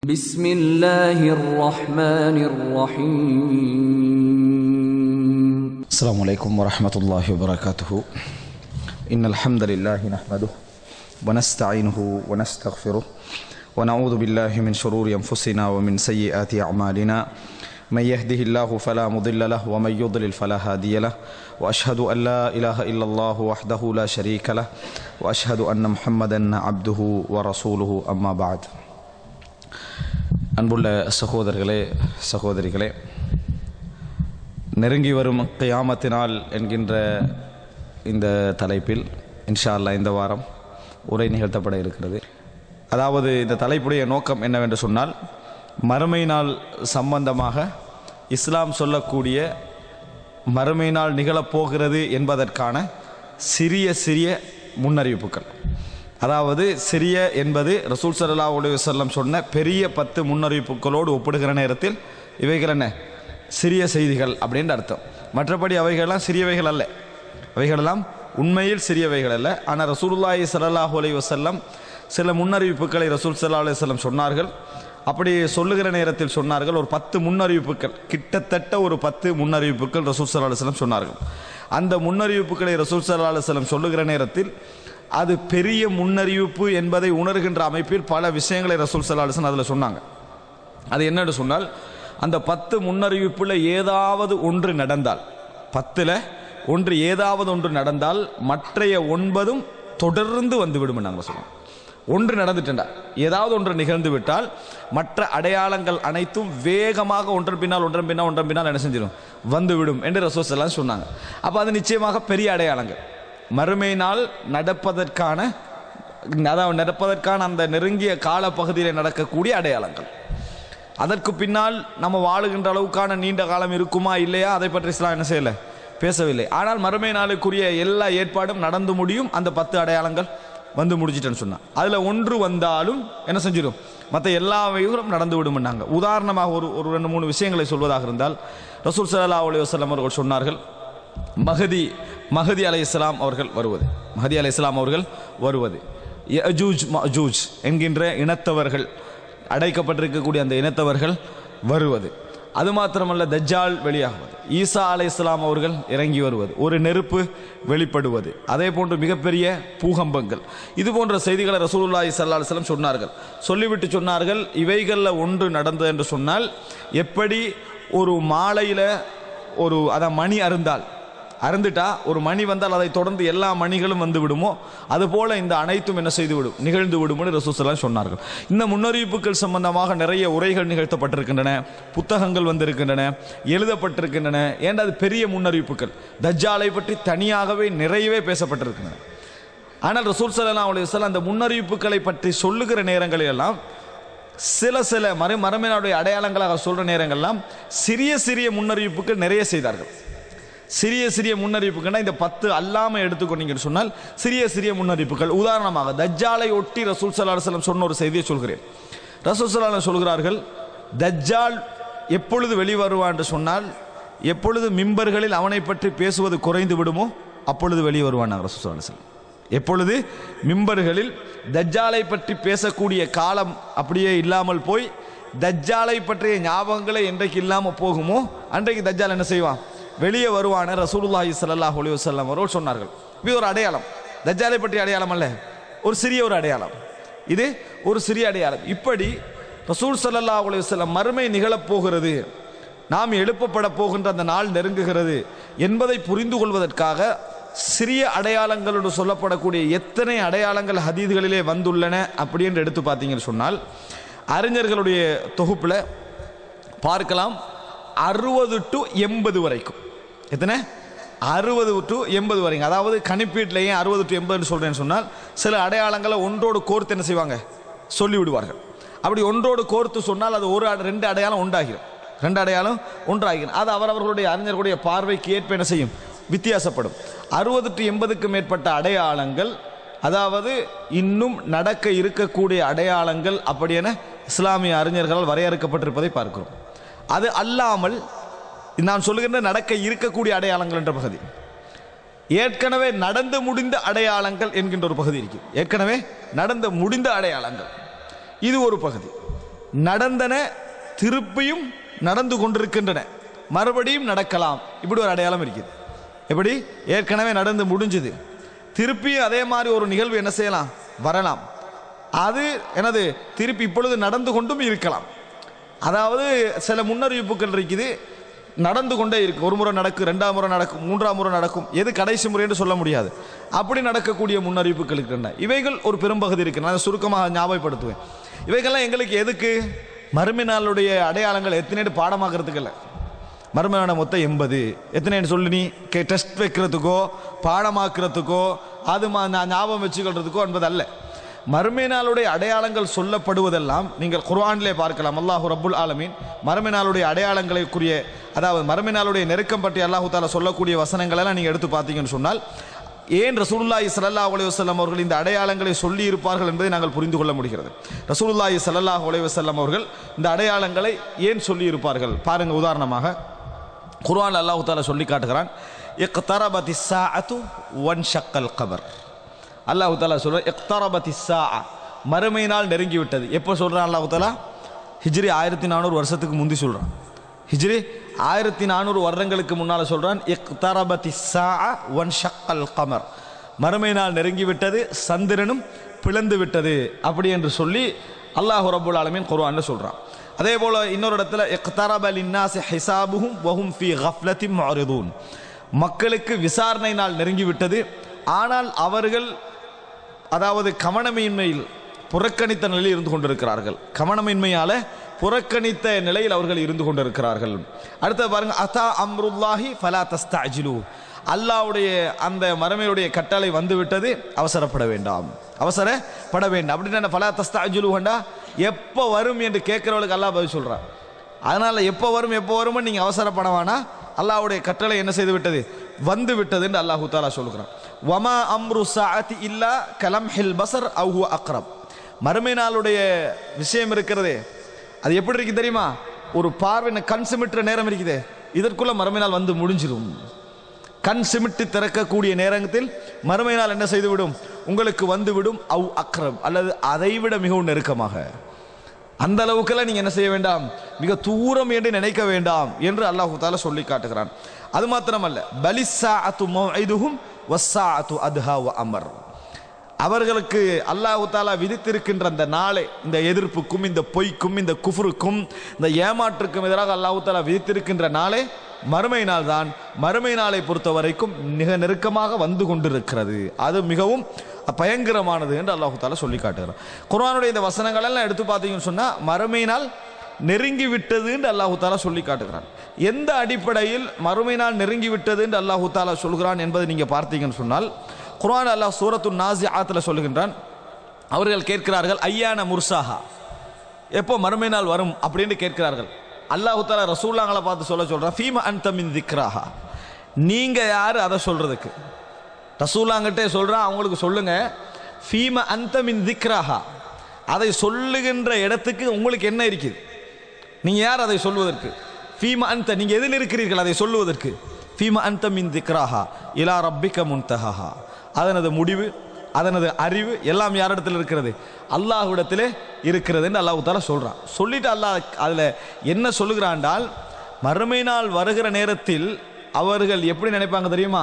بسم الله الرحمن الرحيم السلام عليكم ورحمة الله وبركاته إن الحمد لله نحمده ونستعينه ونستغفره ونعوذ بالله من شرور أنفسنا ومن سيئات أعمالنا من يهده الله فلا مضل له ومن يضلل فلا هادي له وأشهد أن لا إله إلا الله وحده لا شريك له وأشهد أن محمدا عبده ورسوله أما بعد அன்புள்ள சகோதரர்களே சகோதரிகளே நெருங்கி வரும் கியாமத்தினால் என்கின்ற இந்த தலைப்பில் இன்ஷா அல்லாஹ் இந்த வாரம் உரை நிகழ்த்தப்பட இருக்கிறது அதாவது இந்த தலைப்புடைய நோக்கம் என்னவென்று சொன்னால் மறுமை நாள் சம்பந்தமாக இஸ்லாம் சொல்லக்கூடிய மறுமை நாள் நிகழப்போகிறது என்பதற்கான சிறிய சிறிய முன்னறிவிப்புகள் அதாவது சிறிய என்பது ரசூல் சல்லா அலி வல்லம் சொன்ன பெரிய பத்து முன்னறிவிப்புகளோடு ஒப்பிடுகிற நேரத்தில் இவைகள் என்ன சிறிய செய்திகள் அப்படின்ற அர்த்தம் மற்றபடி அவைகளெல்லாம் சிறியவைகள் அல்ல அவைகளெல்லாம் உண்மையில் சிறியவைகள் அல்ல ஆனால் ரசூலுல்லாஹி ஸல்லல்லாஹு அலைஹி வஸல்லம் சில முன்னறிவிப்புகளை ரசூல் ஸல்லல்லாஹு அலைஹி வஸல்லம் சொன்னார்கள் அப்படி சொல்லுகிற நேரத்தில் சொன்னார்கள் ஒரு பத்து முன்னறிவிப்புகள் கிட்டத்தட்ட ஒரு பத்து முன்னறிவிப்புகள் ரசூல் ஸல்லல்லாஹு அலைஹி வஸல்லம் சொன்னார்கள் அந்த முன்னறிவிப்புகளை ரசூல் ஸல்லல்லாஹு அலைஹி வஸல்லம் சொல்லுகிற நேரத்தில் அது பெரிய முன்னறிவிப்பு என்பதை உணர்கின்ற அமைப்பில் பல விஷயங்களை ரசூல் ஸல்லல்லாஹு அலைஹி வஸல்லம் அதில் சொன்னாங்க அது என்னன்னு சொன்னால் அந்த பத்து முன்னறிவிப்பில் ஏதாவது ஒன்று நடந்தால் பத்தில் ஒன்று ஏதாவது ஒன்று நடந்தால் மற்றைய ஒன்பதும் தொடர்ந்து வந்துவிடும் நாங்கள் சொல்லுவோம் ஒன்று நடந்துட்டா ஏதாவது ஒன்று நிகழ்ந்து விட்டால் மற்ற அடையாளங்கள் அனைத்தும் வேகமாக ஒன்றன் பின்னால் ஒன்றன் பின்னால் ஒன்றன் பின்னால் என்ன செஞ்சிடும் வந்துவிடும் என்று ரசோஸ் எல்லாம் சொன்னாங்க அப்போ அது நிச்சயமாக பெரிய அடையாளங்கள் மறுமை நாள் நடப்பதற்கான அதாவது நடப்பதற்கான அந்த நெருங்கிய காலப்பகுதியில் நடக்கக்கூடிய அடையாளங்கள் அதற்கு பின்னால் நம்ம வாழுகின்ற அளவுக்கான நீண்ட காலம் இருக்குமா இல்லையா அதை பற்றி இஸ்லாம் என்ன செய்யலை பேசவில்லை ஆனால் மறுமை நாளுக்குரிய எல்லா ஏற்பாடும் நடந்து முடியும் அந்த பத்து அடையாளங்கள் வந்து முடிச்சிட்டேன்னு சொன்னான் அதில் ஒன்று வந்தாலும் என்ன செஞ்சிடும் மற்ற எல்லா வகைகளும் நடந்து விடும்னாங்க உதாரணமாக ஒரு ஒரு ரெண்டு மூணு விஷயங்களை சொல்வதாக இருந்தால் ரசூல் சல்லா அலி வசலம் அவர்கள் சொன்னார்கள் மஹதி மஹதி அலை இஸ்லாம் அவர்கள் வருவது மஹதி அலை இஸ்லாம் அவர்கள் வருவது யஜூஜ் மஜூஜ் என்கின்ற இனத்தவர்கள் அடைக்கப்பட்டிருக்கக்கூடிய அந்த இனத்தவர்கள் வருவது அது மாத்திரமல்ல தஜ்ஜால் வெளியாகுவது ஈசா அலை இஸ்லாம் அவர்கள் இறங்கி வருவது ஒரு நெருப்பு வெளிப்படுவது அதே போன்று மிகப்பெரிய பூகம்பங்கள் இது போன்ற செய்திகளை ரசூலுல்லாஹி சல்லா அலுவலம் சொன்னார்கள் சொல்லிவிட்டு சொன்னார்கள் இவைகளில் ஒன்று நடந்தது என்று சொன்னால் எப்படி ஒரு மாலையில் ஒரு அதான் மணி அருந்தால் அருந்துட்டா ஒரு மணி வந்தால் அதை தொடர்ந்து எல்லா மணிகளும் வந்து விடுமோ அதுபோல இந்த அனைத்தும் என்ன செய்து விடும் நிகழ்ந்து விடும்னு ரசூசலாம் சொன்னார்கள் இந்த முன்னறிவிப்புகள் சம்பந்தமாக நிறைய உரைகள் நிகழ்த்தப்பட்டிருக்கின்றன புத்தகங்கள் வந்திருக்கின்றன எழுதப்பட்டிருக்கின்றன ஏன்னா அது பெரிய முன்னறிவிப்புகள் தஜ்ஜாலை பற்றி தனியாகவே நிறையவே பேசப்பட்டிருக்கின்றன ஆனால் ரசூல் சல்லா அலி அந்த முன்னறிவிப்புகளை பற்றி சொல்லுகிற நேரங்களிலெல்லாம் சில சில மறு மரமினுடைய அடையாளங்களாக சொல்கிற நேரங்கள்லாம் சிறிய சிறிய முன்னறிவிப்புகள் நிறைய செய்தார்கள் சிறிய சிறிய முன்னறிவிப்புகள்னா இந்த பத்து அல்லாமல் எடுத்துக்கொண்டீங்கன்னு சொன்னால் சிறிய சிறிய முன்னறிவிப்புகள் உதாரணமாக தஜ்ஜாலை ஒட்டி ரசூல் சல்லா செல்லம் சொன்ன ஒரு செய்தியை சொல்கிறேன் ரசூல் சல்லா சொல்கிறார்கள் தஜ்ஜால் எப்பொழுது வெளிவருவான் என்று சொன்னால் எப்பொழுது மிம்பர்களில் அவனை பற்றி பேசுவது குறைந்து விடுமோ அப்பொழுது வெளியே வருவான் ரசூல் சல்லா செல்லம் எப்பொழுது மிம்பர்களில் தஜ்ஜாலை பற்றி பேசக்கூடிய காலம் அப்படியே இல்லாமல் போய் தஜ்ஜாலை பற்றிய ஞாபகங்களே என்றைக்கு இல்லாமல் போகுமோ அன்றைக்கு தஜ்ஜால் என்ன செய்வான் வெளியே வருவான ரசூலுல்லாஹி சல்லாஹ் அலி வல்லம் அவர்கள் சொன்னார்கள் இது ஒரு அடையாளம் தஜ்ஜாலை பற்றிய அடையாளம் அல்ல ஒரு சிறிய ஒரு அடையாளம் இது ஒரு சிறிய அடையாளம் இப்படி ரசூல் சல்லா அலி வல்லம் மறுமை நிகழப்போகிறது நாம் எழுப்பப்பட போகின்ற அந்த நாள் நெருங்குகிறது என்பதை புரிந்து கொள்வதற்காக சிறிய அடையாளங்கள் என்று சொல்லப்படக்கூடிய எத்தனை அடையாளங்கள் ஹதீதுகளிலே வந்துள்ளன அப்படி என்று எடுத்து பார்த்தீங்கன்னு சொன்னால் அறிஞர்களுடைய தொகுப்பில் பார்க்கலாம் அறுபது டு எண்பது வரைக்கும் எத்தனை அறுபது டு எண்பது வரைக்கும் அதாவது கணிப்பீட்டிலேயே அறுபது டு எண்பதுன்னு சொல்கிறேன்னு சொன்னால் சில அடையாளங்களை ஒன்றோடு கோர்த்து என்ன செய்வாங்க சொல்லி விடுவார்கள் அப்படி ஒன்றோடு கோர்த்து சொன்னால் அது ஒரு ரெண்டு அடையாளம் உண்டாகிடும் ரெண்டு அடையாளம் ஒன்றாகிடும் அது அவரவர்களுடைய அறிஞர்களுடைய பார்வைக்கு ஏற்ப என்ன செய்யும் வித்தியாசப்படும் அறுபது டு எண்பதுக்கு மேற்பட்ட அடையாளங்கள் அதாவது இன்னும் நடக்க இருக்கக்கூடிய அடையாளங்கள் அப்படி என இஸ்லாமிய அறிஞர்களால் வரையறுக்கப்பட்டிருப்பதை பார்க்கிறோம் அது அல்லாமல் நான் சொல்லுகின்ற நடக்க இருக்கக்கூடிய அடையாளங்கள் என்ற பகுதி ஏற்கனவே நடந்து முடிந்த அடையாளங்கள் என்கின்ற ஒரு பகுதி இருக்கு ஏற்கனவே நடந்து முடிந்த அடையாளங்கள் இது ஒரு பகுதி நடந்தன திருப்பியும் நடந்து கொண்டிருக்கின்றன மறுபடியும் நடக்கலாம் இப்படி ஒரு அடையாளம் இருக்குது எப்படி ஏற்கனவே நடந்து முடிஞ்சுது திருப்பியும் அதே மாதிரி ஒரு நிகழ்வு என்ன செய்யலாம் வரலாம் அது எனது திருப்பி இப்பொழுது நடந்து கொண்டும் இருக்கலாம் அதாவது சில முன்னறிவிப்புகள் இருக்குது நடந்து கொண்டே இருக்கு ஒரு முறை நடக்கும் ரெண்டாம் முறை நடக்கும் மூன்றாம் முறை நடக்கும் எது கடைசி முறை என்று சொல்ல முடியாது அப்படி நடக்கக்கூடிய முன்னறிவிப்புகள் இருக்கின்றன இவைகள் ஒரு பெரும்பகுதி இருக்கு நான் சுருக்கமாக ஞாபகப்படுத்துவேன் இவைகள்லாம் எங்களுக்கு எதுக்கு மறுமை நாளுடைய அடையாளங்கள் எத்தனை பாடமாக்குறதுக்கு இல்லை மறுமையான மொத்தம் எண்பது எத்தனைன்னு சொல்லி நீ கே டெஸ்ட் வைக்கிறதுக்கோ பாடமாக்குறதுக்கோ அது மா- நான் ஞாபகம் வச்சுக்கிறதுக்கோ என்பது அல்ல மறுமை நாளுடைய அடையாளங்கள் சொல்லப்படுவதெல்லாம் நீங்கள் குர்ஆனிலே பார்க்கலாம் அல்லாஹு ரப்புல் ஆலமீன் மறுமை நாளுடைய அடையாளங்களுக்குரிய அதாவது மறுமை நாளுடைய நெருக்கம் பற்றி அல்லாஹு தாலா சொல்லக்கூடிய வசனங்கள் எல்லாம் நீங்கள் எடுத்து பார்த்தீங்கன்னு சொன்னால் ஏன் ரசூலுல்லாஹி ஸல்லல்லாஹு அலைஹி வஸல்லம் அவர்கள் இந்த அடையாளங்களை சொல்லி இருப்பார்கள் என்பதை நாங்கள் புரிந்து கொள்ள முடிகிறது ரசூலுல்லாஹி ஸல்லல்லாஹு அலைஹி வஸல்லம் அவர்கள் இந்த அடையாளங்களை ஏன் சொல்லி இருப்பார்கள் பாருங்க உதாரணமாக குர்ஆன் அல்லாஹ் தாலா சொல்லி காட்டுகிறான் இக்தரபதி ஸாஅத்து வன்ஷக்கல் கபர் அல்லாஹ் தாலா சொல்ற இக்தரபதி ஸாஅ மறுமை நாள் நெருங்கி விட்டது எப்போ சொல்றான் அல்லாஹ் தாலா ஹிஜ்ரி ஆயிரத்தி நானூறு வருஷத்துக்கு முந்தி சொல்றான் ஹிஜ்ரி ஆயிரத்தி நானூறு வருடங்களுக்கு முன்னால் சொல்றான் இக்தரபதி ஸாஅ வன்ஷக்கல் கமர் மறுமை நாள் நெருங்கி விட்டது சந்திரனும் பிளந்து விட்டது அப்படி என்று சொல்லி அல்லாஹ் ரப்புல் ஆலமீன் குர்ஆன்ல சொல்றான் அதே போல இன்னொரு இடத்துல இக்தரப லின்னாசி ஹிசாபுஹும் வஹும் ஃபீ கஃப்லத்தின் முஅரிதூன் மக்களுக்கு விசாரணை நாள் நெருங்கி விட்டது ஆனால் அவர்கள் அதாவது கவனமின்மையில் புறக்கணித்த நிலையில் இருந்து கொண்டிருக்கிறார்கள் கவனமின்மையால புறக்கணித்த நிலையில் அவர்கள் இருந்து கொண்டிருக்கிறார்கள் அடுத்து பாருங்க அதா அம்ருல்லாஹி ஃபலா தஸ்தாஜிலு அல்லாஹ்வுடைய அந்த மரமையுடைய கட்டளை வந்து விட்டது அவசரப்பட வேண்டாம் அவசரப்பட வேண்டாம் அப்படின்னு என்ன ஃபலா தஸ்தாஜிலு வேண்டா எப்போ வரும் என்று கேட்கிறவளுக்கு அல்லாஹ் பதில் சொல்றான் அதனால எப்போ வரும் எப்போ வரும்னு நீங்க அவசரப்பட வேணாம் அல்லாஹ்வுடைய கட்டளை என்ன செய்து விட்டது வந்து விட்டது என்று அல்லாஹு தாலா சொல்கிறான் வமா அம்ரு சாஅத்தி இல்லா கலம்ஹில் பசர் அவு அக்ரப் மறுமை நாளுடைய விஷயம் இருக்கிறதே அது எப்படி இருக்கு தெரியுமா ஒரு பார்வை கண் சிமிட்டுற நேரம் இருக்குதே இதற்குள்ள மறுமை நாள் வந்து முடிஞ்சிடும் கண் சிமிட்டு திறக்கக்கூடிய நேரத்தில் மறுமை நாள் என்ன செய்துவிடும் உங்களுக்கு வந்துவிடும் அவு அக்ரம் அல்லது அதைவிட மிகவும் நெருக்கமாக அந்த அளவுக்கெல்லாம் நீங்க என்ன செய்ய வேண்டாம் மிக தூரம் என்று நினைக்க வேண்டாம் என்று அல்லாஹு தாலா சொல்லி காட்டுகிறான் அது மாத்திரமல்ல பலிசாஅத்து மௌஇதுஹும் வஸ்ஸாஅத்து அத்ஹா வ அமர் அவர்களுக்கு அல்லாஹு தாலா விதித்திருக்கின்ற அந்த நாளை இந்த எதிர்ப்புக்கும் இந்த பொய்க்கும் இந்த குஃபுருக்கும் இந்த ஏமாற்றுக்கும் எதிராக அல்லாஹு தாலா விதித்திருக்கின்ற நாளே மறுமை நாள் தான் மறுமை நாளை பொறுத்த வரைக்கும் மிக நெருக்கமாக வந்து கொண்டிருக்கிறது அது மிகவும் பயங்கரமானது என்று அல்லாஹு தாலா சொல்லி காட்டுகிறான் குர்ஆனுடைய இந்த வசனங்கள் எல்லாம் எடுத்து பார்த்தீங்கன்னு சொன்னா மறுமை நாள் நெருங்கி விட்டது என்று அல்லாஹு தாலா சொல்லி காட்டுகிறான் எந்த அடிப்படையில் மறுமை நாள் நெருங்கி விட்டது என்று அல்லாஹு தாலா சொல்கிறான் என்பதை நீங்க பார்த்தீங்கன்னு சொன்னால் குர்ஆன் அல்லாஹ் சூரத்து நாசி ஆத்துல சொல்லுகின்றான் அவர்கள் கேட்கிறார்கள் ஐயான முர்சாஹா எப்போ மறுமை நாள் வரும் அப்படின்னு கேட்கிறார்கள் அல்லாஹு தாலா ரசூல்லாங்களை பார்த்து சொல்ல சொல்றான் ஃபீம அன்த மின் திக்ராஹா நீங்க யாரு அதை சொல்றதுக்கு ரசூல்லாங்கிட்டே சொல்றான் அவங்களுக்கு சொல்லுங்க ஃபீம அன்த மின் திக்ராஹா அதை சொல்லுகின்ற இடத்துக்கு உங்களுக்கு என்ன இருக்குது நீங்க யார் அதை சொல்வதற்கு ஃபீம அன்த நீங்க எதில் இருக்கிறீர்கள் அதை சொல்லுவதற்கு ஃபீம அன்த மின் திக்ராஹா இலா ரப்பிக்க முன்தஹா அதனது முடிவு அதனது அறிவு எல்லாம் யாரிடத்தில் இருக்கிறது அல்லாஹ்விடத்திலே இருக்கிறதுன்னு அல்லாஹ் தாலா சொல்றான் சொல்லிட்டு அல்லாஹ் அதுல என்ன சொல்லுகிறான்டால் மறுமை நாள் வருகிற நேரத்தில் அவர்கள் எப்படி நினைப்பாங்க தெரியுமா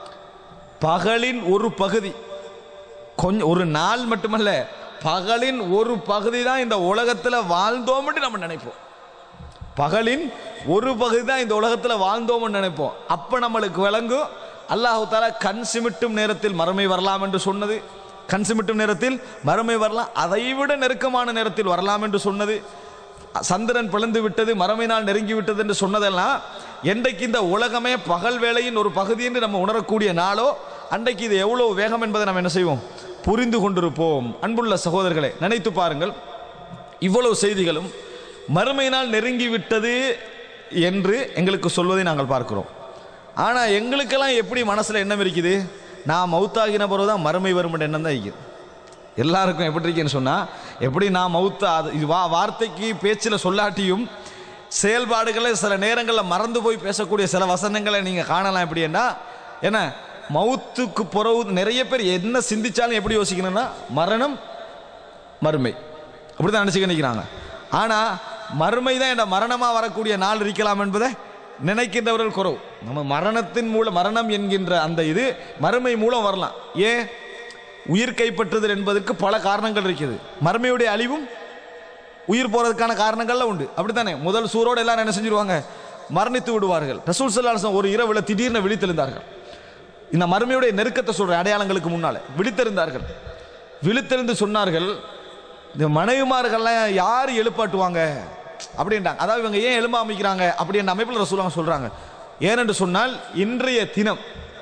பகலின் ஒரு பகுதி கொஞ்சம் ஒரு நாள் மட்டுமல்ல பகலின் ஒரு பகுதி தான் இந்த உலகத்தில் வாழ்ந்தோம்னு நம்ம நினைப்போம் பகலின் ஒரு பகுதி தான் இந்த உலகத்தில் வாழ்ந்தோம்னு நினைப்போம் அப்போ நம்மளுக்கு விளங்கும் அல்லாஹு தாலா கண் சிமிட்டும் நேரத்தில் மறுமை வரலாம் என்று சொன்னது கண் சிமிட்டும் நேரத்தில் மறுமை வரலாம் அதைவிட நெருக்கமான நேரத்தில் வரலாம் என்று சொன்னது சந்திரன் பிளந்து விட்டது மறுமை நாள் நெருங்கி விட்டது என்று சொன்னதெல்லாம் என்றைக்கு இந்த உலகமே பகல் வேளையின் ஒரு பகுதி என்று நம்ம உணரக்கூடிய நாளோ அன்றைக்கு இது எவ்வளவு வேகம் என்பதை நம்ம என்ன செய்வோம் புரிந்து கொண்டிருப்போம் அன்புள்ள சகோதரர்களை நினைத்து பாருங்கள் இவ்வளவு செய்திகளும் மறுமை நாள் நெருங்கி விட்டது என்று எங்களுக்கு சொல்வதை நாங்கள் பார்க்கிறோம் ஆனால் எங்களுக்கெல்லாம் எப்படி மனசில் எண்ணம் இருக்குது நான் மவுத்தாகின பிறகு தான் மறுமை வரும் எண்ணம் தான் இருக்குது எல்லாருக்கும் எப்படி இருக்குன்னு சொன்னால் எப்படி நான் மவுத்தா அது இது வா வார்த்தைக்கு பேச்சில் சொல்லாட்டியும் செயல்பாடுகளை சில நேரங்களில் மறந்து போய் பேசக்கூடிய சில வசனங்களை நீங்கள் காணலாம் எப்படின்னா என்ன மவுத்துக்கு பிறகு நிறைய பேர் என்ன சிந்திச்சாலும் எப்படி யோசிக்கணும்னா மரணம் மறுமை அப்படி தான் நினச்சிக்க நிற்கிறாங்க ஆனால் மறுமை தான் என்ற மரணமாக வரக்கூடிய நாள் இருக்கலாம் என்பதை நினைக்கின்றவர்கள் குறவு நம்ம மரணத்தின் மூலம் மரணம் என்கின்ற அந்த இது மறுமை மூலம் வரலாம் ஏன் உயிர் கைப்பற்றுதல் என்பதற்கு பல காரணங்கள் இருக்குது மறுமையுடைய அழிவும் உயிர் போறதுக்கான காரணங்கள்லாம் உண்டு அப்படித்தானே முதல் சூரோடு எல்லாரும் என்ன செஞ்சிருவாங்க மரணித்து விடுவார்கள் ரசூல் சல்லாஹம் ஒரு இரவுல திடீர்னு விழித்தெழுந்தார்கள் இந்த மறுமையுடைய நெருக்கத்தை சொல்ற அடையாளங்களுக்கு முன்னால விழித்தெழுந்தார்கள் விழித்தெழுந்து சொன்னார்கள் இந்த மனைவிமார்கள்லாம் யார் எழுப்பாட்டுவாங்க அப்படின்றாங்க அதாவது இவங்க ஏன் எழும்ப அமைக்கிறாங்க அப்படின்ற அமைப்பில் ரசூலாங்க சொல்றாங்க ஏனென்று சொன்னால் இன்றைய தினம்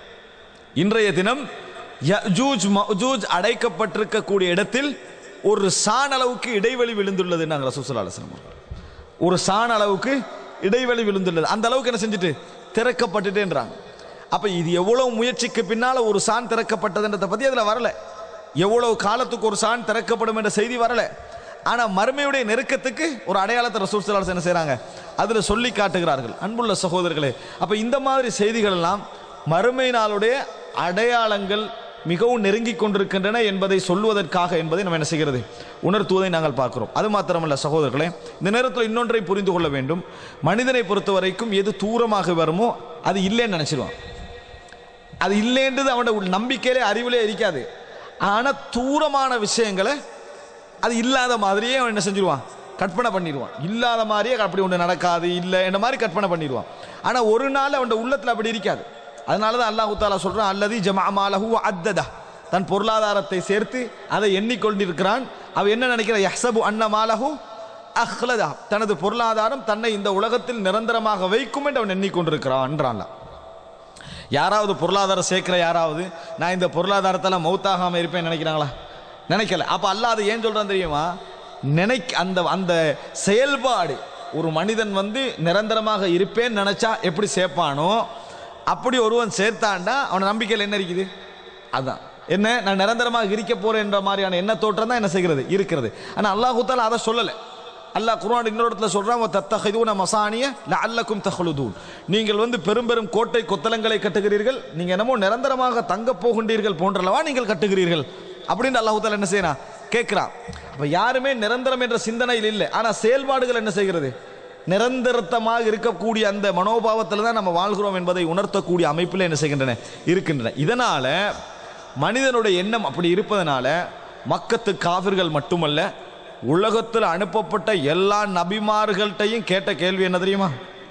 இன்றைய தினம் யஜூஜ் மஜூஜ் அடைக்கப்பட்டிருக்கக்கூடிய இடத்தில் ஒரு சான் அளவுக்கு இடைவெளி விழுந்துள்ளது நாங்கள் ரசூசல்லா அலுவலம் ஒரு சான் அளவுக்கு இடைவெளி விழுந்துள்ளது அந்த அளவுக்கு என்ன செஞ்சுட்டு திறக்கப்பட்டுட்டேன்றாங்க அப்ப இது எவ்வளவு முயற்சிக்கு பின்னால ஒரு சான் திறக்கப்பட்டதுன்றதை பத்தி அதுல வரல எவ்வளவு காலத்துக்கு ஒரு சான் திறக்கப்படும் என்ற செய்தி வரல ஆனா மறுமையுடைய நெருக்கத்துக்கு ஒரு அடையாளத்தை ரசூல் ஸல்லல்லாஹு அலைஹி வஸல்லம் என்ன செய்றாங்க அதுல சொல்லி காட்டுகிறார்கள் அன்புள்ள சகோதரர்களே அப்ப இந்த மாதிரி செய்திகள் எல்லாம் மறுமை நாளுடைய அடையாளங்கள் மிகவும் நெருங்கி கொண்டிருக்கின்றன என்பதை சொல்வதற்காக என்பதை நம்ம என்ன செய்கிறது உணர்த்துவதை நாங்கள் பார்க்கிறோம் அது மாத்திரமல்ல சகோதரர்களே இந்த நேரத்தில் இன்னொன்றை புரிந்து கொள்ள வேண்டும் மனிதனை பொறுத்த வரைக்கும் எது தூரமாக வருமோ அது இல்லைன்னு நினைச்சிருவான் அது இல்லைன்றது அவனோட உள் நம்பிக்கையிலே அறிவிலே இருக்காது ஆனால் தூரமான விஷயங்களை அது இல்லாத மாதிரியே அவன் என்ன செஞ்சிருவான் கற்பனை பண்ணிடுவான் இல்லாத மாதிரியே அப்படி ஒன்று நடக்காது இல்லை இந்த மாதிரி கற்பனை பண்ணிடுவான் ஆனால் ஒரு நாள் அவன் உள்ளத்தில் அப்படி இருக்காது அதனால தான் அல்லாஹு தாலா சொல்கிறான் அல்லது ஜமாலஹு அத்ததா தன் பொருளாதாரத்தை சேர்த்து அதை எண்ணிக்கொண்டிருக்கிறான் அவன் என்ன நினைக்கிற யஹ்சபு அன்ன மாலஹு அஹ்லதா தனது பொருளாதாரம் தன்னை இந்த உலகத்தில் நிரந்தரமாக வைக்கும் என்று அவன் எண்ணிக்கொண்டிருக்கிறான்றான்ல யாராவது பொருளாதாரம் சேர்க்கிற யாராவது நான் இந்த பொருளாதாரத்தில் மௌத்தாகாமல் இருப்பேன் நினைக்கிறாங்களா நினைக்கல அப்போ அல்லாஹ் அதை ஏன் சொல்கிறான் தெரியுமா நினைக்க அந்த அந்த செயல்பாடு ஒரு மனிதன் வந்து நிரந்தரமாக இருப்பேன்னு நினச்சா எப்படி சேர்ப்பானோ அப்படி ஒருவன் சேர்த்தாண்டா அவன நம்பிக்கையில் என்ன இருக்குது அதான் என்ன நான் நிரந்தரமாக இருக்க போறேன் என்ற மாதிரியான எண்ண தோற்றம் தான் என்ன செய்கிறது இருக்கிறது ஆனால் அல்லாஹு தாலா அதை சொல்லலை அல்லாஹ் குர்ஆன் இன்னொரு இடத்துல சொல்றான் தத்தஹிதுன மசானிய லஅல்லக்கும் தஹ்லுதூன் நீங்கள் வந்து பெரும் பெரும் கோட்டை கொத்தளங்களை கட்டுகிறீர்கள் நீங்க என்னமோ நிரந்தரமாக தங்க போகின்றீர்கள் போன்றளவா நீங்கள் கட்டுகிறீர்கள் அப்படின்னு அல்லாஹ் தாலா என்ன செய்யறான் கேட்கிறான் அப்ப யாருமே நிரந்தரம் என்ற சிந்தனையில் இல்லை ஆனா செயல்பாடுகள் என்ன செய்கிறது நிரந்தரத்தமாக இருக்கக்கூடிய அந்த மனோபாவத்தில் தான் நம்ம வாழ்கிறோம் என்பதை உணர்த்தக்கூடிய அமைப்பில் என்ன செய்கின்றன இருக்கின்றன இதனால மனிதனுடைய எண்ணம் அப்படி இருப்பதனால மக்கத்து காவிர்கள் மட்டுமல்ல உலகத்தில் அனுப்பப்பட்ட எல்லா நபிமார்கள்ட்டையும் கேட்ட கேள்வி என்ன தெரியுமா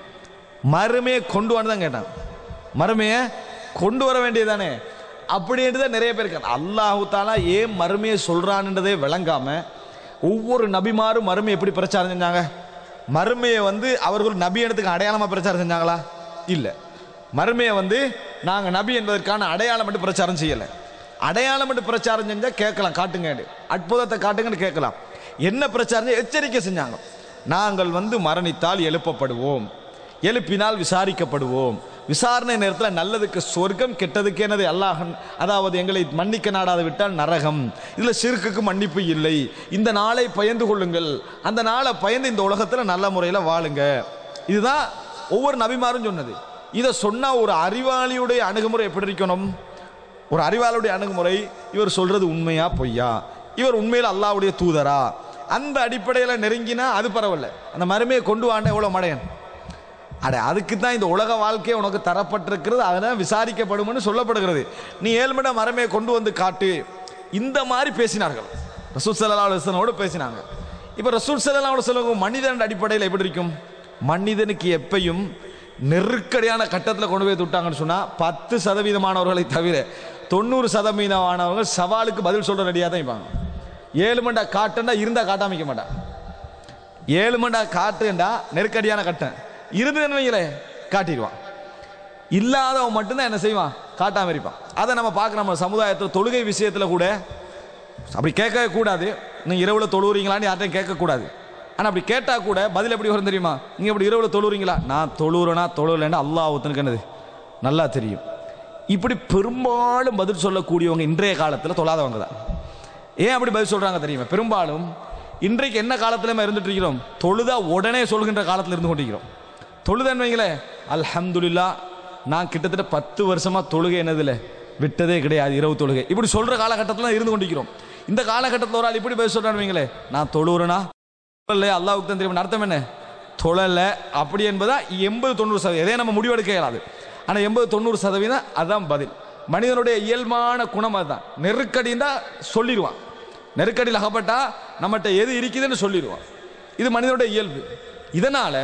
மறுமையை கொண்டு வந்து தான் கேட்டான் மறுமையை கொண்டு வர வேண்டியதானே அப்படின்ட்டு தான் நிறைய பேர் இருக்காங்க அல்லாஹு தாலா ஏன் மறுமையை சொல்றான்ன்றதே விளங்காம ஒவ்வொரு நபிமாரும் மறுமை எப்படி பிரச்சாரம் செஞ்சாங்க மறுமையை வந்து அவர்கள் நபி இடத்துக்கு அடையாளமா பிரச்சாரம் செஞ்சாங்களா இல்லை மறுமையை வந்து நாங்கள் நபி என்பதற்கான அடையாளம் மட்டும் பிரச்சாரம் செய்யலை அடையாளம் மட்டும் பிரச்சாரம் செஞ்சால் கேட்கலாம் காட்டுங்க அற்புதத்தை காட்டுங்கன்னு கேட்கலாம் என்ன பிரச்சாரம் செஞ்சா எச்சரிக்கை செஞ்சாங்க நாங்கள் வந்து மரணித்தால் எழுப்பப்படுவோம் எழுப்பினால் விசாரிக்கப்படுவோம் விசாரணை நேரத்தில் நல்லதுக்கு சொர்க்கம் கெட்டதுக்கு என்னது அல்லாஹ் அதாவது எங்களை மன்னிக்க நாடாத விட்டால் நரகம் இதில் சிறுக்குக்கு மன்னிப்பு இல்லை இந்த நாளை பயந்து கொள்ளுங்கள் அந்த நாளை பயந்து இந்த உலகத்தில் நல்ல முறையில் வாழுங்க இதுதான் ஒவ்வொரு நபிமாரும் சொன்னது இதை சொன்னால் ஒரு அறிவாளியுடைய அணுகுமுறை எப்படி இருக்கணும் ஒரு அறிவாளுடைய அணுகுமுறை இவர் சொல்றது உண்மையா பொய்யா இவர் உண்மையில் அல்லாவுடைய தூதரா அந்த அடிப்படையில் நெருங்கினா அது பரவாயில்ல அந்த மருமையை கொண்டு வாண்ட எவ்வளோ மடையன் அட அதுக்கு தான் இந்த உலக வாழ்க்கை உனக்கு தரப்பட்டிருக்கிறது அதனால் விசாரிக்கப்படும்னு சொல்லப்படுகிறது நீ ஏழ்மட மரமையை கொண்டு வந்து காட்டு இந்த மாதிரி பேசினார்கள் ரசூல் சல்லா அலுவலனோடு பேசினாங்க இப்போ ரசூல் சல்லா சொல்லுங்க மனிதன் அடிப்படையில் எப்படி இருக்கும் மனிதனுக்கு எப்பையும் நெருக்கடியான கட்டத்தில் கொண்டு போய் விட்டாங்கன்னு சொன்னால் பத்து சதவீதமானவர்களை தவிர தொண்ணூறு சதவீதமானவங்க சவாலுக்கு பதில் சொல்ற ரெடியாக தான் இருப்பாங்க ஏழு மண்டா காட்டுண்டா இருந்தால் காட்டாமிக்க மாட்டான் ஏழு மண்டா காட்டுண்டா நெருக்கடியான கட்டன் இருந்ததுன்னு வைங்களே காட்டிடுவான் இல்லாதவன் மட்டும்தான் என்ன செய்வான் காட்டாம இருப்பான் அதை நம்ம பார்க்க நம்ம சமுதாயத்தில் தொழுகை விஷயத்தில் கூட அப்படி கேட்கவே கூடாது நீங்கள் இரவில் தொழுவுறீங்களான்னு யார்ட்டையும் கேட்கக்கூடாது ஆனால் அப்படி கேட்டால் கூட பதில் எப்படி வரும் தெரியுமா நீங்கள் இப்படி இரவில் தொழுவுறீங்களா நான் தொழுவுறேனா தொழுவுலன்னா அல்லாஹ் ஒருத்தனுக்கு என்னது நல்லா தெரியும் இப்படி பெரும்பாலும் பதில் சொல்லக்கூடியவங்க இன்றைய காலத்தில் தொழாதவங்க தான் ஏன் அப்படி பதில் சொல்கிறாங்க தெரியுமா பெரும்பாலும் இன்றைக்கு என்ன காலத்தில் இருந்துட்டு இருக்கிறோம் தொழுதா உடனே சொல்கின்ற காலத்தில் இருந்து கொண்டிருக்கிறோம் தொழுதன்னு வைங்களேன் அல்ஹம்துலில்லா நான் கிட்டத்தட்ட பத்து வருஷமாக தொழுகை என்னதில்ல விட்டதே கிடையாது இரவு தொழுகை இப்படி சொல்கிற காலகட்டத்தில் இருந்து கொண்டிருக்கிறோம் இந்த காலகட்டத்தில் ஒரு ஆள் இப்படி பதில் சொல்கிறான்னு வைங்களேன் நான் தொழுவுறேனா தொழல அல்லாவுக்கு தான் தெரியும் அர்த்தம் என்ன தொழல அப்படி என்பதா எண்பது தொண்ணூறு சதவீதம் எதையும் நம்ம முடிவெடுக்க இயலாது ஆனால் எண்பது தொண்ணூறு சதவீதம் அதான் பதில் மனிதனுடைய இயல்பான குணம் அதுதான் நெருக்கடின்னு தான் சொல்லிடுவான் நெருக்கடியில் அகப்பட்டா நம்மகிட்ட எது இருக்குதுன்னு சொல்லிடுவான் இது மனிதனுடைய இயல்பு இதனால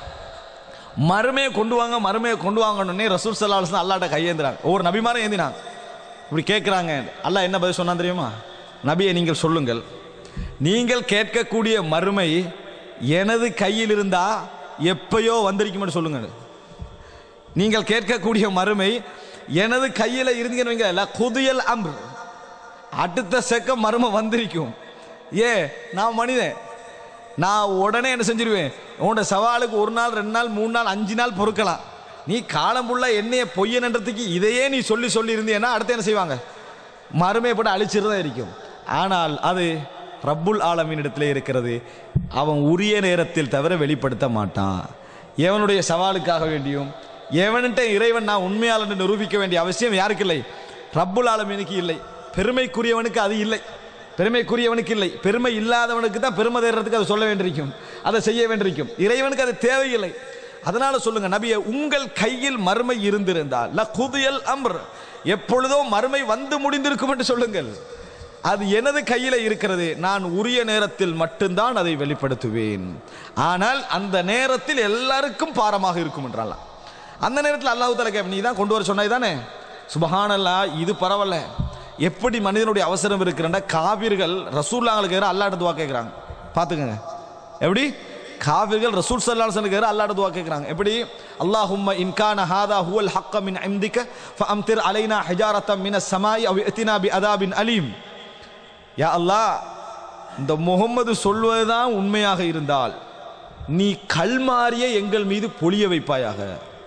மறுமையை கொண்டு வாங்க மறுமையை கொண்டு வாங்கணுன்னே ரசூல் சல்லாஹ் அல்லாட்ட கையேந்துறாங்க ஒவ்வொரு நபிமாரும் ஏந்தினாங்க இப்படி கேட்குறாங்க அல்லாஹ் என்ன பதில் சொன்னா தெரியுமா நபியை நீங்கள் சொல்லுங்கள் நீங்கள் கேட்கக்கூடிய மறுமை எனது கையில் இருந்தா எப்பயோ வந்திருக்குமென்னு சொல்லுங்க நீங்கள் கேட்கக்கூடிய மறுமை எனது கையில் இருந்தீங்கன்னு வைங்க இல்ல குதியல் அம்பு அடுத்த செக்க மறுமை வந்திருக்கும் ஏ நான் மனிதன் நான் உடனே என்ன செஞ்சிருவேன் உன்னோட சவாலுக்கு ஒரு நாள் ரெண்டு நாள் மூணு நாள் அஞ்சு நாள் பொறுக்கலாம் நீ காலம் புள்ள என்னைய பொய்யனன்றதுக்கு இதையே நீ சொல்லி சொல்லி இருந்தீன்னா அடுத்து என்ன செய்வாங்க மறுமையை போட்டு அழிச்சிட்டு தான் இருக்கும் ஆனால் அது ரப்புல் ஆலமின் இடத்துல இருக்கிறது அவன் உரிய நேரத்தில் தவிர வெளிப்படுத்த மாட்டான் எவனுடைய சவாலுக்காக வேண்டியும் எவன்கிட்ட இறைவன் நான் உண்மையாளன் நிரூபிக்க வேண்டிய அவசியம் யாருக்கு இல்லை ரப்புல் ஆலமீனுக்கு இல்லை பெருமைக்குரியவனுக்கு அது இல்லை பெருமைக்குரியவனுக்கு இல்லை பெருமை இல்லாதவனுக்கு தான் பெருமை தேடுறதுக்கு அதை சொல்ல வேண்டியிருக்கும் அதை செய்ய வேண்டியிருக்கும் இறைவனுக்கு அது தேவையில்லை அதனால சொல்லுங்க நபியே உங்கள் கையில் மறுமை இருந்திருந்தால் ல குதியல் அம்ர் எப்பொழுதோ மறுமை வந்து முடிந்திருக்கும் என்று சொல்லுங்கள் அது எனது கையில் இருக்கிறது நான் உரிய நேரத்தில் மட்டும்தான் அதை வெளிப்படுத்துவேன் ஆனால் அந்த நேரத்தில் எல்லாருக்கும் பாரமாக இருக்கும் என்றாலாம் அந்த நேரத்தில் அல்லாஹ் தலா நீ தான் கொண்டு வர சொன்னாய் தானே சுபஹானல்லா இது பரவாயில்ல எப்படி மனிதனுடைய அவசரம் இருக்கிறன்னா காவிர்கள் ரசூல்லாங்களுக்கு அல்லாட்ட துவா கேட்குறாங்க பார்த்துக்கங்க எப்படி காவிர்கள் ரசூல் சல்லாஹனுக்கு அல்லாட்ட துவா கேட்குறாங்க எப்படி அல்லாஹும்ம இன்கான ஹாதா ஹுவல் ஹக்க மின் அம்திக்க ஃபஅம்திர் அலைனா ஹிஜாரத்தம் மின சமாய் அவ் இத்தினா பி அதாபின் அலீம் யா அல்லாஹ் இந்த முகம்மது சொல்வதுதான் உண்மையாக இருந்தால் நீ கல்மாரியை எங்கள் மீது பொழிய வைப்பாயாக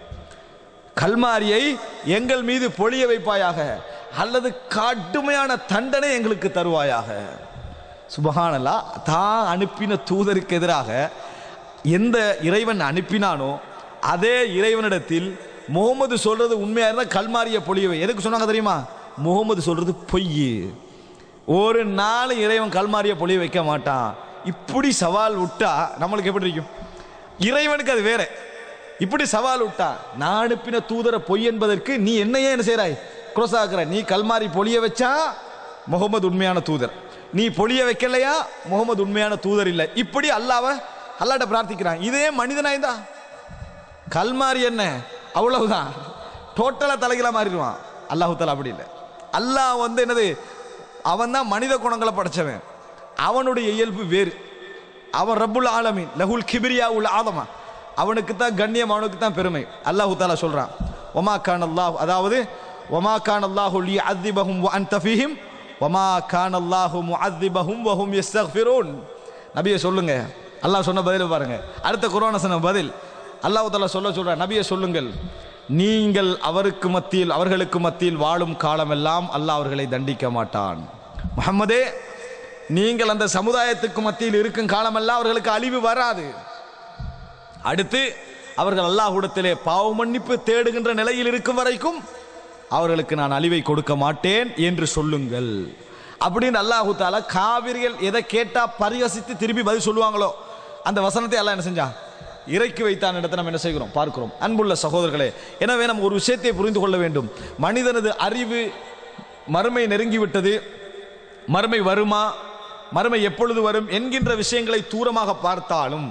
கல்மாரியை எங்கள் மீது பொழிய வைப்பாயாக அல்லது கடுமையான தண்டனை எங்களுக்கு தருவாயாக சுபஹானல்லா தான் அனுப்பின தூதருக்கு எதிராக எந்த இறைவன் அனுப்பினானோ அதே இறைவனிடத்தில் முகமது சொல்றது உண்மையா இருந்தால் கல்மாரியை பொழியவை எதுக்கு சொன்னாங்க தெரியுமா முகமது சொல்றது பொய் ஒரு நாள் இறைவன் கல்மாரியை பொழிய வைக்க மாட்டான் இப்படி சவால் விட்டா நம்மளுக்கு எப்படி இருக்கும் இறைவனுக்கு அது வேற இப்படி சவால் விட்டா நான் அனுப்பின தூதரை பொய் என்பதற்கு நீ என்னையே என்ன செய்றாய் cross ஆக்குற நீ கல்மாரி பொழிய வச்சா முகமது உண்மையான தூதர் நீ பொழிய வைக்கலையா முகமது உண்மையான தூதர் இல்லை இப்படி அல்லாவ அல்லாட்ட பிரார்த்திக்கிறான் இதே மனிதனாய்ந்தா கல்மாரி என்ன அவ்வளவுதான் டோட்டலா தலைகீழா மாறிடுவான் அல்லாஹு தாலா அப்படி இல்லை அல்லாஹ் வந்து என்னது அவன் தான் மனித குணங்களை படைச்சவன் அவனுடைய இயல்பு வேறு அவன் ரப்புல் ஆலமீன் லகுல் கிபிரியா உல் ஆதமா அவனுக்கு தான் கண்ணியம் அவனுக்கு தான் பெருமை அல்லாஹு தாலா சொல்றான் ஒமா கான் அல்லாஹ் அதாவது ஒமா கான் அல்லாஹு லி அத்திபஹும் வ அன்த ஃபீஹிம் ஒமா கான் அல்லாஹு முஅத்திபஹும் வஹும் யஸ்தக்ஃபிரூன் நபியை சொல்லுங்க அல்லாஹ் சொன்ன பதில் பாருங்க அடுத்த குர்ஆன் சொன்ன பதில் அல்லாஹ் தாலா சொல்ல சொல்ற நபியை சொல்லுங்கள் நீங்கள் அவருக்கு மத்தியில் அவர்களுக்கு மத்தியில் வாழும் காலமெல்லாம் அல்லாஹ் அவர்களை தண்டிக்க மாட்டான் முஹம்மதே நீங்கள் அந்த சமுதாயத்துக்கு மத்தியில் இருக்கும் காலமெல்லாம் அவர்களுக்கு அழிவு வராது அடுத்து அவர்கள் அல்லாஹ்விடத்திலே பாவ மன்னிப்பு தேடுகின்ற நிலையில் இருக்கும் வரைக்கும் அவர்களுக்கு நான் அழிவை கொடுக்க மாட்டேன் என்று சொல்லுங்கள் அப்படின்னு அல்லாஹு தாலா காவிரிகள் எதை கேட்டா பரிகசித்து திருப்பி பதில் சொல்லுவாங்களோ அந்த வசனத்தை அல்லாஹ் என்ன செஞ்சான் இறக்கி வைத்தான் இடத்தை நம்ம என்ன செய்கிறோம் பார்க்கிறோம் அன்புள்ள சகோதரர்களே எனவே நம்ம ஒரு விஷயத்தை புரிந்து கொள்ள வேண்டும் மனிதனது அறிவு மறுமை நெருங்கிவிட்டது மறுமை வருமா மறுமை எப்பொழுது வரும் என்கின்ற விஷயங்களை தூரமாக பார்த்தாலும்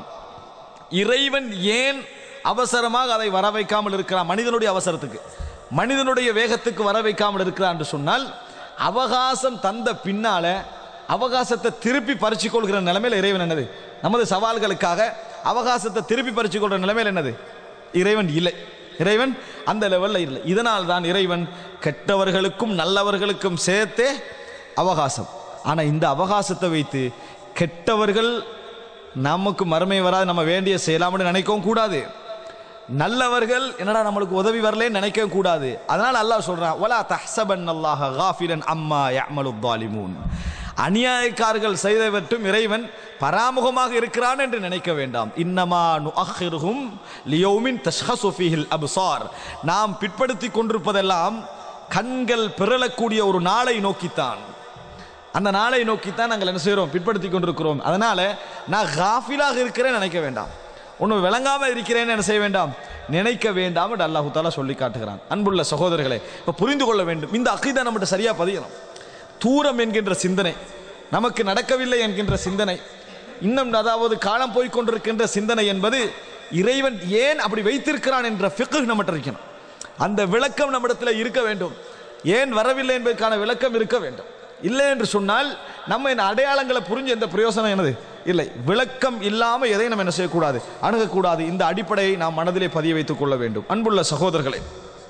இறைவன் ஏன் அவசரமாக அதை வர வைக்காமல் இருக்கிறான் மனிதனுடைய அவசரத்துக்கு மனிதனுடைய வேகத்துக்கு வர வைக்காமல் இருக்கிறான் என்று சொன்னால் அவகாசம் தந்த பின்னால அவகாசத்தை திருப்பி பறிச்சு கொள்கிற நிலைமையில் இறைவன் என்னது நமது சவால்களுக்காக அவகாசத்தை திருப்பி பறிச்சு கொள்கிற நிலைமையில் என்னது இறைவன் இல்லை இறைவன் அந்த லெவலில் இல்லை இதனால் தான் இறைவன் கெட்டவர்களுக்கும் நல்லவர்களுக்கும் சேர்த்தே அவகாசம் ஆனால் இந்த அவகாசத்தை வைத்து கெட்டவர்கள் நமக்கு மறுமை வராது நம்ம வேண்டிய செய்யலாம்னு நினைக்கவும் கூடாது நல்லவர்கள் என்னடா நம்மளுக்கு உதவி வரலன்னு நினைக்கவும் கூடாது அதனால அல்லாஹ் சொல்றான் வலா தஹ்சபன் அல்லாஹ் காஃபிரன் அம்மா யஅமலு தாலிமூன் அநியாயக்காரர்கள் செய்தவற்றும் இறைவன் பராமுகமாக இருக்கிறான் என்று நினைக்க வேண்டாம் இன்னமா நுஅஹிருஹும் லியௌமின் தஷ்ஹசு ஃபீஹில் அப்சார் நாம் பிற்படுத்தி கொண்டிருப்பதெல்லாம் கண்கள் பிறழக்கூடிய ஒரு நாளை நோக்கித்தான் அந்த நாளை நோக்கித்தான் நாங்கள் என்ன செய்கிறோம் பிற்படுத்தி கொண்டிருக்கிறோம் அதனால நான் காஃபிலாக இருக்கிறேன்னு நினைக்க வேண்டாம் ஒன்று விளங்காம இருக்கிறேன்னு என்ன செய்ய வேண்டாம் நினைக்க வேண்டாம் என்று அல்லாஹு தாலா சொல்லி காட்டுகிறான் அன்புள்ள சகோதரர்களே இப்போ புரிந்து கொள்ள வேண்டும் இந்த அகீதா நம்மகிட்ட சரியா பதியணும் தூரம் என்கின்ற சிந்தனை நமக்கு நடக்கவில்லை என்கின்ற சிந்தனை இன்னும் அதாவது காலம் போய் கொண்டிருக்கின்ற சிந்தனை என்பது இறைவன் ஏன் அப்படி வைத்திருக்கிறான் என்ற ஃபிக்கு நம்மகிட்ட இருக்கணும் அந்த விளக்கம் நம்மிடத்தில் இருக்க வேண்டும் ஏன் வரவில்லை என்பதற்கான விளக்கம் இருக்க வேண்டும் இல்லை என்று சொன்னால் நம்ம இந்த அடையாளங்களை புரிஞ்சு எந்த பிரயோசனம் என்னது இல்லை விளக்கம் இல்லாமல் எதையும் நம்ம என்ன செய்யக்கூடாது அணுகக்கூடாது இந்த அடிப்படையை நாம் மனதிலே பதிய வைத்துக் கொள்ள வேண்டும் அன்புள்ள சகோதரர்களே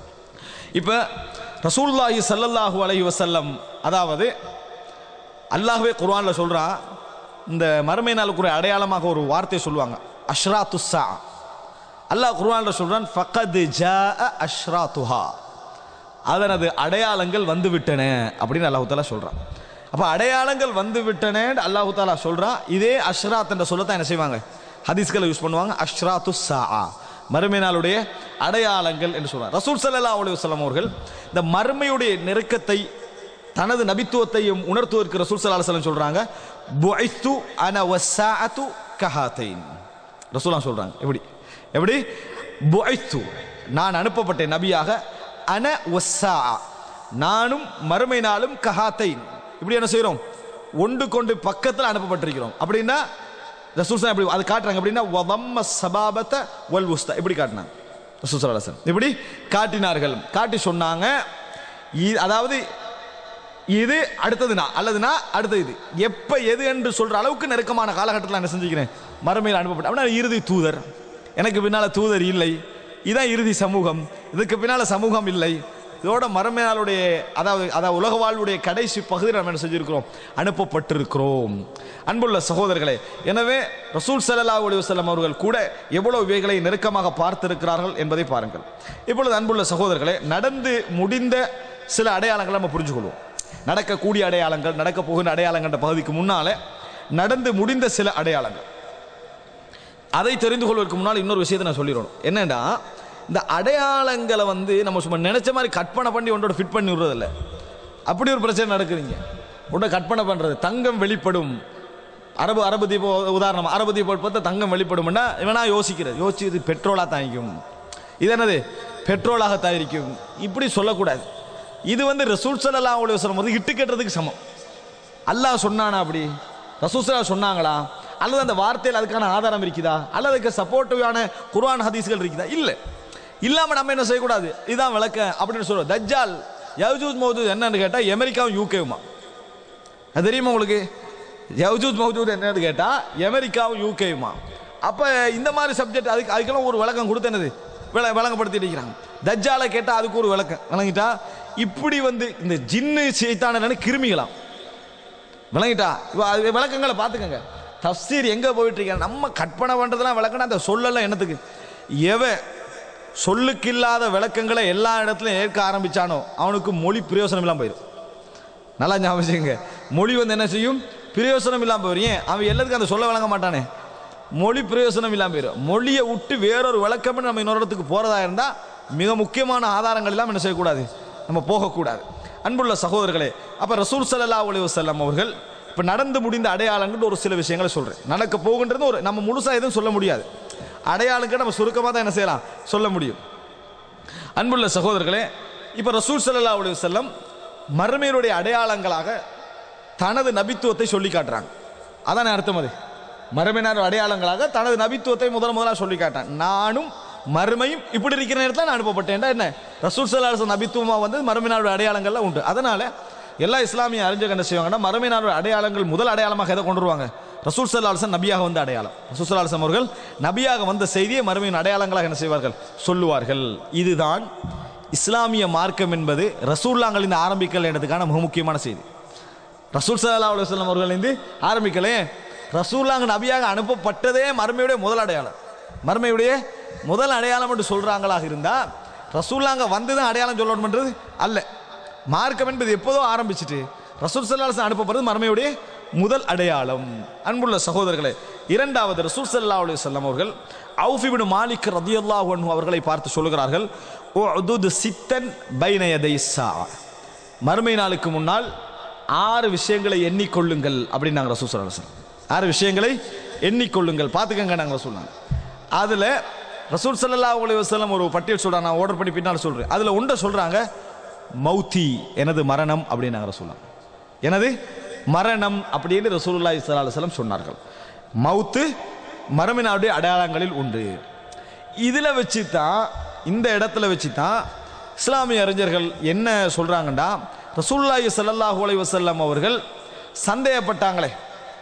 இப்போ ரசூலுல்லாஹி ஸல்லல்லாஹு அலைஹி வஸல்லம் அதாவது அல்லாஹ்வே குர்ஆன்ல சொல்றான் இந்த மறுமை நாளுக்குரிய அடையாளமாக ஒரு வார்த்தை சொல்லுவாங்க அஷ்ராத்து சா அல்லாஹ் குர்ஆன்ல சொல்றான் ஃபகத் ஜாஅ அஷ்ராத்துஹா அதனது அடையாளங்கள் வந்து விட்டன அப்படின்னு அல்லாஹு தாலா சொல்றான் அப்ப அடையாளங்கள் வந்து விட்டன அல்லாஹு தாலா சொல்றான் இதே அஷ்ராத் என்ற சொல்லத்தான் என்ன செய்வாங்க ஹதீஸ்களை யூஸ் பண்ணுவாங்க அஷ்ராத்து சா மறுமை நாளுடைய அடையாளங்கள் என்று சொல்றாங்க ரசூல் ஸல்லல்லாஹு அலைஹி வஸல்லம் அவர்கள் இந்த மறுமையுடைய நெருக்கத்தை தனது நபித்துவத்தையும் உணர்த்துவதற்கு ரசூல் ஸல்லல்லாஹு அலைஹி வஸல்லம் சொல்றாங்க புஇஸ்து அன வஸ்ஸாஅத்து கஹாத்தைன் ரசூலா சொல்றாங்க எப்படி எப்படி புஇஸ்து நான் அனுப்பப்பட்டேன் நபியாக அன வஸ்ஸா நானும் மறுமை நாளும் கஹாத்தைன் இப்படி என்ன செய்றோம் ஒன்று கொண்டு பக்கத்தில் அனுப்பப்பட்டிருக்கிறோம் அப்படின்னா ரசூல் ஸல்லல்லாஹு எப்படி அது காட்டுறாங்க அப்படின்னா வதம்ம சபாபத்த வல் உஸ்தா இப்படி காட்டினாங்க ரசூல் ஸல்லல்லாஹு அலைஹி வஸல்லம் இப்படி காட்டினார்கள் காட்டி சொன்னாங்க இ- அதாவது இது அடுத்ததுனா அல்லதுனா அடுத்தது இது எப்ப எது என்று சொல்ற அளவுக்கு நெருக்கமான காலகட்டத்தில் என்ன செஞ்சுக்கிறேன் மறுமையில் அனுப்பப்பட்ட அப்படின்னா இறுதி தூதர் எனக்கு பின்னால தூதர் இல்லை இதான் இறுதி சமூகம் இதுக்கு பின்னால சமூகம் இல்லை இதோட மறுமையாளுடைய அதாவது அதாவது உலக வாழ்வுடைய கடைசி பகுதியில் நம்ம என்ன செஞ்சிருக்கிறோம் அனுப்பப்பட்டிருக்கிறோம் அன்புள்ள சகோதரர்களே எனவே ரசூல் ஸல்லல்லாஹு அலைஹி வஸல்லம் அவர்கள் கூட எவ்வளவு இவைகளை நெருக்கமாக பார்த்திருக்கிறார்கள் என்பதை பாருங்கள் இப்பொழுது அன்புள்ள சகோதரர்களே நடந்து முடிந்த சில அடையாளங்களை நம்ம புரிஞ்சுக்கொள்வோம் நடக்கக்கூடிய அடையாளங்கள் நடக்க போகின்ற அடையாளங்கள்ன்ற பகுதிக்கு முன்னால நடந்து முடிந்த சில அடையாளங்கள் அதை தெரிந்து கொள்வதற்கு முன்னால் இன்னொரு விஷயத்தை நான் சொல்லிடணும் என்னன்னா இந்த அடையாளங்களை வந்து நம்ம சும்மா நினைச்ச மாதிரி கற்பனை பண்ணி ஒன்றோட ஃபிட் பண்ணி விடுறதில்ல அப்படி ஒரு பிரச்சனை நடக்குதுங்க ஒன்றை கற்பனை பண்ணுறது தங்கம் வெளிப்படும் அரபு அரபு தீபம் உதாரணம் அரபு தீபம் பார்த்தா தங்கம் வெளிப்படும்னா இவனா யோசிக்கிறது யோசிச்சு இது பெட்ரோலாக தாங்கிக்கும் இது என்னது பெட்ரோலாக தயாரிக்கும் இப்படி சொல்லக்கூடாது இது வந்து ரசூல் ஸல்லல்லாஹு அலைஹி வஸல்லம் வந்து இட்டு கட்டுறதுக்கு சமம் அல்லாஹ் சொன்னானா அப்படி ரசூசலா சொன்னாங்களா அல்லது அந்த வார்த்தையில் அதுக்கான ஆதாரம் இருக்குதா அல்லது அதுக்கு சப்போர்ட்டிவான குர்ஆன் ஹதீஸ்கள் இருக்குதா இல்லை இல்லாம நம்ம என்ன செய்யக்கூடாது இதான் விளக்க அப்படின்னு சொல்றோம் தஜ்ஜால் யவ்ஜூத் மௌஜூத் என்னன்னு கேட்டா அமெரிக்காவும் யூகேவுமா அது தெரியுமா உங்களுக்கு யவ்ஜூத் மௌஜூத் என்னன்னு கேட்டா அமெரிக்காவும் யூகேவுமா அப்ப இந்த மாதிரி சப்ஜெக்ட் அதுக்கு அதுக்கெல்லாம் ஒரு விளக்கம் கொடுத்து என்னது விள விளங்கப்படுத்திட்டு இருக்கிறாங்க தஜ்ஜாலை கேட்டா அதுக்கு ஒரு விளக்கம் விளங்கிட்டா இப்படி வந்து இந்த ஜின்னு செய்தான கிருமிகளாம் விளங்கிட்டா இப்போ அது விளக்கங்களை பார்த்துக்கங்க தஃசீர் எங்கே போயிட்டு இருக்க நம்ம கற்பனை பண்ணுறதுலாம் விளக்கணும் அந்த சொல்லலாம் என்னத்துக்கு எவன் சொல்லுக்கு இல்லாத விளக்கங்களை எல்லா இடத்துலையும் ஏற்க ஆரம்பிச்சானோ அவனுக்கு மொழி பிரயோசனம் இல்லாமல் போயிடும் நல்லா ஞாபகம் வச்சுக்கோங்க மொழி வந்து என்ன செய்யும் பிரயோசனம் இல்லாமல் போயிடும் ஏன் அவன் எல்லாத்துக்கும் அந்த சொல்ல விளங்க மாட்டானே மொழி பிரயோசனம் இல்லாமல் போயிடும் மொழியை விட்டு வேறொரு விளக்கம் நம்ம இன்னொரு இடத்துக்கு போகிறதா இருந்தால் மிக முக்கியமான ஆதாரங்கள் எல்லாம் என்ன செய்யக்கூடாது நம்ம போகக்கூடாது அன்புள்ள சகோதரர்களே அப்போ ரசூல் ஸல்லல்லாஹு அலைஹி வஸல்லம் அவர்கள் இப்போ நடந்து முடிந்த அடையாளங்கள் ஒரு சில விஷயங்களை சொல்கிறேன் நடக்க போகின்றது ஒரு நம்ம முழுசாக எதுவும் சொல்ல முடியாது அடையாளங்கள் நம்ம சுருக்கமாக தான் என்ன செய்யலாம் சொல்ல முடியும் அன்புள்ள சகோதரர்களே இப்போ ரசூல் ஸல்லல்லாஹு அலைஹி வஸல்லம் மறுமையினுடைய அடையாளங்களாக தனது நபித்துவத்தை சொல்லி காட்டுறாங்க அதானே அர்த்தம் அது மறுமையினர் அடையாளங்களாக தனது நபித்துவத்தை முதல் முதலாக சொல்லி காட்டான் நானும் மறுமையும் இப்படி இருக்கிற நேரத்தில் நான் அனுப்பப்பட்டேன் என்ன ரசூல் ஸல்லல்லாஹு அலைஹி வஸல்லம் நபித்துவமாக வந்து மறுமையினருடைய அடையாளங்கள்லாம் உண்டு அதனால எல்லா இஸ்லாமிய அறிஞர் என்ன செய்வாங்கன்னா மறுமையினருடைய அடையாளங்கள் முதல் அடையாளமாக எதை கொண்டு வருவாங்க ரசூல் ஸல்லல்லாஹு அலைஹி வஸல்லம் நபியாக வந்த அடையாளம் ரசூல் ஸல்லல்லாஹு அலைஹி வஸல்லம் அவர்கள் நபியாக வந்த செய்தியை மறுமையின் அடையாளங்களாக என்ன செய்வார்கள் சொல்லுவார்கள் இதுதான் இஸ்லாமிய மார்க்கம் என்பது ரசூல்லாங்களின் ஆரம்பிக்கல் என்றதுக்கான மிக முக்கியமான செய்தி ரசூல் சல்லா அலுவலம் அவர்கள் இருந்து ஆரம்பிக்கலே ரசூல்லாங்க நபியாக அனுப்பப்பட்டதே மறுமையுடைய முதல் அடையாளம் மறுமையுடைய முதல் அடையாளம் என்று சொல்றாங்களாக இருந்தா ரசூல்லாங்க வந்து தான் அடையாளம் சொல்லணும்ன்றது அல்ல மார்க்கம் என்பது எப்போதோ ஆரம்பிச்சிட்டு ரசூல் சல்லாஹ் அனுப்பப்படுறது மறுமையுடைய முதல் அடையாளம் அன்புள்ள சகோதரர்களே இரண்டாவது ரசூல் சல்லா அலுவலம் அவர்கள் அவுஃபிபின் மாலிக் ரதியுல்லாஹு அன்ஹு அவர்களை பார்த்து சொல்லுகிறார்கள் ஓ சித்தன் பைனயதை சா மறுமை நாளுக்கு முன்னால் ஆறு விஷயங்களை எண்ணிக்கொள்ளுங்கள் அப்படின்னு நாங்கள் ரசூல் ஸல்லல்லாஹு அலைஹி வஸல்லம் ஆறு விஷயங்களை எண்ணிக்கொள்ளுங்கள் பார்த்துக்கங்க நாங்கள் சொன்னாங்க அதில் ரசூல் ஸல்லல்லாஹு அலைஹி வஸல்லம் ஒரு பட்டியல் சொல்கிறாங்க நான் ஆர்டர் பண்ணி பின்னால் சொல்கிறேன் அதில் ஒன்றை சொல்கிறாங்க மௌத்தி எனது மரணம் அப்படின்னு நாங்கள் சொல்லலாம் எனது மரணம் அப்படின்னு ரசூலுல்லாஹி ஸல்லல்லாஹு அலைஹி வஸல்லம் சொன்னார்கள் மௌத்து மரமினாவுடைய அடையாளங்களில் உண்டு இதில் வச்சு தான் இந்த இடத்துல வச்சு தான் இஸ்லாமிய அறிஞர்கள் என்ன சொல்கிறாங்கன்னா ரசூலுல்லாஹி ஸல்லல்லாஹு அலைஹி வஸல்லம் அவர்கள் சந்தேகப்பட்டாங்களே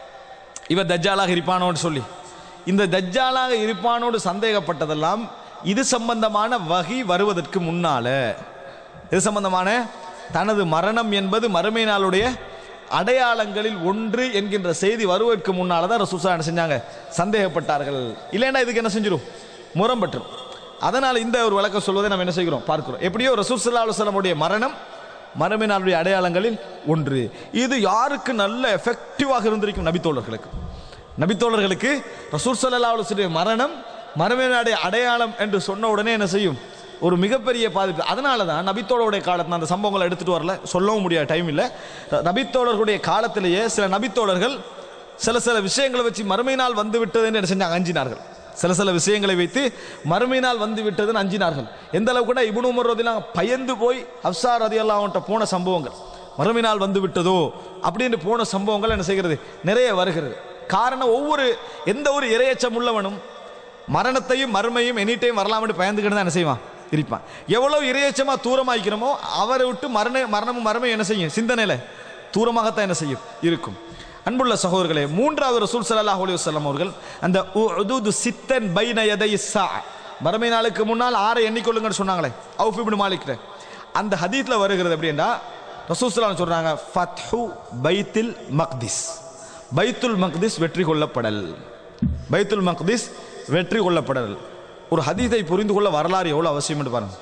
இவர் தஜ்ஜாலாக இருப்பானோன்னு சொல்லி இந்த தஜ்ஜாலாக இருப்பானோடு சந்தேகப்பட்டதெல்லாம் இது சம்பந்தமான வகை வருவதற்கு முன்னால இது சம்பந்தமான தனது மரணம் என்பது மறுமை நாளுடைய அடையாளங்களில் ஒன்று என்கின்ற செய்தி வருவதற்கு முன்னால தான் ரசூசா என்ன செஞ்சாங்க சந்தேகப்பட்டார்கள் இல்லைன்னா இதுக்கு என்ன செஞ்சிடும் முரம்பட்டுரும் அதனால் இந்த ஒரு விளக்கம் சொல்வதை நம்ம என்ன செய்கிறோம் பார்க்கிறோம் எப்படியோ ரசூல் சல்லா அலுவலமுடைய மரணம் மரபினாருடைய அடையாளங்களில் ஒன்று இது யாருக்கு நல்ல எஃபெக்டிவாக இருந்திருக்கும் நபித்தோழர்களுக்கு நபித்தோழர்களுக்கு ரசூல் சல்லா அலுவலுடைய மரணம் மரபினாருடைய அடையாளம் என்று சொன்ன உடனே என்ன செய்யும் ஒரு மிகப்பெரிய பாதிப்பு அதனால தான் நபித்தோழருடைய காலத்தில் அந்த சம்பவங்களை எடுத்துட்டு வரல சொல்லவும் முடியாத டைம் இல்லை நபித்தோழர்களுடைய காலத்திலேயே சில நபித்தோழர்கள் சில சில விஷயங்களை வச்சு மறுமை நாள் வந்து விட்டதுன்னு என்ன செஞ்சாங்க அஞ்சினார்கள் சில சில விஷயங்களை வைத்து மறுமை நாள் வந்து விட்டதுன்னு அஞ்சினார்கள் எந்த அளவுக்குனா இபுனு உமர் ரதிலாம் பயந்து போய் அப்சார் ரதியெல்லாம் அவன்கிட்ட போன சம்பவங்கள் மறுமை நாள் வந்து விட்டதோ அப்படின்னு போன சம்பவங்கள் என்ன செய்கிறது நிறைய வருகிறது காரணம் ஒவ்வொரு எந்த ஒரு இரையச்சம் உள்ளவனும் மரணத்தையும் மறுமையும் எனி டைம் வரலாம்னு பயந்துக்கிட்டு தான் என்ன செய்வான் இருப்பான் எவ்வளவு இரையச்சமா தூரமாக்கிறோமோ அவரை விட்டு மரண மரணமும் மறுமையும் என்ன செய்யும் சிந்தனையில தூரமாகத்தான் என்ன செய்யும் இருக்கும் அன்புள்ள சகோதரர்களே மூன்றாவது ரசூல் ஸல்லல்லாஹு அலைஹி வஸல்லம் அவர்கள் அந்த உதுது சித்தன் பைன யதை ஸா மறுமை நாளுக்கு முன்னால் ஆறை எண்ணிக்கொள்ளுங்கன்னு சொன்னாங்களே அவுஃப் இப்னு மாலிக்ல அந்த ஹதீஸ்ல வருகிறது அப்படின்னா ரசூல் ஸல்லல்லாஹு சொல்றாங்க ஃபத்ஹு பைத்துல் மக்திஸ் பைத்துல் மக்திஸ் வெற்றி கொள்ளப்படல் பைத்துல் மக்திஸ் வெற்றி கொள்ளப்படல் ஒரு ஹதீஸை புரிந்து கொள்ள வரலாறு எவ்வளவு அவசியம் என்று பாருங்க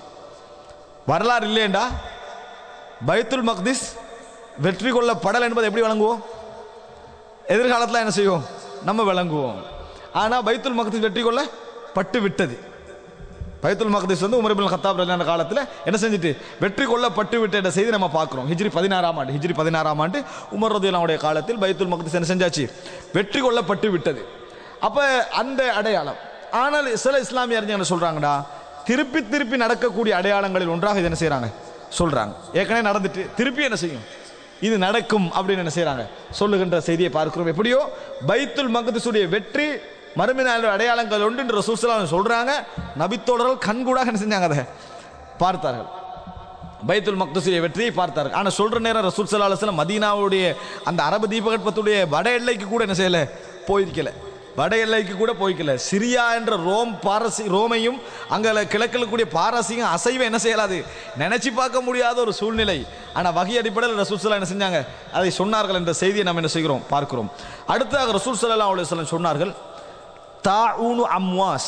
வரலாறு இல்லையேண்டா பைத்துல் மக்திஸ் வெற்றி கொள்ளப்படல் என்பதை எப்படி வழங்குவோம் எதிர்காலத்தில் என்ன செய்வோம் நம்ம விளங்குவோம் ஆனால் பைத்துல் மக்திஸ் வெற்றி கொள்ள பட்டு விட்டது பைத்துல் மக்திஸ் வந்து உமர் இப்னு கத்தாப் ரலியான காலத்தில் என்ன செஞ்சுட்டு வெற்றி கொள்ளப்பட்டு விட்ட என்ற செய்தி நம்ம பார்க்குறோம் ஹிஜ்ரி பதினாறாம் ஆண்டு ஹிஜ்ரி பதினாறாம் ஆண்டு உமர் ரதியலாவுடைய காலத்தில் பைத்துல் மக்திஸ் என்ன செஞ்சாச்சு வெற்றி கொள்ளப்பட்டு விட்டது அப்போ அந்த அடையாளம் ஆனால் சில இஸ்லாமிய அறிஞர் என்ன சொல்கிறாங்கடா திருப்பி திருப்பி நடக்கக்கூடிய அடையாளங்களில் ஒன்றாக இது என்ன செய்கிறாங்க சொல்கிறாங்க ஏற்கனவே நடந்துட்டு திருப்பி என்ன செய்யும் இது நடக்கும் அப்படின்னு என்ன செய்றாங்க சொல்லுகின்ற செய்தியை பார்க்கிறோம் எப்படியோ பைத்துல் மக்திஸுடைய வெற்றி மறுமையினால் அடையாளங்கள் உண்டு என்று ரசூலுல்லாஹி சொல்றாங்க நபித்தோழர்கள் கண்கூடாக என்ன செஞ்சாங்க அதை பார்த்தார்கள் பைத்துல் மக்தஸுடைய வெற்றியை பார்த்தார்கள் ஆனால் சொல்ற நேரம் ரசூல் ஸல்லல்லாஹு அலைஹி வஸல்லம் மதீனாவுடைய அந்த அரபு தீபகற்பத்துடைய வட எல்லைக்கு கூட என்ன செய்யல போயிருக்கல வட எல்லைக்கு கூட போய்க்கல சிரியா என்ற ரோம் பாரசி ரோமையும் அங்கே கிழக்கில் கூடிய பாரசீகம் அசைவை என்ன செய்யலாது நினைச்சு பார்க்க முடியாத ஒரு சூழ்நிலை ஆனால் வகை அடிப்படையில் ரசூல் ஸல்லல்லாஹு என்ன செஞ்சாங்க அதை சொன்னார்கள் என்ற செய்தியை நம்ம என்ன செய்கிறோம் பார்க்கிறோம் அடுத்ததாக ரசூல் ஸல்லல்லாஹு அலைஹி வஸல்லம் சொன்னார்கள் தாஊனு அம்வாஸ்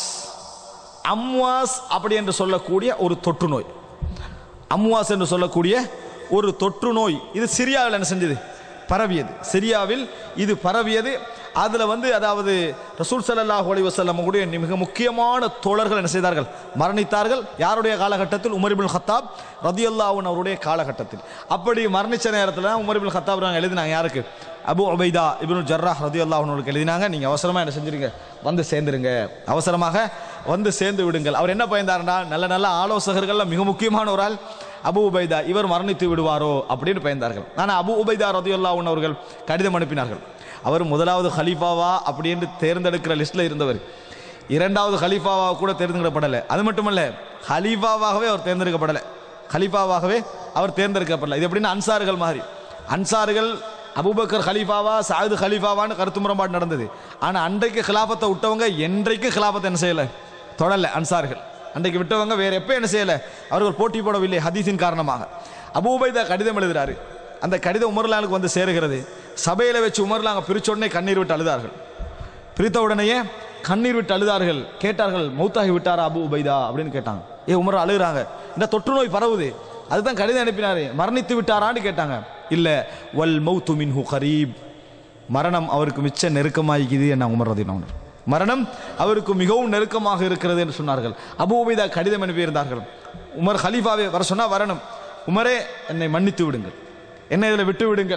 அம்வாஸ் அப்படி என்று சொல்லக்கூடிய ஒரு தொற்று நோய் அம்வாஸ் என்று சொல்லக்கூடிய ஒரு தொற்று நோய் இது சிரியாவில் என்ன செஞ்சது பரவியது சிரியாவில் இது பரவியது அதில் வந்து அதாவது ரசூல் ஸல்லல்லாஹு அலைஹி வஸல்லம் கூடிய மிக முக்கியமான தோழர்கள் என்ன செய்தார்கள் மரணித்தார்கள் யாருடைய காலகட்டத்தில் உமர் இப்னு ஹத்தாப் ரதியல்லாஹு அவருடைய காலகட்டத்தில் அப்படி மரணிச்ச நேரத்தில் தான் உமர் இப்னு ஹத்தாப் நாங்கள் எழுதினாங்க யாருக்கு அபு உபைதா இப்னு ஜர்ராஹ் ரதியல்லாஹு அவர்களுக்கு எழுதினாங்க நீங்கள் அவசரமாக என்ன செஞ்சிருங்க வந்து சேர்ந்துருங்க அவசரமாக வந்து சேர்ந்து விடுங்கள் அவர் என்ன பயந்தாருன்னா நல்ல நல்ல ஆலோசகர்கள்ல மிக முக்கியமான ஒரு ஆள் அபு உபைதா இவர் மரணித்து விடுவாரோ அப்படின்னு பயந்தார்கள் ஆனால் அபு உபைதா ரதியுல்லாஹன் அவர்கள் கடிதம் அனுப்பினார்கள் அவர் முதலாவது ஹலீஃபாவா அப்படின்னு தேர்ந்தெடுக்கிற லிஸ்ட்ல இருந்தவர் இரண்டாவது ஹலீஃபாவா கூட தேர்ந்தெடுக்கப்படலை அது மட்டுமல்ல ஹலீஃபாவாகவே அவர் தேர்ந்தெடுக்கப்படலை ஹலீஃபாவாகவே அவர் தேர்ந்தெடுக்கப்படலை இது எப்படின்னா அன்சார்கள் மாதிரி அன்சார்கள் அபூபக்கர் ஹலீஃபாவா சாயுது ஹலீஃபாவான்னு கருத்து முரண்பாடு நடந்தது ஆனால் அன்றைக்கு கிலாபத்தை விட்டவங்க என்றைக்கு கிலாபத்தை என்ன செய்யலை தொடரல அன்சார்கள் அன்றைக்கு விட்டவங்க வேற எப்போ என்ன செய்யலை அவர்கள் போட்டி போடவில்லை ஹதீஸின் காரணமாக அபூபைதா கடிதம் எழுதுறாரு அந்த கடிதம் உமர்லானுக்கு வந்து சேருகிறது சபையில் வச்சு உமர்லாங்க பிரிச்ச உடனே கண்ணீர் விட்டு அழுதார்கள் பிரித்த உடனேயே கண்ணீர் விட்டு அழுதார்கள் கேட்டார்கள் மௌத்தாகி விட்டாரா அபு உபைதா அப்படின்னு கேட்டாங்க ஏ உமர் அழுகுறாங்க இந்த தொற்று நோய் பரவுது அதுதான் கடிதம் அனுப்பினாரு மரணித்து விட்டாரான்னு கேட்டாங்க இல்ல வல் மௌத்து மின்ஹு கரீப் மரணம் அவருக்கு மிச்ச நெருக்கமாகிக்குது என்ன உமர் ரதினவன் மரணம் அவருக்கு மிகவும் நெருக்கமாக இருக்கிறது என்று சொன்னார்கள் அபு உபைதா கடிதம் அனுப்பியிருந்தார்கள் உமர் ஹலீஃபாவே வர சொன்னா வரணும் உமரே என்னை மன்னித்து விடுங்கள் என்னை இதில் விட்டு விடுங்கள்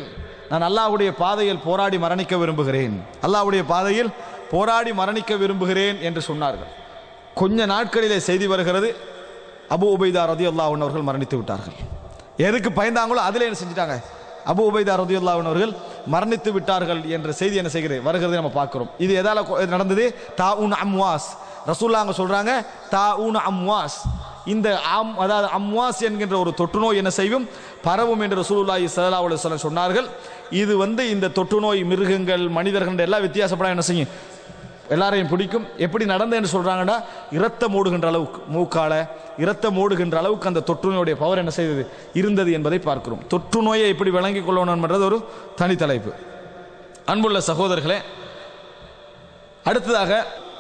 நான் அல்லாஹ்வுடைய பாதையில் போராடி மரணிக்க விரும்புகிறேன் அல்லாஹ்வுடைய பாதையில் போராடி மரணிக்க விரும்புகிறேன் என்று சொன்னார்கள் கொஞ்ச நாட்களிலே செய்தி வருகிறது அபு உபைதா ரதி அல்லாஹன் அவர்கள் மரணித்து விட்டார்கள் எதுக்கு பயந்தாங்களோ அதில் என்ன செஞ்சிட்டாங்க அபு உபைதா ரதி அவர்கள் மரணித்து விட்டார்கள் என்ற செய்தி என்ன செய்கிறது வருகிறது நம்ம பார்க்கிறோம் இது எதால கொ- இது நடந்தது தா உன் அம்வாஸ் ரசூல்லாங்க சொல்றாங்க தா உன் அம்வாஸ் இந்த அம் அதாவது அம்வாஸ் என்கின்ற ஒரு தொற்று நோய் என்ன செய்யும் பரவும் என்று ரசூலுல்லாஹி ஸல்லல்லாஹு அலைஹி வஸல்லம் சொன்னார்கள் இது வந்து இந்த தொற்று நோய் மிருகங்கள் மனிதர்கள் எல்லாம் வித்தியாசப்பட என்ன செய்யும் எல்லாரையும் பிடிக்கும் எப்படி நடந்து என்று சொல்றாங்கன்னா இரத்தம் ஓடுகின்ற அளவுக்கு மூக்கால இரத்தம் ஓடுகின்ற அளவுக்கு அந்த தொற்று நோயுடைய பவர் என்ன செய்தது இருந்தது என்பதை பார்க்கிறோம் தொற்று நோயை எப்படி விளங்கிக் கொள்ளணும் என்றது ஒரு தனி தலைப்பு அன்புள்ள சகோதரர்களே அடுத்ததாக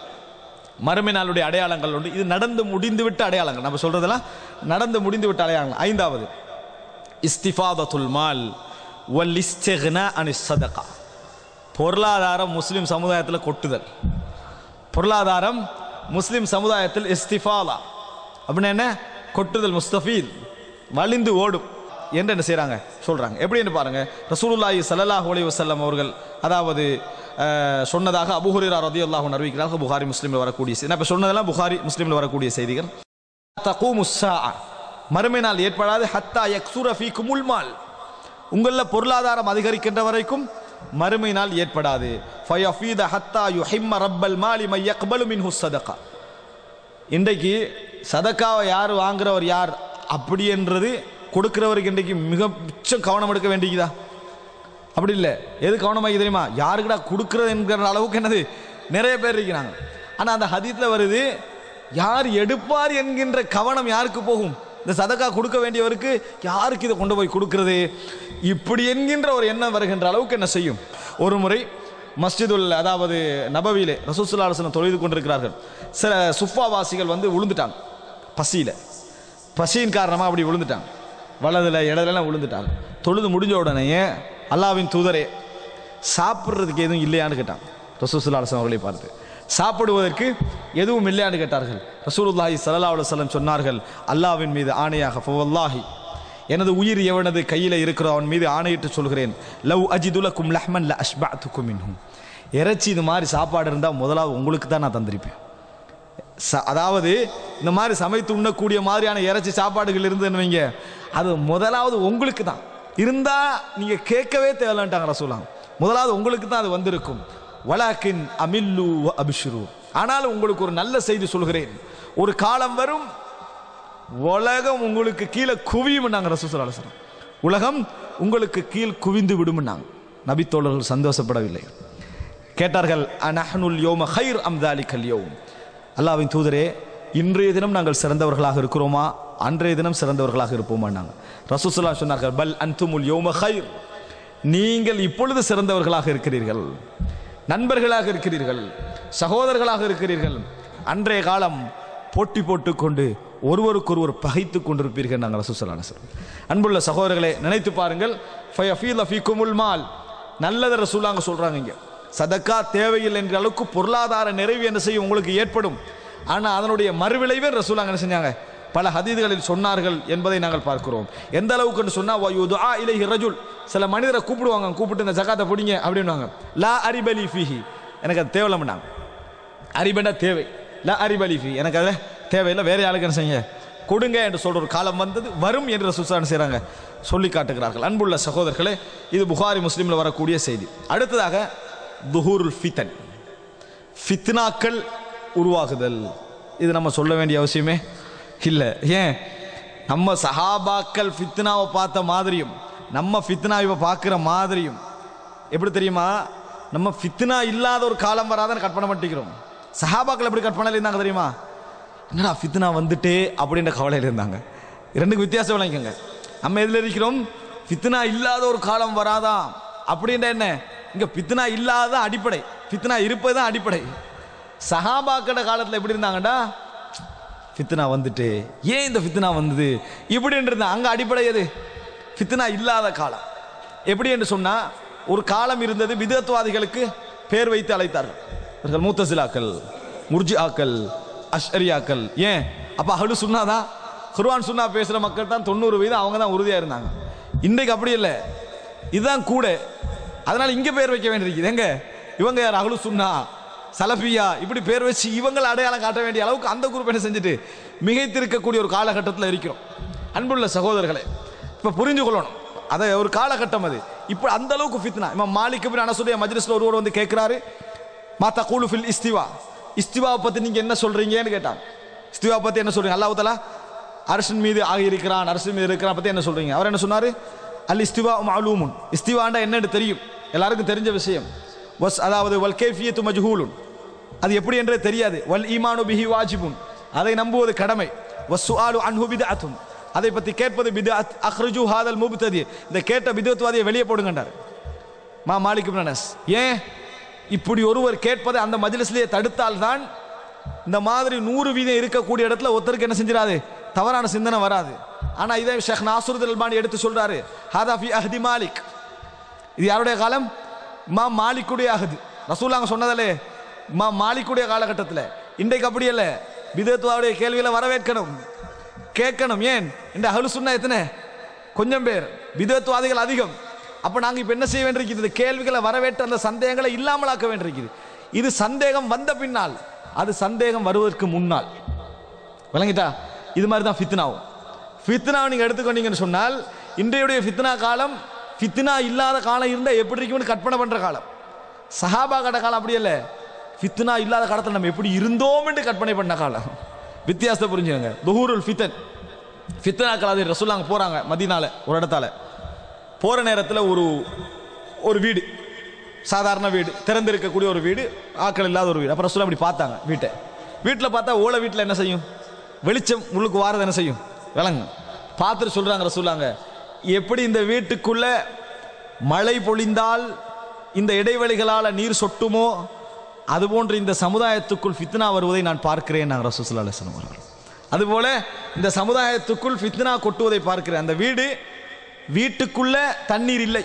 மறுமை நாளுடைய அடையாளங்கள் உண்டு இது நடந்து முடிந்துவிட்ட அடையாளங்கள் நம்ம சொல்றதெல்லாம் நடந்து முடிந்துவிட்ட அடையாளங்கள் ஐந்தாவது இஸ்திஃபாதத்துல் மால் வல் இஸ்திக்னா அனி சதகா பொருளாதாரம் முஸ்லிம் சமுதாயத்தில் கொட்டுதல் பொருளாதாரம் முஸ்லிம் சமுதாயத்தில் இஸ்திஃபாலா அப்படின்னா என்ன கொட்டுதல் முஸ்தபீல் வலிந்து ஓடும் என்று என்ன செய்றாங்க சொல்றாங்க எப்படின்னு பாருங்க ரசூலுல்லாஹி ஸல்லல்லாஹு அலைஹி வஸல்லம் அவர்கள் அதாவது அஹ், சொன்னதாக அபூ ஹுரைரா ரலியல்லாஹு அன்ஹு அறிவிக்கிறார்கள் புகாரி முஸ்லிமில் வரக்கூடிய செய்தி நான் இப்போ சொன்னதெல்லாம் புகாரி முஸ்லிமில் வரக்கூடிய செய்திகள் தகூமு ஸாஅ மறுமை நாள் ஏற்படாது ஹத்தா யக்ஸுர ஃபீக்குமுல் மால் உங்களில் பொருளாதாரம் அதிகரிக்கின்ற வரைக்கும் மறுமை நாள் ஏற்படாது ஃபயஃபீத ஹத்தா யுஹிம்ம ரப்பல் மாலி மை யக்பலு மின்ஹு ஸதகா இன்றைக்கு சதக்காவை யார் வாங்குறவர் யார் அப்படி என்றது கொடுக்கிறவருக்கு இன்றைக்கு மிக மிச்சம் கவனம் எடுக்க வேண்டியதா அப்படி இல்லை எது கவனமாக தெரியுமா யாருக்குடா கொடுக்குறது என்கிற அளவுக்கு என்னது நிறைய பேர் இருக்கிறாங்க ஆனால் அந்த ஹதீத்தில் வருது யார் எடுப்பார் என்கின்ற கவனம் யாருக்கு போகும் இந்த சதக்கா கொடுக்க வேண்டியவருக்கு யாருக்கு இதை கொண்டு போய் கொடுக்கிறது இப்படி என்கின்ற ஒரு எண்ணம் வருகின்ற அளவுக்கு என்ன செய்யும் ஒரு முறை மஸ்ஜிதுல் அதாவது நபவியிலே ரசூசுல்லாசனம் தொழுது கொண்டிருக்கிறார்கள் சில சுஃபாவாசிகள் வந்து விழுந்துட்டாங்க பசியில் பசியின் காரணமாக அப்படி விழுந்துட்டாங்க வலதுல இடதுலாம் விழுந்துட்டாங்க தொழுது முடிஞ்ச உடனேயே அல்லாவின் தூதரே சாப்பிட்றதுக்கு எதுவும் இல்லையான்னு கேட்டாங்க ரசூசுல்லாசன் அவர்களை பார்த்து சாப்பிடுவதற்கு எதுவும் இல்லையான்னு கேட்டார்கள் ரசூலுல்லாஹி ஸல்லல்லாஹு அலைஹி வஸல்லம் சொன்னார்கள் அல்லாவின் மீது ஆணையாக ஃபவல்லாஹி எனது உயிர் எவனது கையில் இருக்கிறோ அவன் மீது ஆணையிட்டு சொல்கிறேன் லவ் அஜிதுலக்கும் லஹ்மன் ல அஷ்பஅத்துக்கும் மின்ஹும் இறைச்சி இது மாதிரி சாப்பாடு இருந்தால் முதலாவது உங்களுக்கு தான் நான் தந்திருப்பேன் ச- அதாவது இந்த மாதிரி சமைத்து உண்ணக்கூடிய மாதிரியான இறைச்சி சாப்பாடுகள் இருந்ததுன்னு வைங்க அது முதலாவது உங்களுக்கு தான் இருந்தா நீங்க கேட்கவே தேவையில்லைன்ட்டாங்க ரசூலாம் முதலாவது உங்களுக்கு தான் அது வந்திருக்கும் வலாக்கின் அமில்லு வ அபிஷ்ரு ஆனால் உங்களுக்கு ஒரு நல்ல செய்தி சொல்கிறேன் ஒரு காலம் வரும் உலகம் உங்களுக்கு கீழே குவியும்னாங்க ரசூசல் சொல்லம் உலகம் உங்களுக்கு கீழ் குவிந்து விடும்னாங்க நபித்தோழர்கள் சந்தோஷப்படவில்லை கேட்டார்கள் அனஹனுல் யோம ஹைர் அம்தாலிகல் யோம் அல்லாவின் தூதரே இன்றைய தினம் நாங்கள் சிறந்தவர்களாக இருக்கிறோமா அன்றைய தினம் சிறந்தவர்களாக இருப்போமான்னாங்க ரசூசுல்லா சொன்னார்கள் பல் அன்துமுல் யோம ஹைர் நீங்கள் இப்பொழுது சிறந்தவர்களாக இருக்கிறீர்கள் நண்பர்களாக இருக்கிறீர்கள் சகோதரர்களாக இருக்கிறீர்கள் அன்றைய காலம் போட்டி போட்டுக்கொண்டு ஒருவருக்கொருவர் பகைத்து கொண்டிருப்பீர்கள் நாங்கள் ரசூசலான சார் அன்புள்ள சகோதரர்களே நினைத்து பாருங்கள் ஃபயஃபீல ஃபீக்குமுல் மால் நல்லது ரசூலாங்க சொல்றாங்க இங்க சதக்கா தேவையில்லை என்ற அளவுக்கு பொருளாதார நிறைவு என்ன செய்யும் உங்களுக்கு ஏற்படும் ஆனால் அதனுடைய மறுவிளைவே ரசூலாங்க என்ன செஞ்சாங்க பல ஹதீதுகளில் சொன்னார்கள் என்பதை நாங்கள் பார்க்கிறோம் எந்த அளவுக்குன்னு சொன்னா வயுதுஆ இலைஹி ரஜுல் சில மனிதரை கூப்பிடுவாங்க கூப்பிட்டு இந்த ஜகாத்தை பிடிங்க அப்படின்னுவாங்க லா அரிபலி ஃபீஹி எனக்கு அது தேவையில்லாமட்டாங்க அரிபண்டா தேவை லா அரிபலி ஃபீ எனக்கு அதில் தேவையில்லை வேற யாருக்கு என்ன செய்யுங்க கொடுங்க என்று சொல்ற ஒரு காலம் வந்தது வரும் என்று சுசான் செய்கிறாங்க சொல்லி காட்டுகிறார்கள் அன்புள்ள சகோதரர்களே இது புகாரி முஸ்லீமில் வரக்கூடிய செய்தி அடுத்ததாக துஹூருல் ஃபித்தன் ஃபித்னாக்கள் உருவாகுதல் இது நம்ம சொல்ல வேண்டிய அவசியமே இல்லை ஏன் நம்ம சஹாபாக்கள் ஃபித்னாவை பார்த்த மாதிரியும் நம்ம ஃபித்னாவை பார்க்குற மாதிரியும் எப்படி தெரியுமா நம்ம ஃபித்னா இல்லாத ஒரு காலம் வராதன்னு கற்பனை பண்ணிக்கிறோம் சஹாபாக்கள் எப்படி கற்பனையில் இருந்தாங்க தெரியுமா என்னடா ஃபித்னா வந்துட்டே அப்படின்ற கவலையில் இருந்தாங்க ரெண்டுக்கு வித்தியாசம் விளங்கிக்கோங்க நம்ம எதில் இருக்கிறோம் ஃபித்னா இல்லாத ஒரு காலம் வராதா அப்படின்ற என்ன இங்கே ஃபித்னா இல்லாத அடிப்படை ஃபித்னா இருப்பது தான் அடிப்படை சஹாபாக்கட காலத்தில் எப்படி இருந்தாங்கடா ஃபித்னா வந்துட்டு ஏன் இந்த ஃபித்னா வந்தது இப்படின்னு இருந்தா அங்கே அடிப்படை எது ஃபித்னா இல்லாத காலம் எப்படி என்று சொன்னா ஒரு காலம் இருந்தது விதத்துவாதிகளுக்கு பேர் வைத்து அழைத்தார்கள் இவர்கள் மூத்தசிலாக்கள் முர்ஜிஆக்கள் அஷ்அரியாக்கள் ஏன் அப்ப அஹ்லு சுன்னாதான் குர்ஆன் சுன்னா பேசுற மக்கள் தான் தொண்ணூறு வீதம் அவங்க தான் உறுதியா இருந்தாங்க இன்றைக்கு அப்படி இல்லை இதுதான் கூட அதனால இங்க பேர் வைக்க வேண்டியிருக்குது எங்க இவங்க யார் அகலு சுன்னா சலபியா இப்படி பேர் வச்சு இவங்களை அடையாளம் காட்ட வேண்டிய அளவுக்கு அந்த குரூப் என்ன செஞ்சுட்டு மிகைத்திருக்கக்கூடிய ஒரு காலகட்டத்தில் இருக்கிறோம் அன்புள்ள சகோதரர்களே இப்போ புரிஞ்சு கொள்ளணும் அதை ஒரு காலகட்டம் அது இப்போ அந்த அளவுக்கு ஃபித்னா இவன் மாலிக் பின் அனசுடைய மஜ்லிஸ்ல ஒருவர் வந்து கேட்கிறாரு மாத்தா கூலு ஃபில் இஸ்திவா இஸ்திவாவை பத்தி நீங்க என்ன சொல்றீங்கன்னு கேட்டாங்க இஸ்திவா பத்தி என்ன சொல்றீங்க அல்லாஹ் தஆலா அரசின் மீது ஆகி இருக்கிறான் அரசின் மீது இருக்கிறான் பத்தி என்ன சொல்றீங்க அவர் என்ன சொன்னாரு அல் இஸ்திவா மாலூமுன் இஸ்திவாண்டா என்னன்னு தெரியும் எல்லாருக்கும் தெரிஞ்ச விஷயம் வஸ் அதாவது வல் கேஃபியத்து மஜ்ஹூலுன் அது எப்படி என்றே தெரியாது வல் ஈமானு பிஹி வாஜிபுன் அதை நம்புவது கடமை வஸ் சுஆலு அன்ஹு பித்அத்துன் அதை பத்தி கேட்பது பித்அத் அக்ரிஜு ஹாதல் முப்ததி இந்த கேட்ட பித்அத்வாதியை வெளியே போடுங்கன்றார் மா மாலிக் இப்னு அனஸ் ஏன் இப்படி ஒருவர் கேட்பதை அந்த மஜ்லிஸ்லயே தடுத்தால்தான் இந்த மாதிரி நூறு வீதம் இருக்கக்கூடிய இடத்துல ஒருத்தருக்கு என்ன செஞ்சிடாது தவறான சிந்தனை வராது ஆனா இதை ஷேக் நாசருத் அல்பானி எடுத்து சொல்றாரு ஹாதா ஃபி அஹ்தி மாலிக் இது யாருடைய காலம் மா மாலிக்குடைய அகது ரசூலாங்க சொன்னதில்லே மா மாலிக்குடைய காலகட்டத்தில் இன்றைக்கு அப்படி அல்ல விதத்துவாவுடைய கேள்வியில வரவேற்கணும் கேட்கணும் ஏன் இந்த அகலு சொன்ன எத்தனை கொஞ்சம் பேர் விதத்துவாதிகள் அதிகம் அப்ப நாங்க இப்ப என்ன செய்ய வேண்டியிருக்கிறது இந்த கேள்விகளை வரவேற்று அந்த சந்தேகங்களை இல்லாமலாக்க வேண்டியிருக்கிறது இது சந்தேகம் வந்த பின்னால் அது சந்தேகம் வருவதற்கு முன்னால் விளங்கிட்டா இது மாதிரி தான் ஃபித்னாவும் ஃபித்னாவை நீங்கள் எடுத்துக்கொண்டீங்கன்னு சொன்னால் இன்றையுடைய ஃபித்னா காலம் ஃபித்னா இல்லாத காலம் இருந்தால் எப்படி இருக்கும்னு கற்பனை பண்ணுற காலம் சஹாபா கட காலம் அப்படி இல்லை ஃபித்னா இல்லாத காலத்தில் நம்ம எப்படி இருந்தோம்னு கற்பனை பண்ண காலம் வித்தியாசத்தை புரிஞ்சுக்கங்க துஹூருல் ஃபித்தன் ஃபித்னா காலம் ரசூலாங்க போகிறாங்க மதினால ஒரு இடத்தால போகிற நேரத்தில் ஒரு ஒரு வீடு சாதாரண வீடு திறந்திருக்கக்கூடிய ஒரு வீடு ஆட்கள் இல்லாத ஒரு வீடு அப்புறம் ரசூலா அப்படி பார்த்தாங்க வீட்டை வீட்டில் பார்த்தா ஓலை வீட்டில் என்ன செய்யும் வெளிச்சம் உள்ளுக்கு வாரது என்ன செய்யும் விளங்கு பார்த்துட்டு சொல்றாங்க ரசூலாங்க எப்படி இந்த வீட்டுக்குள்ள மழை பொழிந்தால் இந்த இடைவெளிகளால் நீர் சொட்டுமோ அதுபோன்று இந்த சமுதாயத்துக்குள் ஃபித்னா வருவதை நான் பார்க்கிறேன் நாங்கள் ரசூசுல்லா அலுவலம் அவர்கள் அதுபோல இந்த சமுதாயத்துக்குள் ஃபித்னா கொட்டுவதை பார்க்கிறேன் அந்த வீடு வீட்டுக்குள்ள தண்ணீர் இல்லை